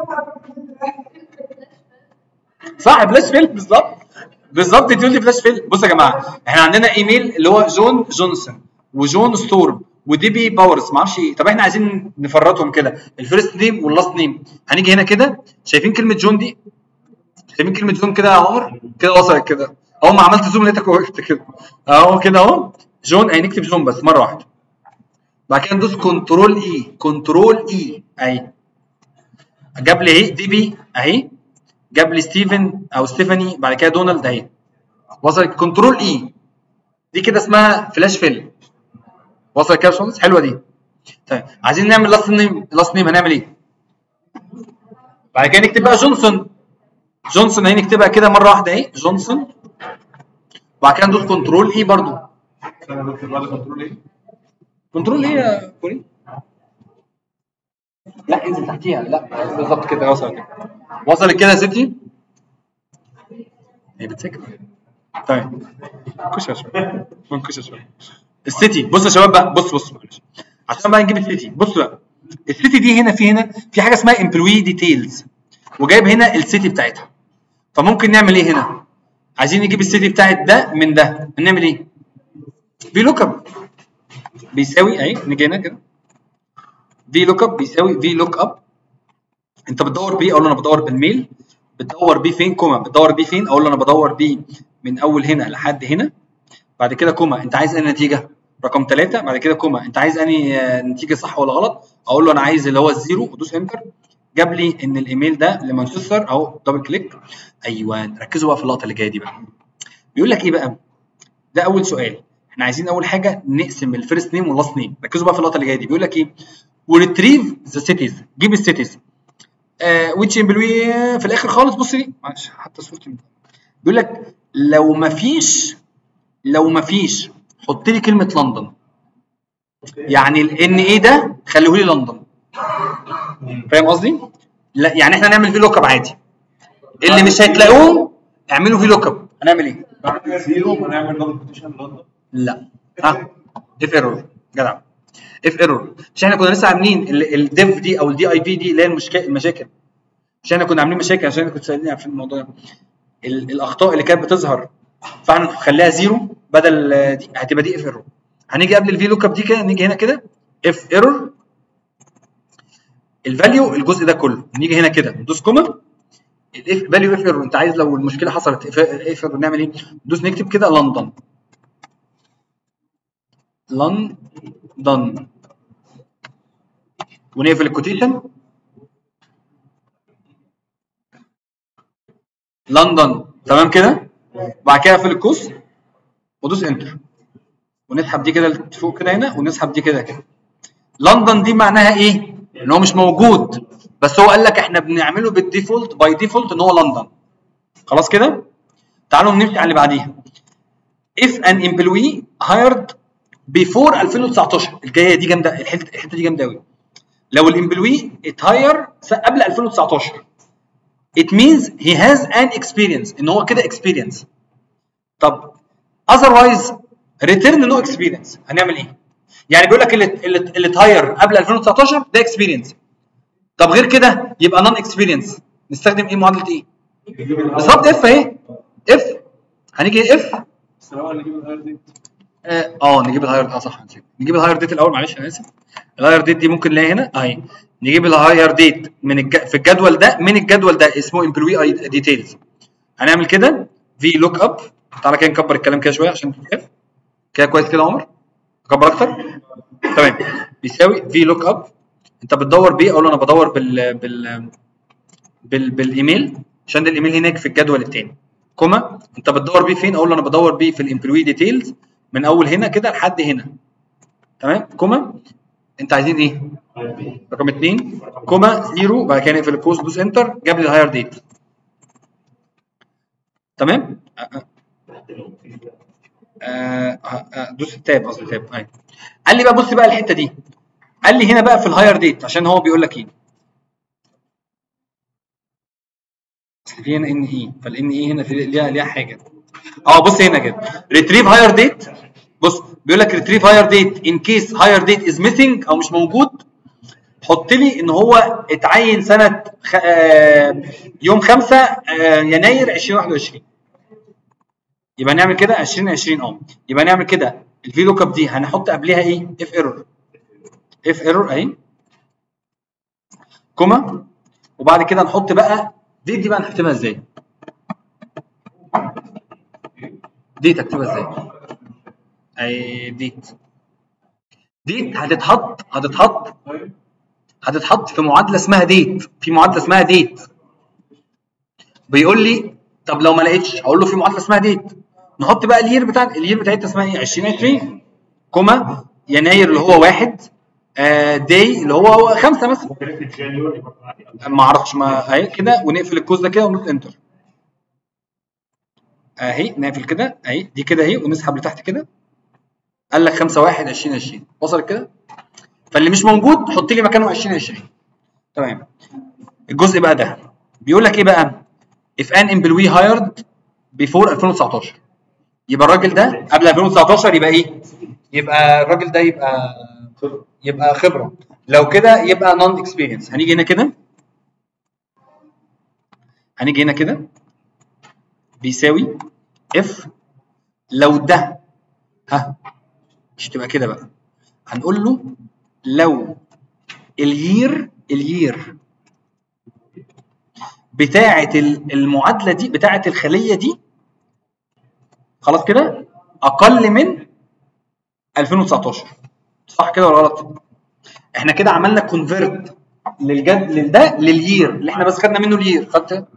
صح فلاش فيل بالظبط بالظبط تقول لي فلاش فيل بص يا جماعه احنا عندنا ايميل اللي هو جون جونسون وجون ستورم ودي بي باورز ما اعرفش ايه طب احنا عايزين نفرطهم كده الفيرست نيم واللاست نيم هنيجي هنا كده شايفين كلمه جون دي شايفين كلمه جون كده يا عمر كده وصلت كده اول ما عملت زوم لقيتك وقفت كده اهو كده اهو جون هنكتب جون بس مره واحده بعد كده ندوس كنترول اي كنترول اي اهي جاب لي اهي دي بي اهي جاب لي ستيفن او ستيفاني بعد كده دونالد اهي وصلت كنترول اي دي كده اسمها فلاش فيل وصلت كده يا باشمهندس حلوه دي طيب عايزين نعمل لاست نيم لاست نيم هنعمل ايه؟ بعد كده نكتب بقى جونسون جونسون اهي نكتبها كده مره واحده اهي جونسون بعد كده ندوس كنترول اي برضو انا دكتور بعد كنترول ايه؟ كنترول ايه يا كوري؟ لا انزل تحتيها لا بالظبط كده وصلت كده وصلت كده يا ستي هي بتسكت طيب كش يا شباب منكش يا شباب السيتي بص يا شباب بقى بص بص معلش عشان بقى نجيب السيتي بص بقى السيتي دي هنا في هنا في حاجه اسمها امبلوي ديتيلز وجايب هنا السيتي بتاعتها فممكن نعمل ايه هنا عايزين نجيب السيتي بتاعت ده من ده هنعمل ايه في لوك اب بيساوي اهي نيجي هنا كده في لوك اب بيساوي في لوك اب انت بتدور بيه اقول له انا بدور بالميل بتدور بيه فين كوما بتدور بيه فين اقول له انا بدور بيه من اول هنا لحد هنا بعد كده كوما انت عايز انهي نتيجه رقم ثلاثة بعد كده كوما انت عايز انهي آه، نتيجه صح ولا غلط اقول له انا عايز اللي هو الزيرو ودوس انتر جاب لي ان الايميل ده لمانشستر اهو دبل كليك ايوه ركزوا بقى في اللقطه اللي جايه دي بقى بيقول لك ايه بقى ده اول سؤال احنا عايزين اول حاجه نقسم الفيرست نيم واللاست نيم ركزوا بقى في اللقطه اللي جايه دي بيقول لك ايه وريتريف ذا سيتيز جيب السيتيز ويتش امبلوي في الاخر خالص بص لي معلش حتى صورتي بيقول لك لو ما فيش لو ما فيش حط لي كلمه لندن يعني الان ايه ده خليه لي لندن فاهم قصدي؟ لا يعني احنا نعمل في لوك اب عادي اللي مش هتلاقوه اعملوا في لوك اب هنعمل ايه؟ بعد زيرو هنعمل دبل كوتيشن لندن لا ها اف ايرور جدع اف ايرور مش احنا كنا لسه عاملين الديف دي او الدي اي بي دي اللي هي المشكله المشاكل مش احنا كنا عاملين مشاكل عشان كنت سالني في الموضوع ده ال- الاخطاء اللي كانت بتظهر فاحنا نخليها زيرو بدل آه، دي هتبقى دي اف ايرور هنيجي قبل الفي لوك اب دي كده نيجي هنا كده اف ايرور الفاليو الجزء ده كله نيجي هنا كده ندوس كوما الاف فاليو اف ايرور انت عايز لو المشكله حصلت اف ايرور نعمل ايه؟ ندوس نكتب كده لندن لندن ونقفل الكوتيشن لندن تمام كده بعد كده اقفل القوس ودوس انتر ونسحب دي كده فوق كده هنا ونسحب دي كده كده لندن دي معناها ايه ان هو مش موجود بس هو قال لك احنا بنعمله بالديفولت باي ديفولت ان هو لندن خلاص كده تعالوا نمشي على اللي بعديها if an employee hired before 2019 الجايه دي جامده الحته الحته دي جامده قوي لو الامبلوي اتهاير قبل 2019 it means he has an experience ان هو كده experience طب otherwise return no experience هنعمل ايه؟ يعني بيقول لك اللي اللي اللي اتهاير قبل 2019 ده experience طب غير كده يبقى non experience نستخدم ايه معادله ايه؟ بالظبط اف اهي اف هنيجي اف بس الاول نجيب الهاير ديت اه آه، نجيب الهاير اه صح نسيت نجيب الهاير ديت الاول معلش انا اسف الهاير ديت دي ممكن نلاقي هنا اهي نجيب الهاير ديت من الج... في الجدول ده من الجدول ده اسمه امبلوي ديتيلز هنعمل كده في لوك اب تعالى كده نكبر الكلام كده شويه عشان تتشاف كده كويس كده يا عمر اكبر اكتر تمام بيساوي في لوك اب انت بتدور بيه اقول له انا بدور بال بال بال بالايميل عشان ده الايميل هناك في الجدول الثاني كوما انت بتدور بيه فين اقول له انا بدور بيه في الامبلوي ديتيلز من اول هنا كده لحد هنا تمام كوما انت عايزين ايه رقم 2 كوما زيرو بعد كده نقفل الكوز دوس انتر جاب لي الهاير ديت تمام آه، آه. آه، آه، دوس التاب قصدي تاب ايوه قال لي بقى بص بقى الحته دي قال لي هنا بقى في الهاير ديت عشان هو بيقول لك ايه اصل في هنا ان اي فالان اي هنا في ليها ليها حاجه اه بص هنا كده ريتريف هاير ديت بص بيقول لك ريتريف هاير ديت ان كيس هاير ديت از ميسنج او مش موجود حط لي ان هو اتعين سنه خ... آه، يوم 5 آه، يناير 2021 يبقى نعمل كده 2020 اه يبقى نعمل كده الفي لوك اب دي هنحط قبلها ايه اف ايرور اف ايرور اهي كوما وبعد كده نحط بقى دي دي بقى نكتبها ازاي ديت اكتبها ازاي اي ديت ديت هتتحط هتتحط هتتحط في معادله اسمها ديت في معادله اسمها ديت بيقول لي طب لو ما لقيتش هقول له في معادله اسمها ديت نحط بقى الير بتاع الير بتاعتها اسمها ايه 2020 كوما يناير اللي هو واحد آه داي اللي هو خمسه مثلا ممكن اكتب جانيوري برضه عادي ما اعرفش ما اهي كده ونقفل الكوز ده كده وندوس انتر اهي نقفل كده اهي دي كده اهي ونسحب لتحت كده قال لك 5 1 2020 وصلت كده فاللي مش موجود حط لي مكانه 2020 تمام الجزء بقى ده بيقول لك ايه بقى if an employee hired before 2019 يبقى الراجل ده قبل 2019 يبقى ايه يبقى الراجل ده يبقى يبقى خبره لو كده يبقى نون اكسبيرينس هنيجي هنا كده هنيجي هنا كده بيساوي اف لو ده ها مش تبقى كده بقى هنقول له لو الير الير بتاعه ال- المعادله دي بتاعه الخليه دي خلاص كده اقل من 2019 صح كده ولا غلط احنا كده عملنا كونفيرت للجد لده للير اللي احنا بس خدنا منه الير خدت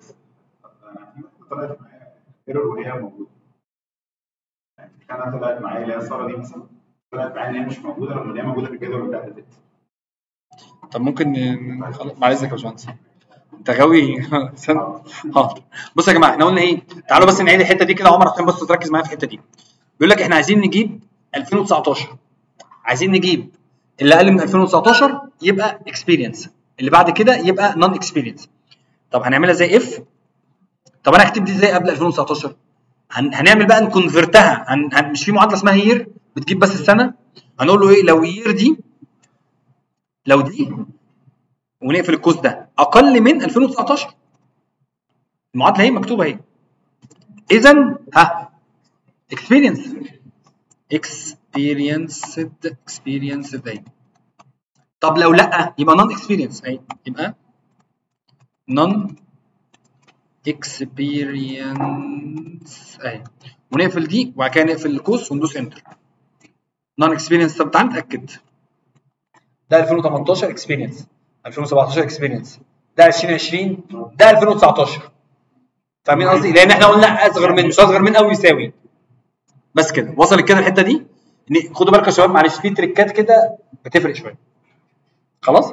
طلعت معايا ايرور وهي موجوده يعني انا طلعت معايا اللي هي ساره دي مثلا طلعت معايا ان هي مش موجوده رغم ان هي موجوده في الجدول بتاع الداتا طب ممكن ن- خلاص معلش يا باشمهندس انت غاوي استنى. حاضر بصوا يا جماعه احنا قلنا ايه تعالوا بس نعيد الحته دي كده يا عمر عشان بس تركز معايا في الحته دي بيقول لك احنا عايزين نجيب 2019 عايزين نجيب اللي اقل من 2019 يبقى اكسبيرينس اللي بعد كده يبقى نون اكسبيرينس طب هنعملها زي اف طب انا هكتب دي ازاي قبل 2019 هن... هنعمل بقى نكونفرتها هن... هن... مش في معادله اسمها يير بتجيب بس السنه هنقول له ايه لو يير دي لو دي ونقفل الكوز ده اقل من 2019 المعادله اهي مكتوبه اهي اذا ها اكسبيرينس experienced experienced اهي طب لو لا يبقى non experience اهي يبقى non experience اهي ونقفل دي وبعد كده نقفل القوس وندوس انتر non experience طب تعال نتاكد ده 2018 اكسبيرينس 2017 اكسبيرينس ده 2020 ده 2019 فاهمين قصدي؟ لان احنا قلنا اصغر من مش اصغر من او يساوي بس كده وصلت كده الحته دي إن- خدوا بالكم يا شباب معلش في تريكات كده بتفرق شويه خلاص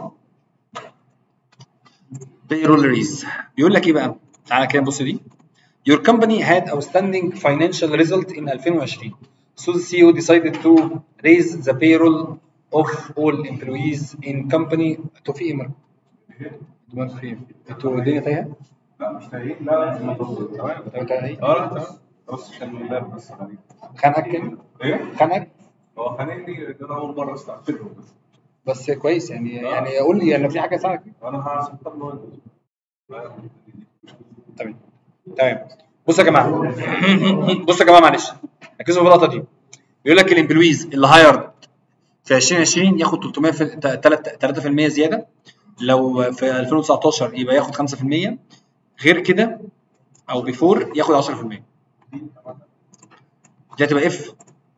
payrolleries بيقول لك ايه بقى تعالى كده نبص دي Your company had outstanding financial result in 2020 so the CEO decided to raise the payroll of all employees in company انتوا في ايه مرة؟ دماغ في ايه؟ انتوا الدنيا تايهه؟ لا مش تايه لا لا ما تظبط تمام انتوا تايهين؟ اه لا تمام بس عشان اللاب بس غريب خانقك كده؟ ايه؟ خانقك؟ هو خانقني ان انا اول مره استعمله بس بس كويس يعني يعني قول لي يعني لو في حاجه تساعدك انا هسطب له ويندوز تمام تمام بصوا يا جماعه بصوا يا جماعه معلش ركزوا في اللقطه دي بيقول لك الامبلويز اللي هايرد في 2020 ياخد 300 في 3% زياده لو في 2019 يبقى ياخد 5% غير كده او بيفور ياخد 10% دي هتبقى اف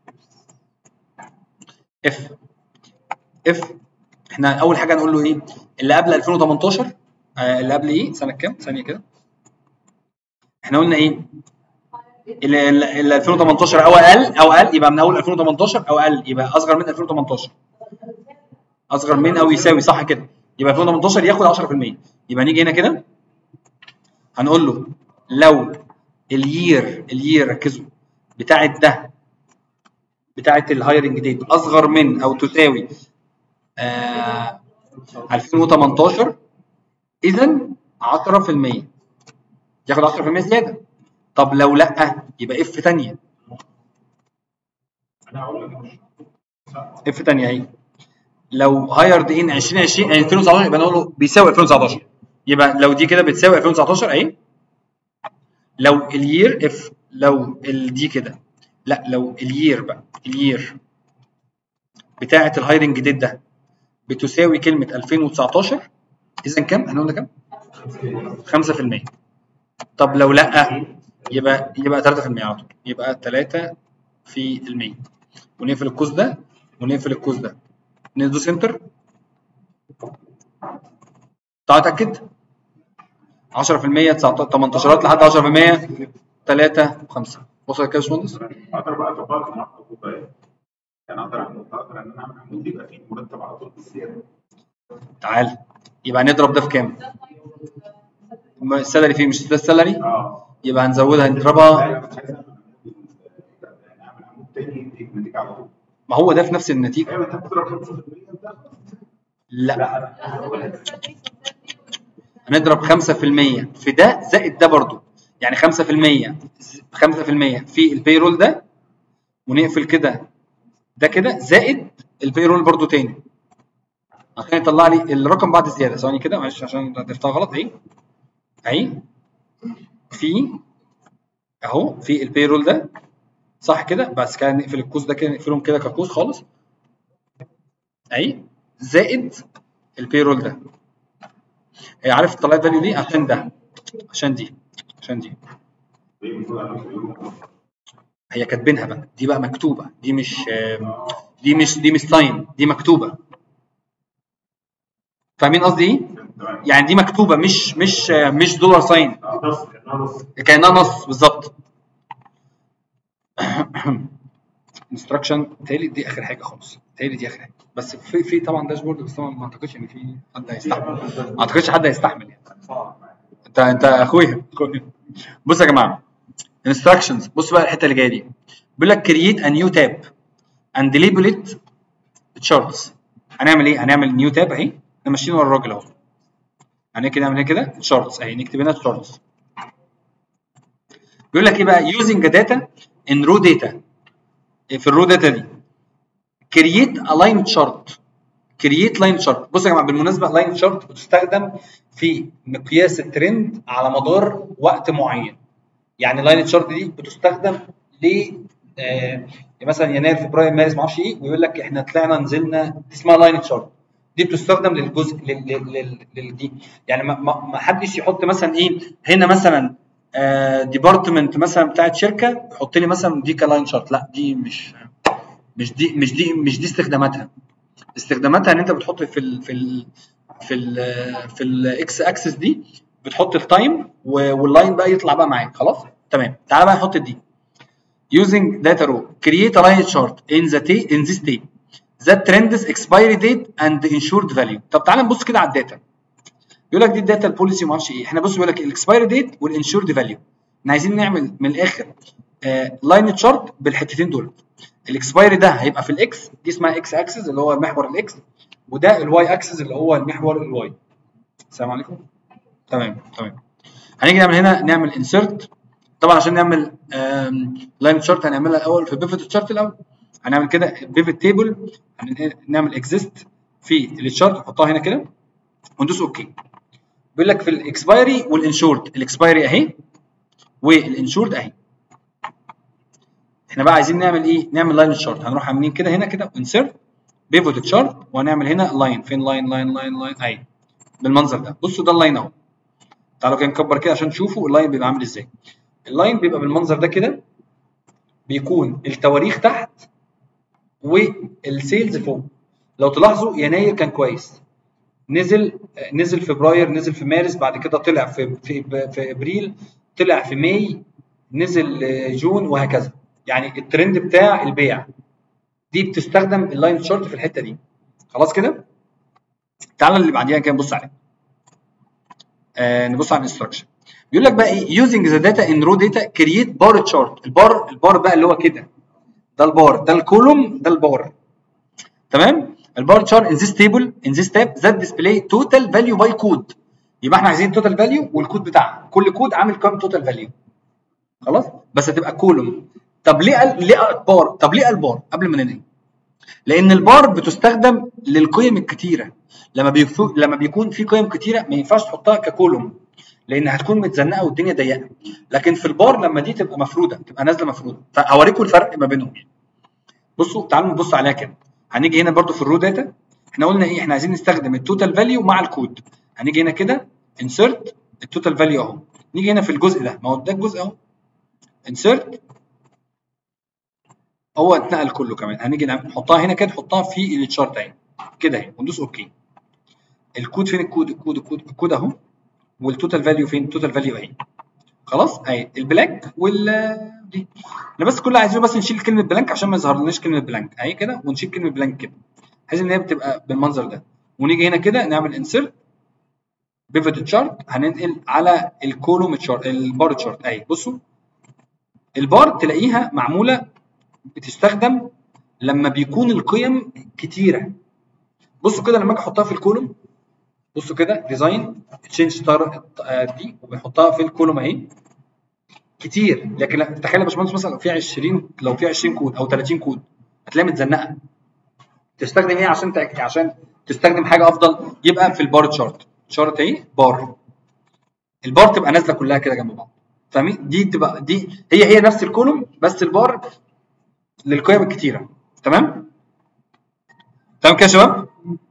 اف اف احنا اول حاجه هنقول له ايه اللي قبل 2018 آه اللي قبل ايه سنه كام ثانيه كده احنا قلنا ايه اللي اللي 2018 او اقل او اقل يبقى من اول 2018 او اقل يبقى اصغر من 2018 اصغر من او يساوي صح كده يبقى 2018 ياخد 10% يبقى نيجي هنا كده هنقول له لو اليير اليير ركزوا بتاعت ده بتاعت الهايرنج ديت اصغر من او تساوي آه 2018 اذا 10% ياخد 10% زياده طب لو لا يبقى اف ثانيه انا هقول لك مش اف ثانيه اهي لو هايرد ان 2020 يعني 2019 يبقى نقول له بيساوي 2019 يبقى لو دي كده بتساوي 2019 اهي لو اليير اف لو ال- دي كده لا لو اليير بقى اليير بتاعه الهايرنج ديت ده بتساوي كلمه 2019 اذا كام؟ احنا قلنا كام؟ 5% طب لو لا يبقى يبقى 3% على طول يبقى 3 في المية ونقفل القوس ده ونقفل القوس ده ندوس انتر تعال اتاكد 10% 19 18 لحد 10% 3 5 وصل كده يا باشمهندس؟ اقدر بقى اطبقها كمان عمود بقى يعني اقدر اعمل اقدر ان انا اعمل عمود يبقى فيه مرتب على طول بالزياده تعال يبقى نضرب ده في كام؟ ما السالري فيه مش ده السالري؟ اه يبقى هنزودها نضربها انا مش عايز اعمل عمود يعني اعمل عمود تاني يديك نتيجه على طول ما هو ده في نفس النتيجه ايوه انت بتضرب 5% ده لا لا هنضرب 5% في ده زائد ده برضو يعني 5% 5% في البيرول ده ونقفل كده ده كده زائد البيرول برضو تاني عشان يطلع لي الرقم بعد الزياده ثواني كده معلش عشان ضفتها غلط اهي اهي في اهو في البيرول ده صح كده بس كده نقفل القوس ده كده نقفلهم كده كقوس خالص اهي زائد البيرول ده هي عارف طلعت فاليو ليه عشان ده عشان دي عشان دي هي كاتبينها بقى دي بقى مكتوبه دي مش آم، دي مش دي مش ساين دي مكتوبه فاهمين قصدي ايه؟ يعني دي مكتوبه مش مش آه، مش دولار ساين نص نص كانها نص بالظبط انستراكشن تالي دي اخر حاجه خالص تالي دي اخر حاجه بس في في طبعا داشبورد بس طبعا ما اعتقدش ان في حد هيستحمل ما اعتقدش حد هيستحمل يعني انت انت اخويا أخويا. بص يا جماعه instructions بص بقى الحته اللي جايه دي بيقول لك create a new tab and label it charts هنعمل ايه؟ هنعمل نيو تاب اهي احنا ماشيين ورا الراجل اهو هنعمل كده نعمل كده charts اهي نكتب هنا charts بيقول لك ايه بقى using a data in raw data في الرو داتا دي create a line chart create line chart بصوا يا جماعه بالمناسبه line chart بتستخدم في مقياس الترند على مدار وقت معين يعني لاين تشارت دي بتستخدم ل آه مثلا يناير فبراير مارس ما اعرفش ايه ويقول لك احنا طلعنا نزلنا دي اسمها لاين تشارت دي بتستخدم للجزء لل لل لل لل دي يعني ما, ما, ما حدش يحط مثلا ايه هنا مثلا آه ديبارتمنت مثلا بتاعت شركه يحط لي مثلا دي كلاين شارت لا دي مش مش دي مش دي مش دي استخداماتها استخداماتها ان انت بتحط في ال في ال في ال في الاكس اكسس دي بتحط التايم واللاين بقى يطلع بقى معاك خلاص تمام تعالى بقى نحط دي using data row create a line chart in the t in this table that trends expiry date and insured value طب تعالى نبص كده على الداتا يقول لك دي الداتا البوليسي وما اعرفش ايه احنا بص بيقول لك الاكسبايري ديت والانشورد فاليو احنا عايزين نعمل من الاخر لاين تشارت بالحتتين دول الاكسبايري ده هيبقى في الاكس دي اسمها اكس اكسس اللي هو محور الاكس وده الواي اكسس اللي هو المحور الواي السلام عليكم تمام تمام هنيجي نعمل هنا نعمل انسرت طبعا عشان نعمل لاين تشارت هنعملها الاول في بيفت تشارت الاول هنعمل كده بيفت تيبل نعمل اكزيست في التشارت نحطها هنا كده وندوس اوكي بيقول لك في الاكسبايري والانشورد الاكسبايري اهي والانشورد اهي احنا بقى عايزين نعمل ايه نعمل لاين تشارت هنروح عاملين كده هنا كده انسيرت بيفوت تشارت وهنعمل هنا لاين فين لاين لاين لاين لاين اهي بالمنظر ده بصوا ده اللاين اهو تعالوا كده نكبر كده عشان تشوفوا اللاين بيبقى عامل ازاي اللاين بيبقى بالمنظر ده كده بيكون التواريخ تحت والسيلز فوق لو تلاحظوا يناير كان كويس نزل نزل فبراير نزل في مارس بعد كده طلع في في في ابريل طلع في ماي نزل جون وهكذا يعني الترند بتاع البيع دي بتستخدم اللاين تشارت في الحته دي خلاص كده تعالى اللي بعديها كده نبص عليه آه نبص على الانستراكشن بيقول لك بقى ايه using the data in raw data create bar chart البار البار بقى اللي هو كده ده البار ده الكولوم ده البار تمام البار chart in this table in this tab that display total value by code يبقى احنا عايزين total value والكود بتاعها كل كود عامل كام total value خلاص بس هتبقى كولوم طب ليه قال ليه قال بار طب ليه قال بار قبل ما ننهي لان البار بتستخدم للقيم الكتيره لما بيكون لما بيكون في قيم كتيره ما ينفعش تحطها ككولوم لان هتكون متزنقه والدنيا ضيقه لكن في البار لما دي تبقى مفروده تبقى نازله مفروده فهوريكم الفرق ما بينهم بصوا تعالوا نبص عليها كده هنيجي هنا برده في الرو داتا احنا قلنا ايه احنا عايزين نستخدم التوتال فاليو مع الكود هنيجي هنا كده انسرت التوتال فاليو اهو نيجي هنا في الجزء ده ما هو ده الجزء اهو انسرت هو اتنقل كله كمان هنيجي نحطها هنا كده نحطها في التشارت اهي كده اهي وندوس اوكي الكود فين الكود الكود الكود الكود اهو والتوتال فاليو فين التوتال فاليو اهي خلاص اهي البلانك وال دي احنا بس كل اللي عايزينه بس نشيل كلمه بلانك عشان ما يظهرلناش كلمه بلانك اهي كده ونشيل كلمه بلانك كده بحيث ان هي بتبقى بالمنظر ده ونيجي هنا كده نعمل انسرت بيفوت تشارت هننقل على الكولوم تشارت البار تشارت اهي بصوا البار تلاقيها معموله بتستخدم لما بيكون القيم كتيره بصوا كده لما اجي احطها في الكولوم بصوا كده ديزاين تشينج ستار دي وبنحطها في الكولوم اهي كتير لكن لا تخيل يا باشمهندس مثلا لو في 20 لو في 20 كود او 30 كود هتلاقيها متزنقه تستخدم ايه عشان تأكد عشان تستخدم حاجه افضل يبقى في البار تشارت تشارت اهي بار البار تبقى نازله كلها كده جنب بعض فاهمين دي تبقى دي هي هي نفس الكولوم بس البار للقيم الكتيره تمام تمام كده يا شباب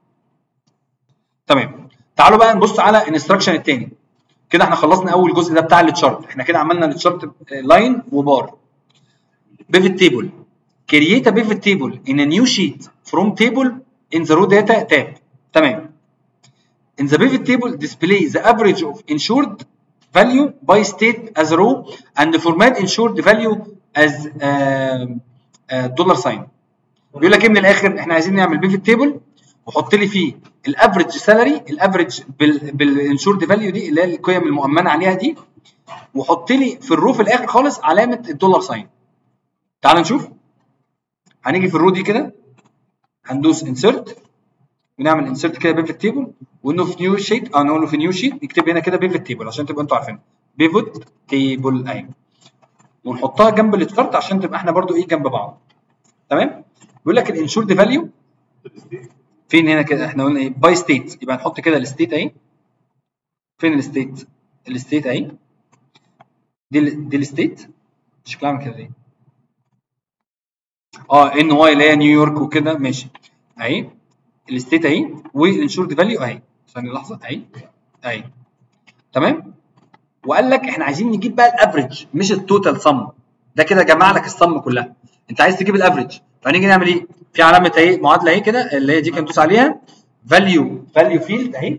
تمام تعالوا بقى نبص على الانستراكشن الثاني كده احنا خلصنا اول جزء ده بتاع التشارت احنا كده عملنا التشارت لاين وبار بيفت تيبل create a pivot table in a new sheet from table in the row data tab تمام in the pivot table display the average of insured value by state as a row and format insured value as uh, uh, dollar sign بيقول لك ايه من الاخر احنا عايزين نعمل بيفت تيبل وحط لي فيه الافريج سالري الافريج بالانشورد فاليو دي اللي هي القيم المؤمنه عليها دي وحط لي في الرو في الاخر خالص علامه الدولار ساين تعال نشوف هنيجي في الرو دي كده هندوس انسرت ونعمل انسرت كده بيفت تيبل وانه في نيو شيت او نقول له في نيو شيت نكتب هنا كده بيفت تيبل عشان تبقوا انتوا عارفين بيفوت تيبل اهي ونحطها جنب التشارت عشان تبقى احنا برضو ايه جنب بعض تمام بيقول لك الانشورد فاليو فين هنا كده احنا قلنا ايه باي ستيت يبقى نحط كده الستيت اهي فين الستيت الستيت اهي دي ال دي الستيت شكلها عامل كده ليه اه ان واي اللي هي نيويورك وكده ماشي اهي الستيت اهي والانشورد فاليو اهي ثانيه لحظه اهي اهي تمام وقال لك احنا عايزين نجيب بقى الافريج مش التوتال سم ده كده جمع لك السم كلها انت عايز تجيب الافريج فهنيجي نعمل ايه في علامه اهي معادله اهي كده اللي هي دي كان ندوس عليها فاليو فاليو فيلد اهي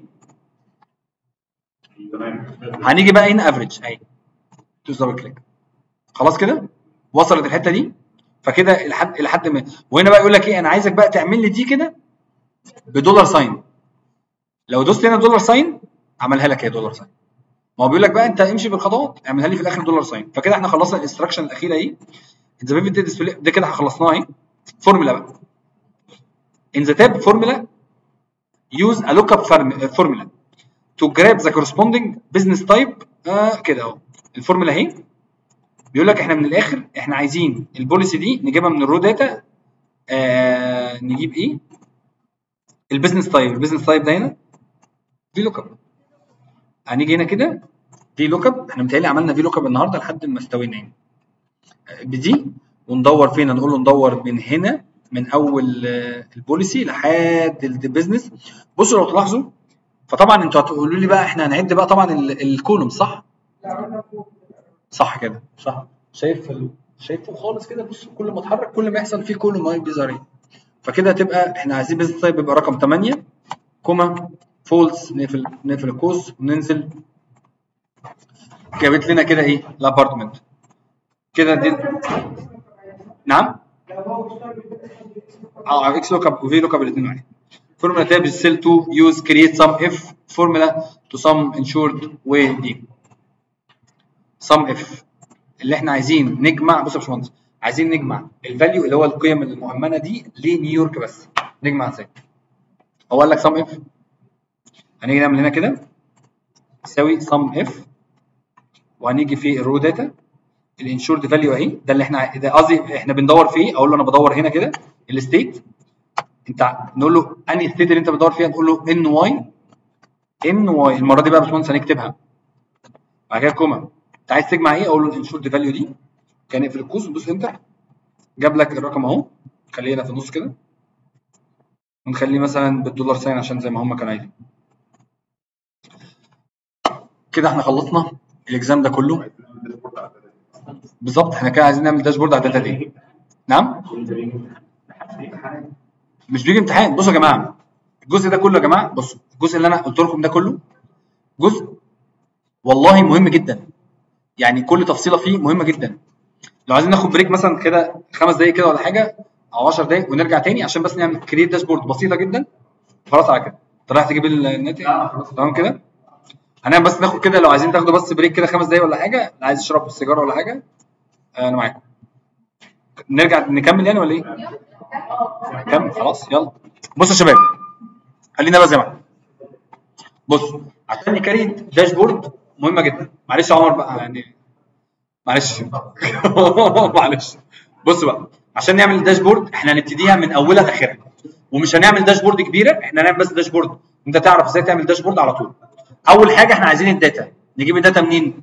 تمام هنيجي بقى هنا افريج اهي دوس دبل كليك خلاص كده وصلت الحته دي فكده لحد لحد ما وهنا بقى يقول لك ايه انا عايزك بقى تعمل لي دي كده بدولار ساين لو دوست هنا دولار ساين عملها لك هي دولار ساين ما هو بيقول لك بقى انت امشي بالخطوات اعملها لي في الاخر دولار ساين فكده احنا خلصنا الانستراكشن الاخيره اهي ذا بيفت ديسبلاي ده كده خلصناه اهي فورمولا بقى in the tab formula use a lookup formula to grab the corresponding business type آه كده اهو الفورمولا اهي بيقول لك احنا من الاخر احنا عايزين البوليسي دي نجيبها من الرو داتا آه نجيب ايه البيزنس تايب البيزنس تايب ده هنا في لوك اب هنيجي هنا كده في لوك اب احنا متهيألي عملنا في لوك اب النهارده لحد ما استوينا هنا بدي وندور فين نقول له ندور من هنا من اول آه، البوليسي لحد البيزنس بصوا لو تلاحظوا فطبعا انتوا هتقولوا لي بقى احنا هنعد بقى طبعا ال- الكولوم صح لا قلنا فوق صح كده صح شايف ال... شايف فوق خالص كده بص كل ما اتحرك كل ما يحصل فيه كولوم هاي بيظهر فكده تبقى احنا عايزين بيزنس تايب يبقى رقم 8 كوما فولس نقفل نقفل القوس وننزل جابت لنا كده ايه الابارتمنت كده دي نعم لو هو بيشتغل بالاسم اه اكس لوك اب وفي لوك اب الاثنين واحد فورمولا تاب سيل تو يوز كرييت سم اف فورمولا تو سم انشورد ودي سم اف اللي احنا عايزين نجمع بص يا باشمهندس عايزين نجمع الفاليو اللي هو القيم المؤمنه دي لنيويورك بس نجمع ازاي؟ هو قال لك سم اف هنيجي نعمل هنا كده يساوي سم اف وهنيجي في الرو داتا الانشورد فاليو اهي ده اللي احنا ده قصدي احنا بندور فيه اقول له انا بدور هنا كده الستيت انت نقول له انهي ستيت اللي انت بتدور فيها نقول له ان واي ان واي المره دي بقى يا باشمهندس هنكتبها بعد كده كوما انت عايز تجمع ايه اقول له الانشورد فاليو دي كان في القوس ندوس انتر جاب لك الرقم اهو خليه هنا في النص كده ونخليه مثلا بالدولار ساين عشان زي ما هم كانوا عايزين كده احنا خلصنا الاكزام ده كله بالظبط احنا كده عايزين نعمل داشبورد على الداتا دي نعم مش بيجي امتحان بصوا يا جماعه الجزء ده كله يا جماعه بصوا الجزء اللي انا قلت لكم ده كله جزء والله مهم جدا يعني كل تفصيله فيه مهمه جدا لو عايزين ناخد بريك مثلا كده خمس دقايق كده ولا حاجه او 10 دقايق ونرجع تاني عشان بس نعمل كريت داشبورد بسيطه جدا خلاص على كده انت رايح تجيب النت تمام كده هنعمل بس ناخد كده لو عايزين تاخدوا بس بريك كده خمس دقايق ولا حاجه اللي عايز يشرب سيجاره ولا حاجه آه، انا معاكم نرجع نكمل يعني ولا ايه؟ نكمل خلاص يلا بصوا يا شباب خلينا بقى زي ما احنا بص عشان نكريت داشبورد مهمه جدا معلش يا عمر بقى يعني معلش معلش بص بقى عشان نعمل داشبورد احنا هنبتديها من اولها لاخرها ومش هنعمل داشبورد كبيره احنا هنعمل بس داشبورد انت تعرف ازاي تعمل داشبورد على طول اول حاجه احنا عايزين الداتا نجيب الداتا منين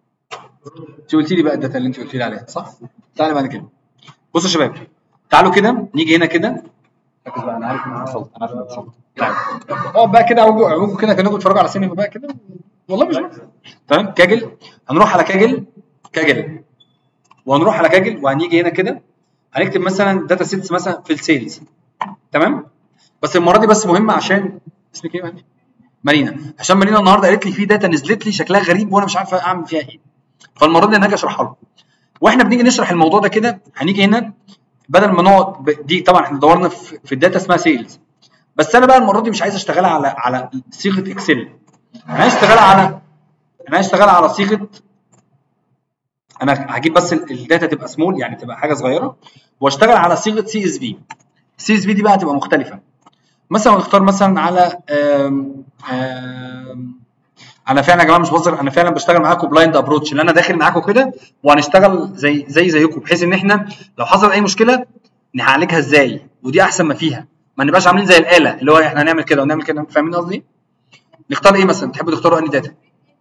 انت قلت لي بقى الداتا اللي انت قلت لي عليها صح تعالى بقى كده بصوا يا شباب تعالوا كده نيجي هنا كده ركز بقى انا عارف ان انا وصلت انا عارف ان انا وصلت تعالوا. اقعد بقى كده اعوجوا اعوجوا كده كانكم بتتفرجوا على سينما بقى كده والله مش بقى. تمام كاجل هنروح على كاجل كاجل وهنروح على كاجل وهنيجي هنا كده هنكتب مثلا داتا سيتس مثلا في السيلز تمام بس المره دي بس مهمه عشان اسمك ايه يا مهدي؟ مارينا عشان مارينا النهارده قالت لي في داتا نزلت لي شكلها غريب وانا مش عارف اعمل فيها ايه فالمره دي انا هاجي اشرحها لكم واحنا بنيجي نشرح الموضوع ده كده هنيجي هنا بدل ما نقعد ب- دي طبعا احنا دورنا في, في الداتا اسمها سيلز بس انا بقى المره دي مش عايز اشتغلها على على صيغه اكسل انا عايز اشتغلها على انا عايز اشتغلها على صيغه انا هجيب بس ال- الداتا تبقى سمول يعني تبقى حاجه صغيره واشتغل على صيغه سي اس في سي اس في دي بقى هتبقى مختلفه مثلا نختار مثلا على آم آم انا فعلا يا جماعه مش بهزر انا فعلا بشتغل معاكم بلايند ابروتش اللي انا داخل معاكم كده وهنشتغل زي زي زيكم بحيث ان احنا لو حصل اي مشكله نعالجها ازاي ودي احسن ما فيها ما نبقاش عاملين زي الاله اللي هو احنا هنعمل كده ونعمل كده فاهمين قصدي؟ إيه؟ نختار ايه مثلا تحبوا تختاروا انهي داتا؟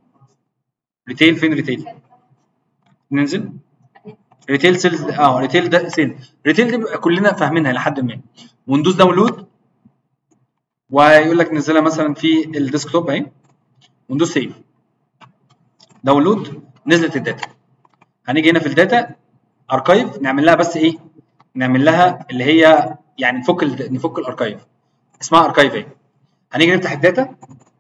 ريتيل فين ريتيل؟ ننزل ريتيل سيلز اه ريتيل ده سيل ريتيل دي بيبقى كلنا فاهمينها لحد ما وندوس داونلود وهيقول لك نزلها مثلا في الديسكتوب اهي وندوس سيف داونلود نزلت الداتا هنيجي هنا في الداتا اركايف نعمل لها بس ايه نعمل لها اللي هي يعني نفك ال... نفك الاركايف اسمها اركايف اهي هنيجي نفتح الداتا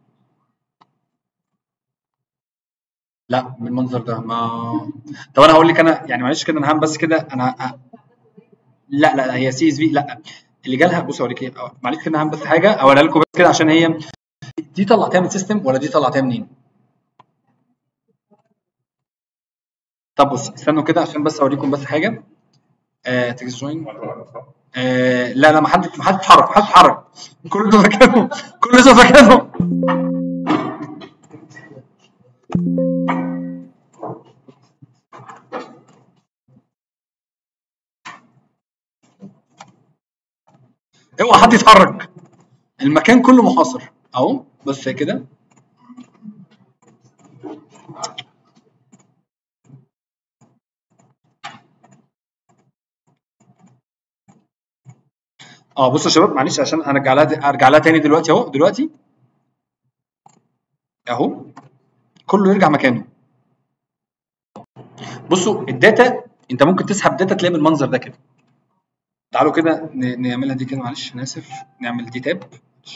لا بالمنظر ده ما طب انا هقول لك انا يعني معلش كده انا هعمل بس كده انا ه- لا لا لا، هي سي اس في لا اللي جالها بص اوريك ايه أه، معلش كده انا هعمل بس حاجه اوريها لكم بس كده عشان هي دي طلعتها من سيستم ولا دي طلعتها منين؟ طب بص استنوا كده عشان بس اوريكم بس حاجه آه تكست جوين آه لا لا ما حدش ما حدش اتحرك ما حدش اتحرك كله في مكانه كله في مكانه اوعى حد يتحرك المكان كله محاصر اهو بس كده اه بصوا يا شباب معلش عشان ارجع لها ارجع لها تاني دلوقتي اهو دلوقتي اهو كله يرجع مكانه بصوا الداتا انت ممكن تسحب داتا تلاقي بالمنظر ده كده تعالوا كده ن- نعملها دي كده معلش انا اسف نعمل دي تاب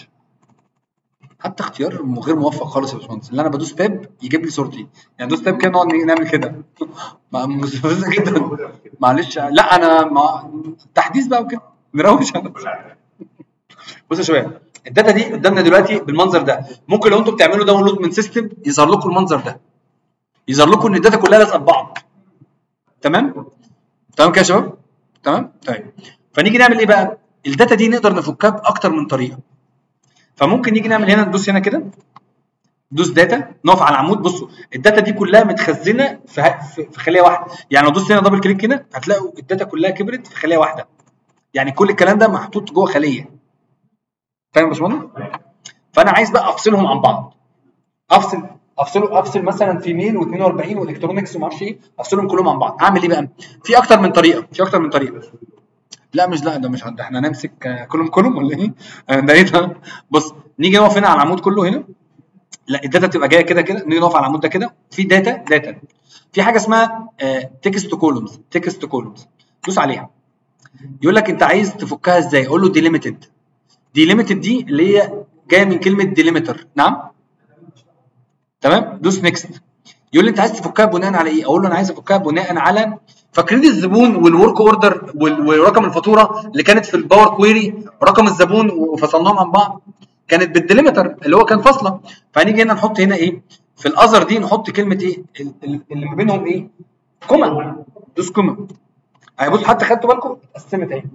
حتى اختيار غير موفق خالص يا باشمهندس اللي انا بدوس تاب يجيب لي صورتي يعني دوس تاب كده نقعد نعمل كده ما- مستفزه جدا معلش لا انا ما تحديث بقى وكده نروش على بصوا يا شباب الداتا دي قدامنا دلوقتي بالمنظر ده ممكن لو انتم بتعملوا داونلود من سيستم يظهر لكم المنظر ده يظهر لكم ان الداتا كلها لازقه في بعض تمام تمام كده يا شباب تمام طيب فنيجي نعمل ايه بقى الداتا دي نقدر نفكها باكتر من طريقه فممكن نيجي نعمل هنا ندوس هنا كده دوس داتا نقف على العمود بصوا الداتا دي كلها متخزنه في ه- في في خليه واحده يعني لو دوست هنا دبل كليك كده هتلاقوا الداتا كلها كبرت في خليه واحده يعني كل الكلام ده محطوط جوه خليه فاهم يا باشمهندس فانا عايز بقى افصلهم عن بعض افصل افصله افصل مثلا في ميل و42 والكترونكس وما اعرفش ايه افصلهم كلهم عن بعض اعمل ايه بقى في اكتر من طريقه في اكتر من طريقه لا مش لا ده مش ده احنا هنمسك آه، كلهم كلهم ولا ايه آه، ده ايه ده بص نيجي نقف هنا على العمود كله هنا لا الداتا تبقى جايه كده كده نيجي نقف على العمود ده كده في داتا داتا في حاجه اسمها تكست كولومز تكست كولومز دوس عليها يقول لك انت عايز تفكها ازاي اقول له ديليميتد ديليميتد دي اللي هي جايه من كلمه ديليمتر نعم تمام دوس نيكست يقول لي انت عايز تفكها بناء على ايه اقول له انا عايز افكها بناء على فاكرين الزبون والورك اوردر وال- ورقم الفاتوره اللي كانت في الباور كويري رقم الزبون وفصلناهم عن بعض كانت بالديليمتر اللي هو كان فاصله فهنيجي هنا نحط هنا ايه في الاذر دي نحط كلمه ايه ال- ال- اللي ما بينهم ايه كوما دوس كوما اهي بص حتى خدتوا بالكم اتقسمت اهي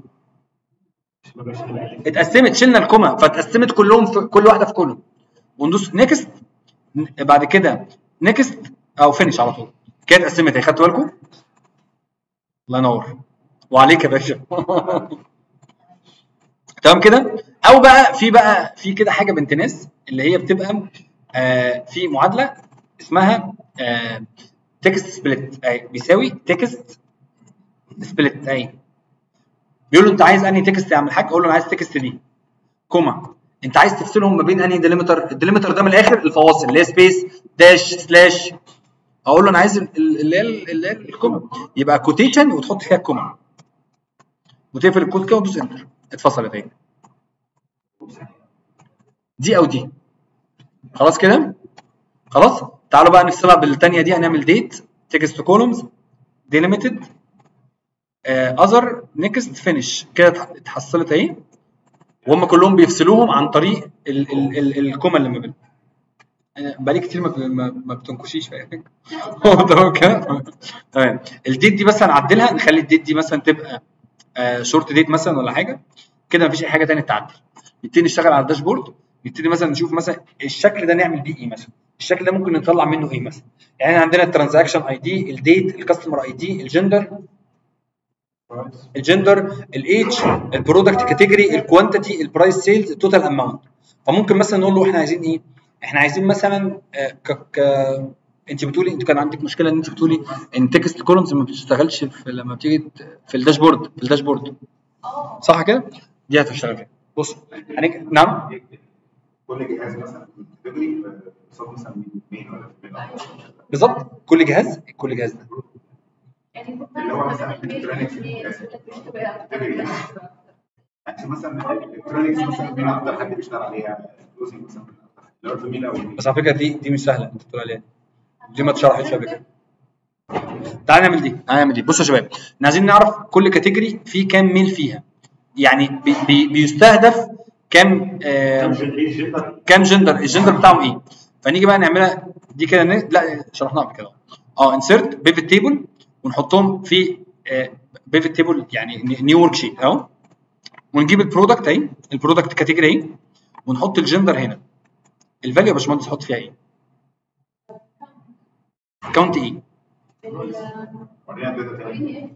اتقسمت شلنا الكوما فاتقسمت كلهم في كل واحده في كولوم وندوس نيكست بعد كده نيكست او فينش على طول كده اتقسمت اهي خدتوا بالكم الله ينور وعليك يا باشا تمام كده او بقى في بقى في كده حاجه بنت ناس اللي هي بتبقى آه في معادله اسمها آه تكست سبليت اهي بيساوي تكست سبليت اهي بيقول له انت عايز انهي تكست يا عم الحاج اقول له انا عايز تكست دي كوما انت عايز تفصلهم ما بين انهي ديليمتر الديليمتر ده من الاخر الفواصل اللي هي سبيس داش سلاش اقول له انا عايز ال- ال- اللي هي ال- اللي هي الكوما يبقى كوتيشن وتحط فيها الكوما وتقفل الكود كده وتدوس انتر اتفصلت اهي دي او دي خلاص كده خلاص تعالوا بقى نفصلها بالثانيه دي هنعمل ديت تكست كولومز ديليميتد اذر نيكست فينش كده اتح- اتحصلت اهي وهم كلهم بيفصلوهم عن طريق ال ال ال الكوما اللي ما بينهم أنا بقالي كتير ما, ب- ما, ما بتنكشيش في اي حاجه هو تمام كده تمام الديت دي بس هنعدلها نخلي الديت دي مثلا تبقى آه شورت ديت مثلا ولا حاجه كده مفيش اي حاجه تانية تعدل نبتدي نشتغل على الداشبورد نبتدي مثلا نشوف مثلا الشكل ده نعمل بيه ايه مثلا الشكل ده ممكن نطلع منه ايه مثلا يعني إحنا عندنا الترانزاكشن اي دي الديت الكاستمر اي دي الجندر الجندر الايدج البرودكت كاتيجوري الكوانتيتي البرايس سيلز التوتال اماونت فممكن مثلا نقول له احنا عايزين ايه احنا عايزين مثلا آه، ك ك انت بتقولي انت كان عندك مشكله ان انت بتقولي ان تكست كولومز ما بتشتغلش في لما بتيجي ت- في الداشبورد في الداشبورد صح كده دي هتشتغل فيها بص هنيجي نعم كل جهاز مثلا كاتيجوري بيصاب مثلا من اثنين ولا من بالظبط كل جهاز كل جهاز ده اللي هو مثلا الكترونكس يعني مثلا الالكترونكس مثلا مين اكتر حد بيشتغل عليها كلوزنج مثلا اللي هو الفاميلا او بس على فكره دي دي مش سهله انت بتقول عليها دي ما اتشرحتش قبل كده تعال نعمل دي تعال نعمل دي بصوا يا شباب احنا عايزين نعرف كل كاتيجوري فيه كام ميل فيها يعني بي بي بيستهدف كام آه كام جندر الجندر بتاعهم ايه فنيجي بقى نعملها دي كده ن- لا شرحناها قبل كده اه انسرت بيفت تيبل ونحطهم في بيفت تيبل يعني نيو ورك شيت اهو ونجيب البرودكت اهي البرودكت كاتيجوري اهي ونحط الجندر هنا الفاليو يا باشمهندس حط فيها ايه كاونت ايه ورينا الداتا تاني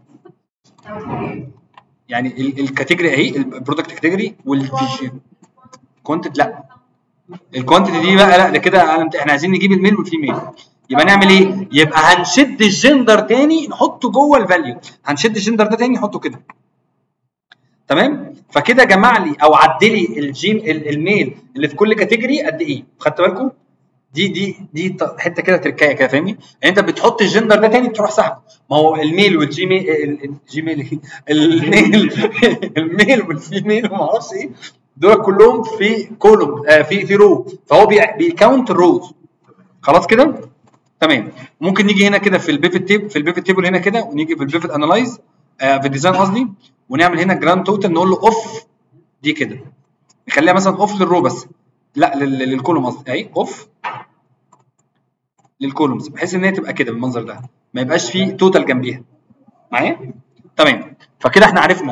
يعني ال- الكاتيجوري اهي البرودكت كاتيجوري والفيجن كوانتيتي لا الكوانتيتي دي بقى لا ده كده علامة- احنا عايزين نجيب الميل والفيميل يبقى نعمل ايه؟ يبقى هنشد الجندر تاني نحطه جوه الفاليو هنشد الجندر ده تاني نحطه كده تمام فكده جمع لي او عدل لي الجيم ال- الميل اللي في كل كاتيجوري قد ايه خدت بالكم دي دي دي ط- حته كده تركايه كده فاهمني يعني انت بتحط الجندر ده تاني تروح سحبه ما هو الميل والجيميل ال- ال- الجيميل إيه؟ الميل الميل والفيميل وما اعرفش ايه دول كلهم في كولوم آه في في رو فهو بي- بيكاونت الروز خلاص كده تمام ممكن نيجي هنا كده في البيفت تيب في البيفت تيبل هنا كده ونيجي في البيفت انالايز آه في الديزاين قصدي ونعمل هنا جراند توتال نقول له اوف دي كده نخليها مثلا اوف للرو بس لا لل- للكولوم قصدي اهي اوف للكولومز بحيث ان هي تبقى كده بالمنظر ده ما يبقاش فيه توتال جنبيها معايا تمام فكده احنا عرفنا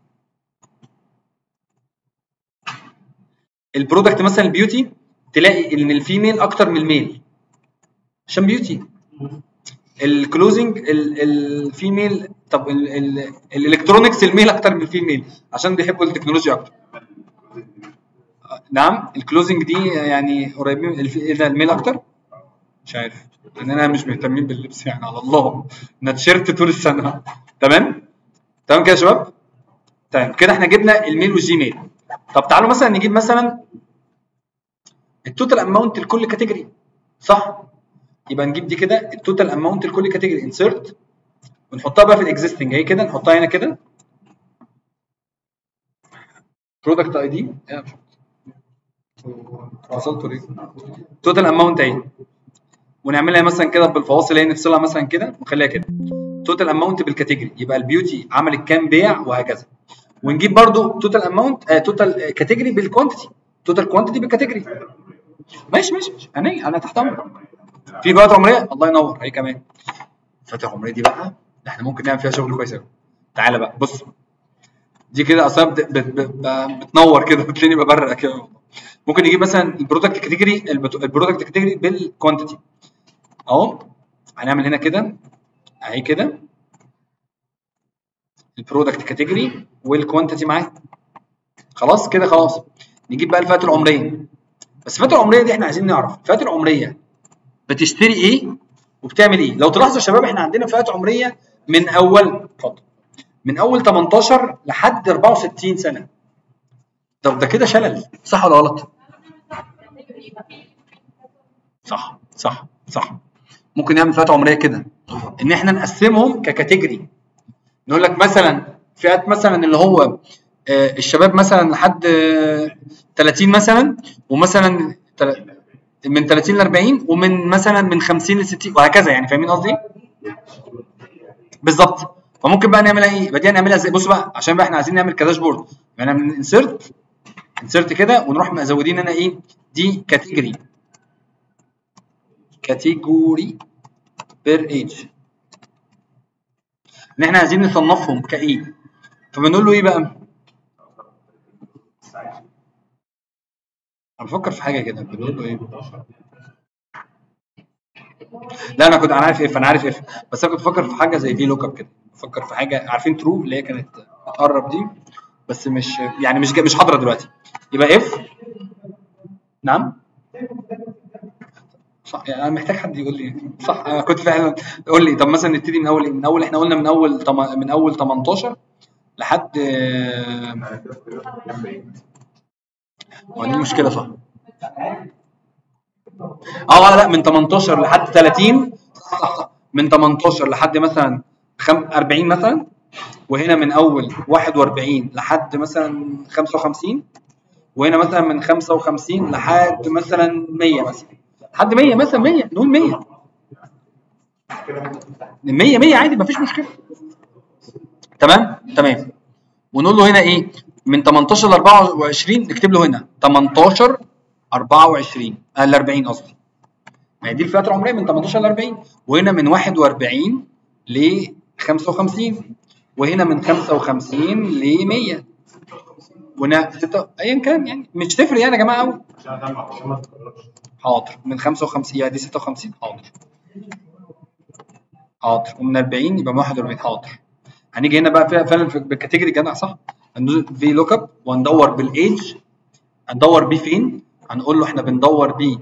البرودكت مثلا البيوتي تلاقي ان الفيميل اكتر من الميل عشان بيوتي الكلوزنج الفيميل طب ال- ال- الالكترونكس الميل اكتر من الفيميل عشان بيحبوا التكنولوجيا اكتر نعم الكلوزنج دي يعني قريبين من الف- ايه ده الميل اكتر مش عارف لاننا مش مهتمين باللبس يعني على الله انا تيشيرت طول السنه تمام تمام كده يا شباب تمام كده احنا جبنا الميل والجيميل طب تعالوا مثلا نجيب مثلا التوتال اماونت لكل كاتيجوري صح يبقى نجيب دي كده التوتال اماونت لكل كاتيجوري انسرت ونحطها بقى في الاكزيستنج اهي كده نحطها هنا كده برودكت اي دي وصلتوا ليه توتال اماونت اهي ونعملها مثلا كده بالفواصل اهي نفصلها مثلا كده ونخليها كده توتال اماونت بالكاتيجوري يبقى البيوتي عملت كام بيع وهكذا ونجيب برضو توتال اماونت توتال كاتيجوري بالكوانتيتي توتال كوانتيتي بالكاتيجوري ماشي ماشي ماشي انا انا تحت امرك في فئات عمريه الله ينور هي كمان الفئات العمريه دي بقى احنا ممكن نعمل فيها شغل كويس قوي تعالى بقى بص دي كده اصلا بت- بت- بت- بتنور كده بتلاقيني ببرق كده ممكن نجيب مثلا البرودكت كاتيجوري البرودكت كاتيجوري بالكوانتيتي اهو هنعمل هنا كده اهي كده البرودكت كاتيجوري والكوانتيتي معاه خلاص كده خلاص نجيب بقى الفئات العمريه بس الفئات العمريه دي احنا عايزين نعرف الفئات العمريه بتشتري ايه وبتعمل ايه لو تلاحظوا يا شباب احنا عندنا فئات عمريه من اول اتفضل من اول 18 لحد 64 سنه طب ده كده شلل صح ولا غلط صح صح صح ممكن نعمل فئات عمريه كده ان احنا نقسمهم ككاتيجوري نقول لك مثلا فئات مثلا اللي هو آه، الشباب مثلا لحد آه، 30 مثلا ومثلا تل- من 30 ل 40 ومن مثلا من 50 ل 60 وهكذا يعني فاهمين قصدي؟ بالظبط فممكن بقى نعملها ايه؟ يبقى دي هنعملها ازاي؟ بصوا بقى عشان بقى احنا عايزين نعمل كداشبورد يعني من انسرت انسرت كده ونروح مزودين هنا ايه؟ دي كاتيجوري كاتيجوري بير ايج ان احنا عايزين نصنفهم كايه فبنقول له ايه بقى؟ انا بفكر في حاجه كده بنقول له ايه؟ لا انا كنت انا عارف اف انا عارف اف بس انا كنت بفكر في حاجه زي في لوك اب كده بفكر في حاجه عارفين ترو اللي هي كانت بتقرب دي بس مش يعني مش مش حاضره دلوقتي يبقى اف نعم صح يعني انا محتاج حد يقول لي صح انا كنت فعلا قول لي طب مثلا نبتدي من اول إيه؟ من اول احنا قلنا من اول طم... من اول 18 لحد آه، هو دي مشكله صح اه لا من 18 لحد 30 صح صح صح من 18 لحد مثلا خم... 40 مثلا وهنا من اول 41 لحد مثلا 55 وهنا مثلا من 55 لحد مثلا 100 مثلا لحد 100 مثلا 100 نقول 100 100 100 عادي مفيش مشكله تمام تمام ونقول له هنا ايه من 18 ل 24 نكتب له هنا 18 24 آه، ل 40 قصدي ما هي دي الفئات العمريه من 18 ل 40 وهنا من 41 ل 55 وهنا من 55 ل 100 وهنا ستة ايا كان يعني مش تفرق يعني يا جماعه قوي عشان اجمع عشان ما تتكررش حاضر من 55 يعني دي 56 حاضر حاضر ومن 40 يبقى 41 حاضر هنيجي هنا بقى فيها فعلا في- بالكاتيجوري جدع صح هندوس في لوك اب وهندور بالايدج هندور بيه فين هنقول له احنا بندور بيه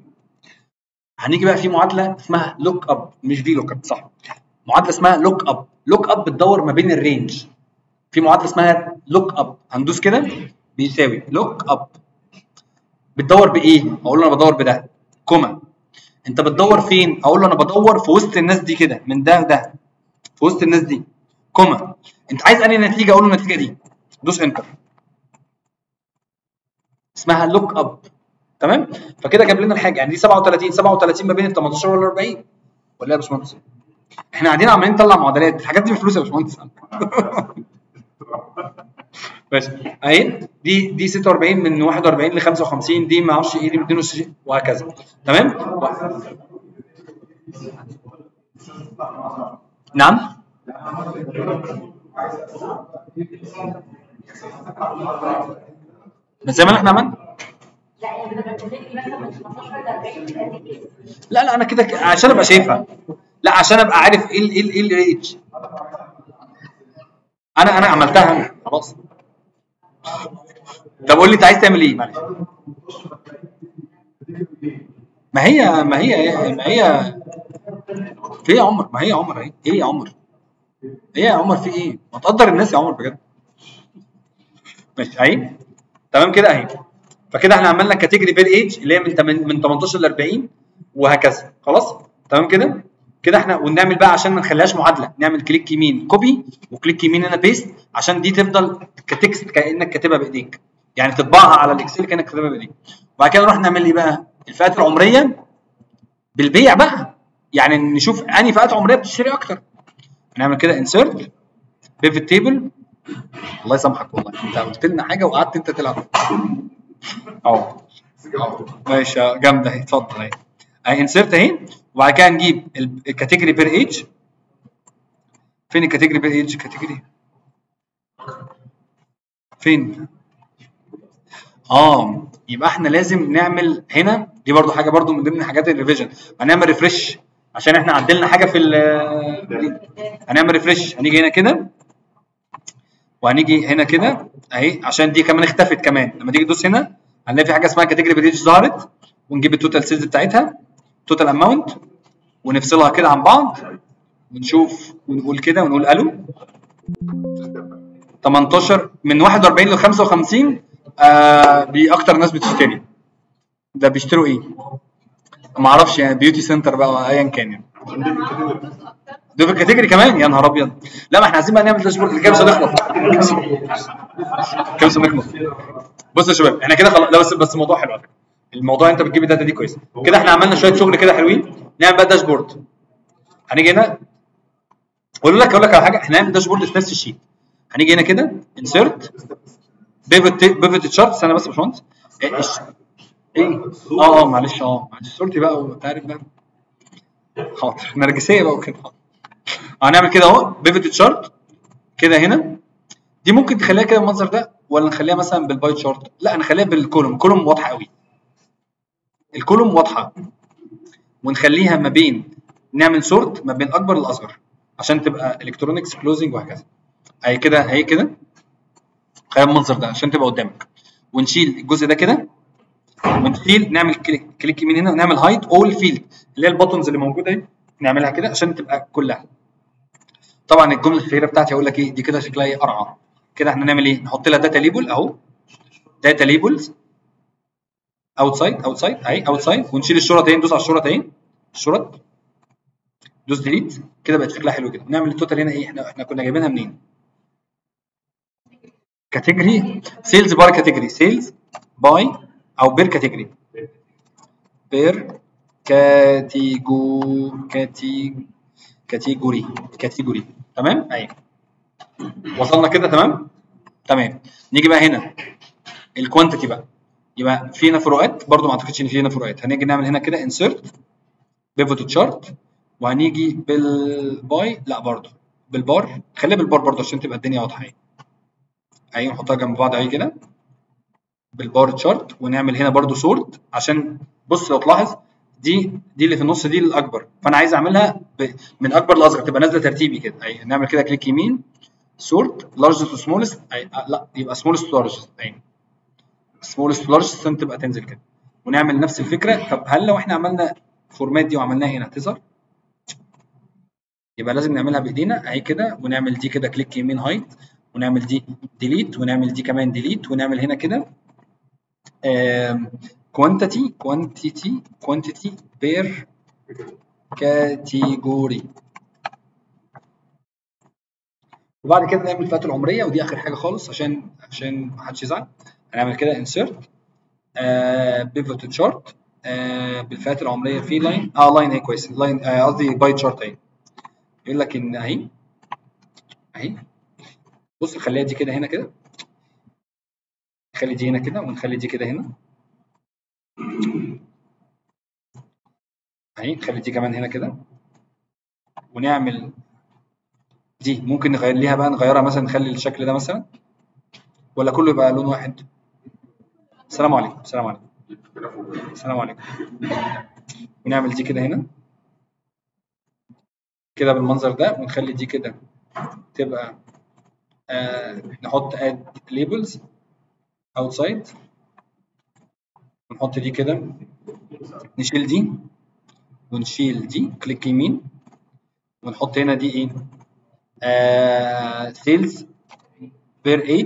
هنيجي بقى في معادله اسمها لوك اب مش في لوك اب صح معادله اسمها لوك اب لوك اب بتدور ما بين الرينج في معادله اسمها لوك اب هندوس كده بيساوي لوك اب بتدور بايه اقول له انا بدور بده كوما انت بتدور فين اقول له انا بدور في وسط الناس دي كده من ده ده في وسط الناس دي كوما انت عايز انهي نتيجه اقول له النتيجه دي دوس انتر اسمها لوك اب تمام فكده جاب لنا الحاجه يعني دي 37 37 ما بين ال 18 وال 40 ولا إيه يا باشمهندس احنا قاعدين عمالين نطلع معادلات الحاجات دي بفلوس يا باشمهندس ماشي اهي دي دي 46 من 41 ل 55 دي ما اعرفش ايه دي من 62 وهكذا تمام نعم بس زي ما احنا عملنا لا يعني لما بتقولي مثلا من 15 ل 40 يبقى دي كده لا لا انا كده ك- عشان ابقى شايفها لا عشان ابقى عارف ايه ال- ايه ال- ايه الريتش انا انا عملتها أنا. خلاص طب قول لي انت عايز تعمل ايه معلش ما هي ما هي ما هي في إيه يا عمر ما هي يا عمر اهي ايه يا عمر ايه يا عمر في ايه ما تقدر الناس يا عمر بجد ماشي اهي تمام كده اهي فكده احنا عملنا كاتيجوري بير ايج اللي هي من تمن- من 18 ل 40 وهكذا خلاص تمام كده كده احنا ونعمل بقى عشان ما نخليهاش معادله نعمل كليك يمين كوبي وكليك يمين هنا بيست عشان دي تفضل كتكست كانك كاتبها بايديك يعني تطبعها على الاكسل كانك كاتبها بايديك وبعد كده نروح نعمل ايه بقى الفئات العمريه بالبيع بقى يعني نشوف انهي فئات عمريه بتشتري اكتر نعمل كده انسرت بيفت تيبل الله يسامحك والله انت قلت لنا حاجه وقعدت انت تلعب اهو أهو. ماشي آه، جامده اهي اتفضل اهي اهي انسرت اهي وبعد كده نجيب الكاتيجوري بير ايج فين الكاتيجوري بير ايج كاتيجوري فين اه يبقى احنا لازم نعمل هنا دي برضو حاجه برضو من ضمن حاجات الريفيجن هنعمل ريفرش عشان احنا عدلنا حاجه في ال هنعمل ريفرش هنيجي هنا كده وهنيجي هنا كده اهي عشان دي كمان اختفت كمان لما تيجي تدوس هنا هنلاقي في حاجه اسمها كاتيجوري بريدج ظهرت ونجيب التوتال سيلز بتاعتها توتال اماونت ونفصلها كده عن بعض ونشوف ونقول كده ونقول الو 18 من 41 ل 55 آه دي اكتر ناس بتشتري ده بيشتروا ايه؟ ما اعرفش يعني بيوتي سنتر بقى ايا كان يعني دول في الكاتيجوري كمان يا نهار ابيض لا ما احنا عايزين بقى نعمل داشبورد الكام مش هنخلص كام مش هنخلص بص يا شباب احنا كده خلاص لا بس بس الموضوع حلو على فكرة. الموضوع انت بتجيب الداتا دي كويس كده احنا عملنا شويه شغل كده حلوين نعمل بقى داشبورد هنيجي هنا اقول لك اقول لك على حاجه احنا هنعمل داشبورد في نفس الشيت هنيجي هنا كده انسرت بيفت بيفت تشارت استنى بس يا باشمهندس ايه إيش- ايه اه اه معلش اه معلش صورتي بقى وانت عارف بقى حاضر نرجسيه بقى وكده حاضر. هنعمل كده اهو بيفت تشارت كده هنا دي ممكن تخليها كده بالمنظر ده ولا نخليها مثلا بالباي تشارت لا نخليها بالكولوم كولوم واضحه قوي الكولوم واضحه ونخليها ما بين نعمل سورت ما بين اكبر لاصغر عشان تبقى الكترونكس كلوزنج وهكذا اهي كده اهي كده خليها بالمنظر ده عشان تبقى قدامك ونشيل الجزء ده كده ونشيل نعمل كليك كليك يمين هنا ونعمل هايد اول فيلد اللي هي البوتنز اللي موجوده اهي نعملها كده عشان تبقى كلها طبعا الجمله الشهيره بتاعتي هقول لك ايه دي كده شكلها ايه قرعه كده احنا نعمل ايه نحط لها داتا ليبل اهو داتا ليبلز اوتسايد اوتسايد اهي اوتسايد ونشيل الشرط اهي ندوس على الشرط اهي الشرط دوس ديليت كده بقت شكلها حلو كده نعمل التوتال هنا ايه احنا احنا كنا جايبينها منين كاتيجوري سيلز بار كاتيجوري سيلز باي او بير كاتيجوري بير كاتيجو كاتي كاتيجوري كاتيجوري تمام اهي وصلنا كده تمام تمام نيجي بقى هنا الكوانتيتي بقى يبقى في هنا فروقات برضو ما اعتقدش ان في هنا فروقات هنيجي نعمل هنا كده انسرت بيفوت تشارت وهنيجي بالباي لا برضو بالبار خليها بالبار برضو عشان تبقى الدنيا واضحه اهي اهي نحطها جنب بعض اهي كده بالبار تشارت ونعمل هنا برضو سورت عشان بص لو تلاحظ دي دي اللي في النص دي الاكبر فانا عايز اعملها ب... من اكبر لاصغر تبقى نازله ترتيبي كده اهي نعمل كده كليك يمين سورت لارجست تو سمولست لا يبقى سمولست تو لارجست اهي سمولست تو لارجست عشان تبقى تنزل كده ونعمل نفس الفكره طب هل لو احنا عملنا فورمات دي وعملناها هنا هتظهر؟ يبقى لازم نعملها بايدينا اهي كده ونعمل دي كده كليك يمين هايت ونعمل دي ديليت ونعمل دي كمان ديليت ونعمل هنا كده كوانتيتي كوانتيتي كوانتيتي بير كاتيجوري وبعد كده نعمل الفئات العمريه ودي اخر حاجه خالص عشان عشان ما حدش يزعل هنعمل كده انسيرت بيفوت تشارت بالفئات العمريه في لاين اه لاين اهي كويس لاين قصدي باي تشارت اهي يقول لك ان اهي اهي بص نخليها دي كده هنا كده نخلي دي هنا كده ونخلي دي كده هنا اهي نخلي دي كمان هنا كده ونعمل دي ممكن نغير ليها بقى نغيرها مثلا نخلي الشكل ده مثلا ولا كله يبقى لون واحد السلام عليكم السلام عليكم السلام عليكم ونعمل دي كده هنا كده بالمنظر ده ونخلي دي كده تبقى آه نحط اد ليبلز اوتسايد ونحط دي كده نشيل دي ونشيل دي كليك يمين ونحط هنا دي ايه سيلز بير 8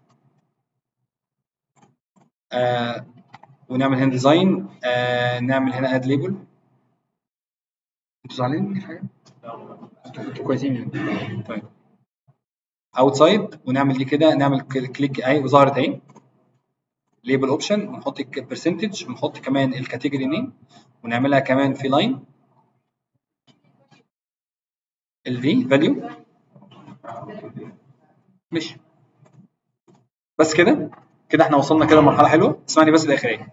آه ونعمل هنا ديزاين آه نعمل هنا اد ليبل انتوا زعلانين من حاجه؟ انتوا كويسين يعني طيب اوتسايد ونعمل دي كده نعمل كليك اهي وظهرت اهي ليبل اوبشن ونحط البرسنتج ونحط كمان الكاتيجوري نيم ونعملها كمان في لاين الفي فاليو ماشي بس كده كده احنا وصلنا كده لمرحله حلوه اسمعني بس الاخريه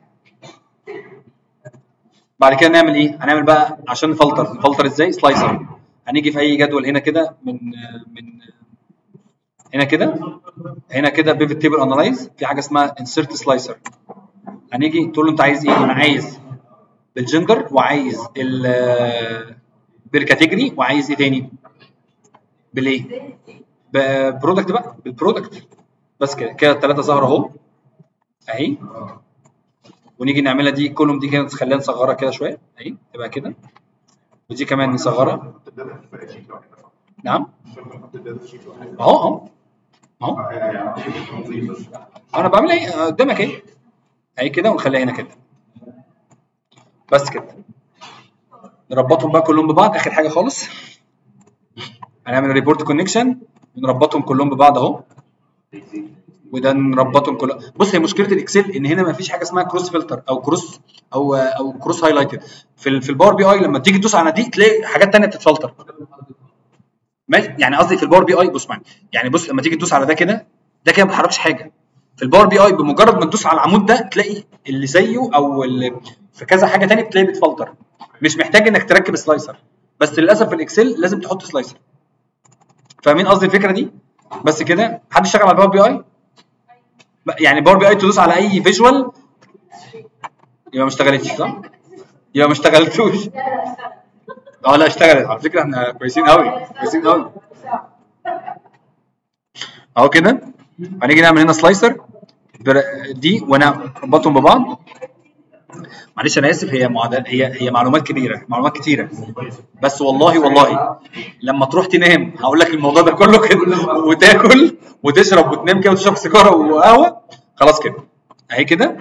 بعد كده نعمل ايه هنعمل بقى عشان نفلتر نفلتر ازاي سلايسر هنيجي في اي جدول هنا كده من من هنا كده هنا كده بيفت تيبل انالايز في حاجه اسمها انسرت سلايسر هنيجي تقول له انت عايز ايه انا عايز بالجندر وعايز ال بالكاتيجوري وعايز ايه تاني بالايه برودكت بقى بالبرودكت بس كده كده الثلاثه ظهروا اهو اهي ونيجي نعملها دي كولوم دي كده نخليها نصغرها كده شويه اهي تبقى كده ودي كمان نصغرها نعم اهو اهو اهو انا بعمل ايه قدامك اهي اهي كده ونخليها هنا كده بس كده نربطهم بقى كلهم ببعض اخر حاجه خالص هنعمل ريبورت كونكشن ونربطهم كلهم ببعض اهو وده نربطهم كلهم بص هي مشكله الاكسل ان هنا ما فيش حاجه اسمها كروس فلتر او كروس او او كروس هايلايتد في في الباور بي اي لما تيجي تدوس على دي تلاقي حاجات ثانيه بتتفلتر ماشي يعني قصدي في الباور بي اي بص معايا يعني بص لما تيجي تدوس على ده كده ده كده ما بيتحركش حاجه في الباور بي اي بمجرد ما تدوس على العمود ده تلاقي اللي زيه او اللي في كذا حاجه ثانيه بتلاقيه بيتفلتر مش محتاج انك تركب سلايسر بس للاسف في الاكسل لازم تحط سلايسر فاهمين قصدي الفكره دي بس كده حد اشتغل على الباور بي اي يعني باور بي اي تدوس على اي فيجوال يبقى ما اشتغلتش صح يبقى ما اشتغلتوش اه لا اشتغلت على فكره احنا كويسين قوي كويسين قوي اهو كده هنيجي نعمل هنا سلايسر دي وانا اربطهم ببعض معلش انا اسف هي معدل هي هي معلومات كبيره معلومات كتيره بس والله والله لما تروح تنام هقول لك الموضوع ده كله كده وتاكل وتشرب وتنام كده وتشرب سيجاره وقهوه خلاص كده اهي كده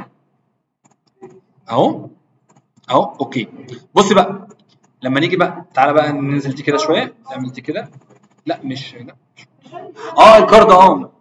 اهو اهو اوكي بص بقى لما نيجي بقى تعالى بقى ننزل دي كده شويه نعمل دي كده لا مش لا مش. اه الكارد اه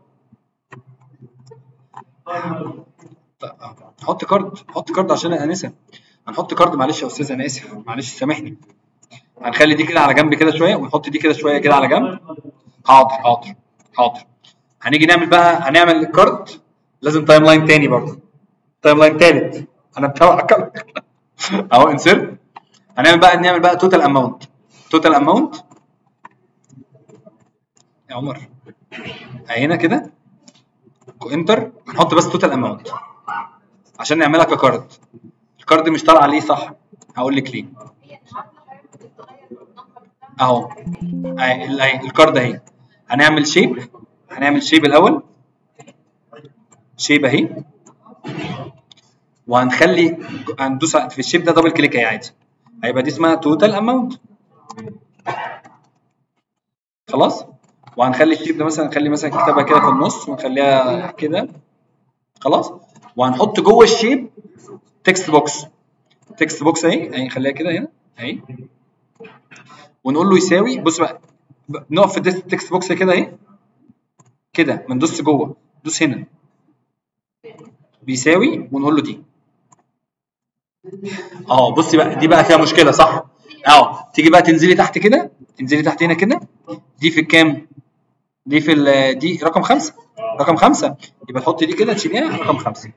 حط كارد حط كارد عشان انا انسى هنحط كارد معلش يا استاذ انا اسف معلش سامحني هنخلي دي كده على جنب كده شويه ونحط دي كده شويه كده على جنب حاضر حاضر حاضر هنيجي نعمل بقى هنعمل الكارد لازم تايم لاين تاني برضه تايم لاين تالت انا بتابع اهو انسرت هنعمل بقى نعمل بقى توتال اماونت توتال اماونت يا عمر هنا كده انتر هنحط بس توتال اماونت عشان نعملها ككارد الكارد مش طالع عليه صح هقول لك ليه اهو اهي الكارد اهي هنعمل شيب هنعمل شيب الاول شيب اهي وهنخلي هندوس في الشيب ده دبل كليك اهي عادي هيبقى دي اسمها توتال اماونت خلاص وهنخلي الشيب ده مثلا نخلي مثلا كتابه كده في النص ونخليها كده خلاص وهنحط جوه الشيب تكست بوكس تكست بوكس اهي اهي نخليها كده هنا اهي ونقول له يساوي بص بقى ب- نقف في التكست بوكس كده اهي كده ما ندوس جوه دوس هنا بيساوي ونقول له دي اه بصي بقى دي بقى فيها مشكله صح اه تيجي بقى تنزلي تحت كده تنزلي تحت هنا كده دي في الكام دي في ال- دي رقم خمسة رقم خمسة يبقى تحط دي كده تشيليها رقم خمسة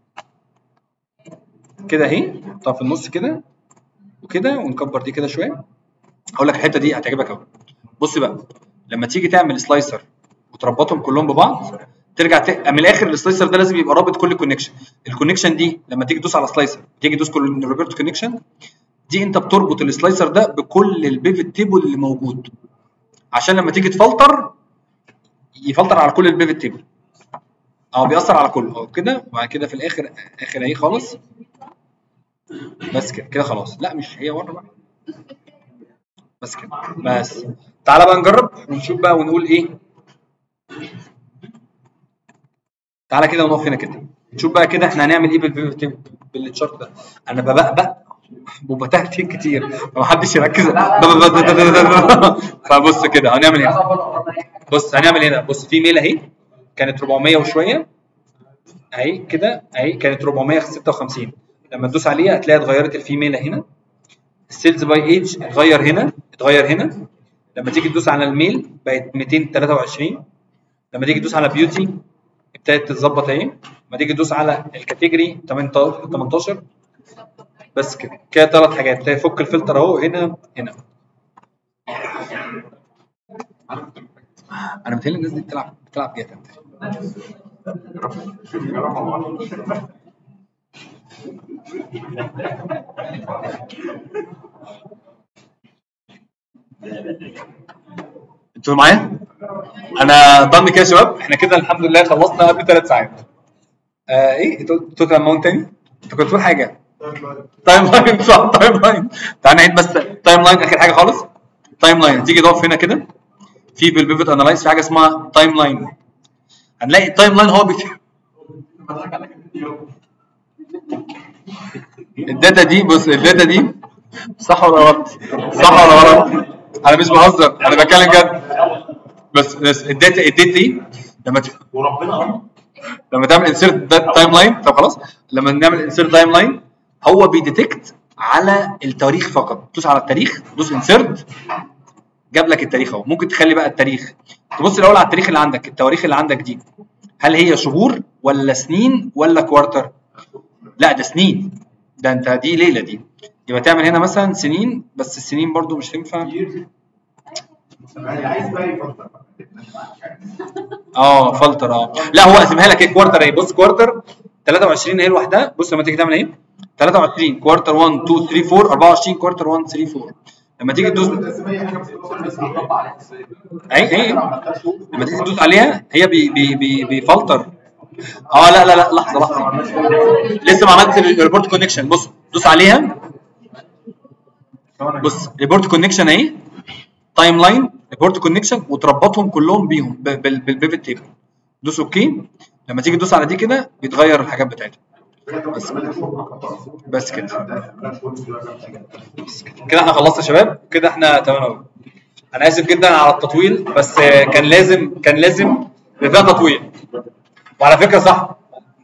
كده اهي نحطها في النص كده وكده ونكبر دي كده شويه هقول لك الحته دي هتعجبك قوي بص بقى لما تيجي تعمل سلايسر وتربطهم كلهم ببعض ترجع ت... من الاخر السلايسر ده لازم يبقى رابط كل كونكشن الكونكشن دي لما تيجي تدوس على سلايسر تيجي تدوس كل روبرت كونكشن دي انت بتربط السلايسر ده بكل البيفت تيبل اللي موجود عشان لما تيجي تفلتر يفلتر على كل البيفت تيبل اه بيأثر على كله اه كده وبعد كده في الاخر اخر اهي خالص بس كده كده خلاص لا مش هي ورا بقى بس كده بس تعالى بقى نجرب ونشوف بقى ونقول ايه تعالى كده ونقف هنا كده نشوف بقى كده احنا هنعمل ايه بالبيفت تيبل بالتشارت ده انا ببقبق وبتهتك كتير فمحدش يركز فبص كده هنعمل هنا بص هنعمل هنا بص في ميل اهي كانت 400 وشويه اهي كده اهي كانت 456 لما تدوس عليها هتلاقيها اتغيرت الفيميل هنا السيلز باي ايج اتغير هنا اتغير هنا لما تيجي تدوس على الميل بقت 223 لما تيجي تدوس على بيوتي ابتدت تتظبط اهي لما تيجي تدوس على الكاتيجوري 18 بس كده كده ثلاث حاجات تلاقي فك الفلتر اهو هنا هنا انا متهيألي الناس دي بتلعب بتلعب جاتا انتوا معايا؟ انا ضمن كده يا شباب احنا كده الحمد لله خلصنا قبل ثلاث ساعات. آه ايه؟ انتوا انتوا كان ماونت تاني؟ انت كنت بتقول حاجه؟ تايم لاين صح تايم لاين تعال نعيد بس تايم لاين اخر حاجه خالص تايم لاين تيجي تقف هنا كده في بالبيفت انالايز في حاجه اسمها تايم لاين هنلاقي التايم لاين هو بيت... الداتا دي بص الداتا دي صح ولا غلط؟ صح ولا غلط؟ انا مش بهزر انا بتكلم جد بس بس الداتا الداتا دي لما ت... وربنا لما تعمل انسيرت تايم لاين طب خلاص لما نعمل انسيرت تايم لاين هو بيديتكت على التاريخ فقط دوس على التاريخ دوس انسيرت جاب لك التاريخ اهو ممكن تخلي بقى التاريخ تبص الاول على التاريخ اللي عندك التواريخ اللي عندك دي هل هي شهور ولا سنين ولا كوارتر لا ده سنين ده انت دي ليله دي يبقى تعمل هنا مثلا سنين بس السنين برضو مش تنفع عايز بقى يفكر اه فلتر اه لا هو قسمها لك ايه كوارتر اهي بص كوارتر 23 هي لوحدها بص لما تيجي تعمل ايه 23 كوارتر 1 2 3 4 24 كوارتر 1 3 4 لما تيجي تدوس اي اي لما تيجي تدوس عليها هي بي بي بي بيفلتر اه لا لا لا لحظه لحظه لسه ما عملتش الريبورت كونكشن بص دوس عليها بص ريبورت كونكشن اهي تايم لاين ريبورت كونكشن وتربطهم كلهم بيهم ب- بال- بالبيفت تيبل دوس اوكي لما تيجي تدوس على دي كده بيتغير الحاجات بتاعتها بس بس كده بس كده كده احنا خلصنا يا شباب كده احنا تمام قوي انا اسف جدا على التطويل بس آه، كان لازم كان لازم يبقى فيها تطويل وعلى فكره صح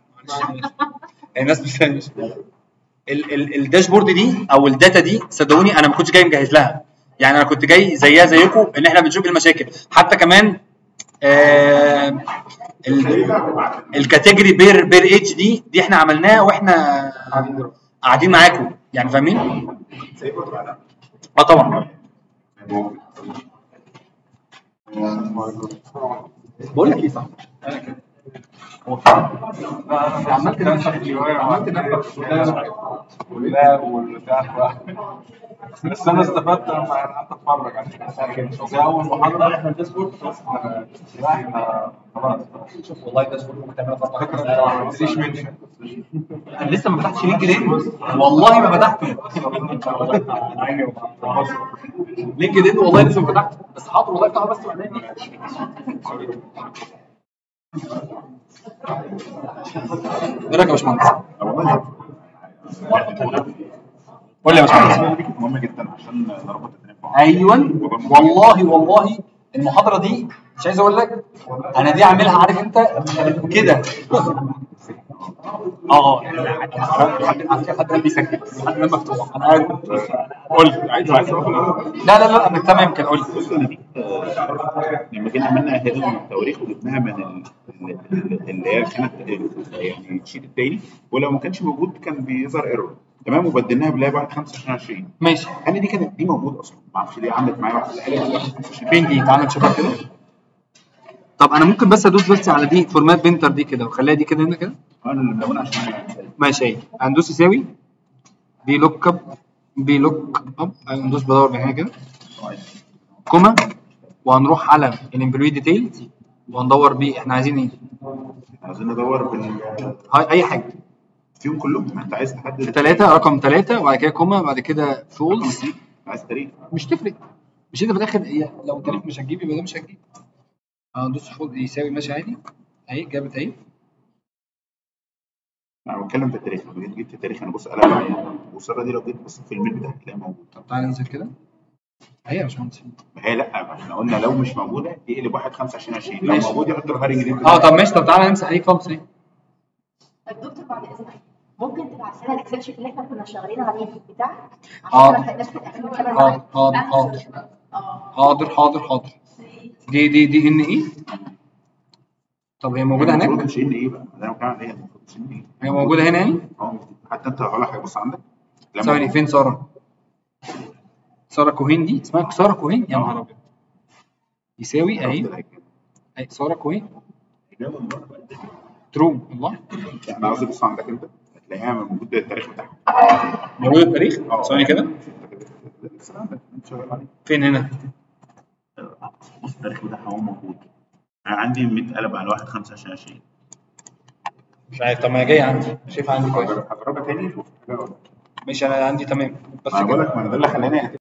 الناس مش مش ال- ال- الداشبورد دي او الداتا دي صدقوني انا ما كنتش جاي مجهز لها يعني انا كنت جاي زيها زيكم ان احنا بنشوف المشاكل حتى كمان آه ال- الكاتيجوري بير بير ايدج دي دي احنا عملناها واحنا قاعدين معاكم يعني فاهمين؟ اه طبعا بقول لك ايه صح عملت نفسك عملت نفسك والبتاع بس انا استفدت لما قعدت اتفرج على زي اول محاضره احنا الديسكورد بس احنا لا احنا خلاص شوف والله ده سكول ممكن تعملها في فكره أربع ما فيش منشن انا لسه ما فتحتش لينكد ان والله ما فتحته لينكد ان والله لسه ما فتحته بس حاضر والله افتحه بس بعدين ايه رايك يا باشمهندس؟ قول لي يا باشمهندس دي كانت مهمه جدا عشان نربط الدنيا ببعض. ايوه والله والله المحاضره دي مش عايز اقول لك انا دي عاملها عارف انت كده اه حد حد قال بيسجل حد قال مفتوح انا عارف قول لي عايز عايز لا لا لا أنا تمام كان قول لي بص انا دي آه، لما جينا عملنا هذا من التواريخ وجبناها من ال- ال- ال- اللي هي كانت ال- يعني الشيت التاني ولو ما كانش موجود كان بيظهر ايرور تمام وبدلناها بلاي بعد 25 ماشي انا دي كانت دي موجود اصلا ما اعرفش ليه عملت معايا واحد قال لي 25 فين دي تعالى نشوفها كده طب انا ممكن بس ادوس بس على دي فورمات بنتر دي كده وخليها دي كده هنا كده انا اللي ملونه عشان ماشي اهي هندوس يساوي بي لوك اب بي لوك اب هندوس بدور من هنا كده كوما وهنروح على الامبلوي ديتيلز وهندور بيه احنا عايزين ايه عايزين ندور بال هاي اي حاجه فيهم كلهم ما انت عايز تحدد ثلاثة رقم ثلاثة وبعد كده كوما بعد كده فولس عايز تاريخ مش تفرق مش انت في الاخر هي لو التاريخ مش هتجيب يبقى ده مش هتجيب هندوس فول يساوي ماشي عادي اهي جابت اهي انا بتكلم في التاريخ لو جيت جبت التاريخ انا بص قلب معايا والصوره دي لو جيت بصيت في الميل بتاعها هتلاقيها موجوده طب تعالى ننزل كده اهي يا باشمهندس ما هي لا ما احنا قلنا لو مش موجوده يقلب 1 5 20 20 لو ماشي. موجود يحط الهارنج دي اه طب ماشي طب تعالى نمسح اهي خالص اهي طب دكتور بعد اذنك ممكن تبعت لنا الاكسل شيت اللي احنا كنا شغالين عليه في البتاع آه. عشان ما لحقناش في الاخر نكمل حاضر معاك. حاضر أهلا حاضر وسهلا. اه حاضر حاضر حاضر دي دي دي ان ايه طب هي موجودة المفروض هناك مش ان ايه بقى انا بتكلم عليها المفروض مش ان ايه هي موجودة هنا يعني اه حتى انت ولا حاجه بص عندك لما- ثواني فين سارة سارة كوهين دي اسمها سارة كوهين يا نهار ابيض يساوي اهي اهي سارة كوهين ترو والله انا قصدي بص عندك انت هتلاقيها موجود التاريخ بتاعها موجود التاريخ اه. ثواني كده لسه عندك انت شغال عليه فين هنا بص التاريخ بتاعها هو موجود انا عندي 100 قلب على 1 5 20 20 مش عارف طب ما هي جاية عندي شايفها عندي كويس هجربها تاني ماشي انا عندي تمام بس ما أنا بقول كده لك ما أنا ده اللي خلاني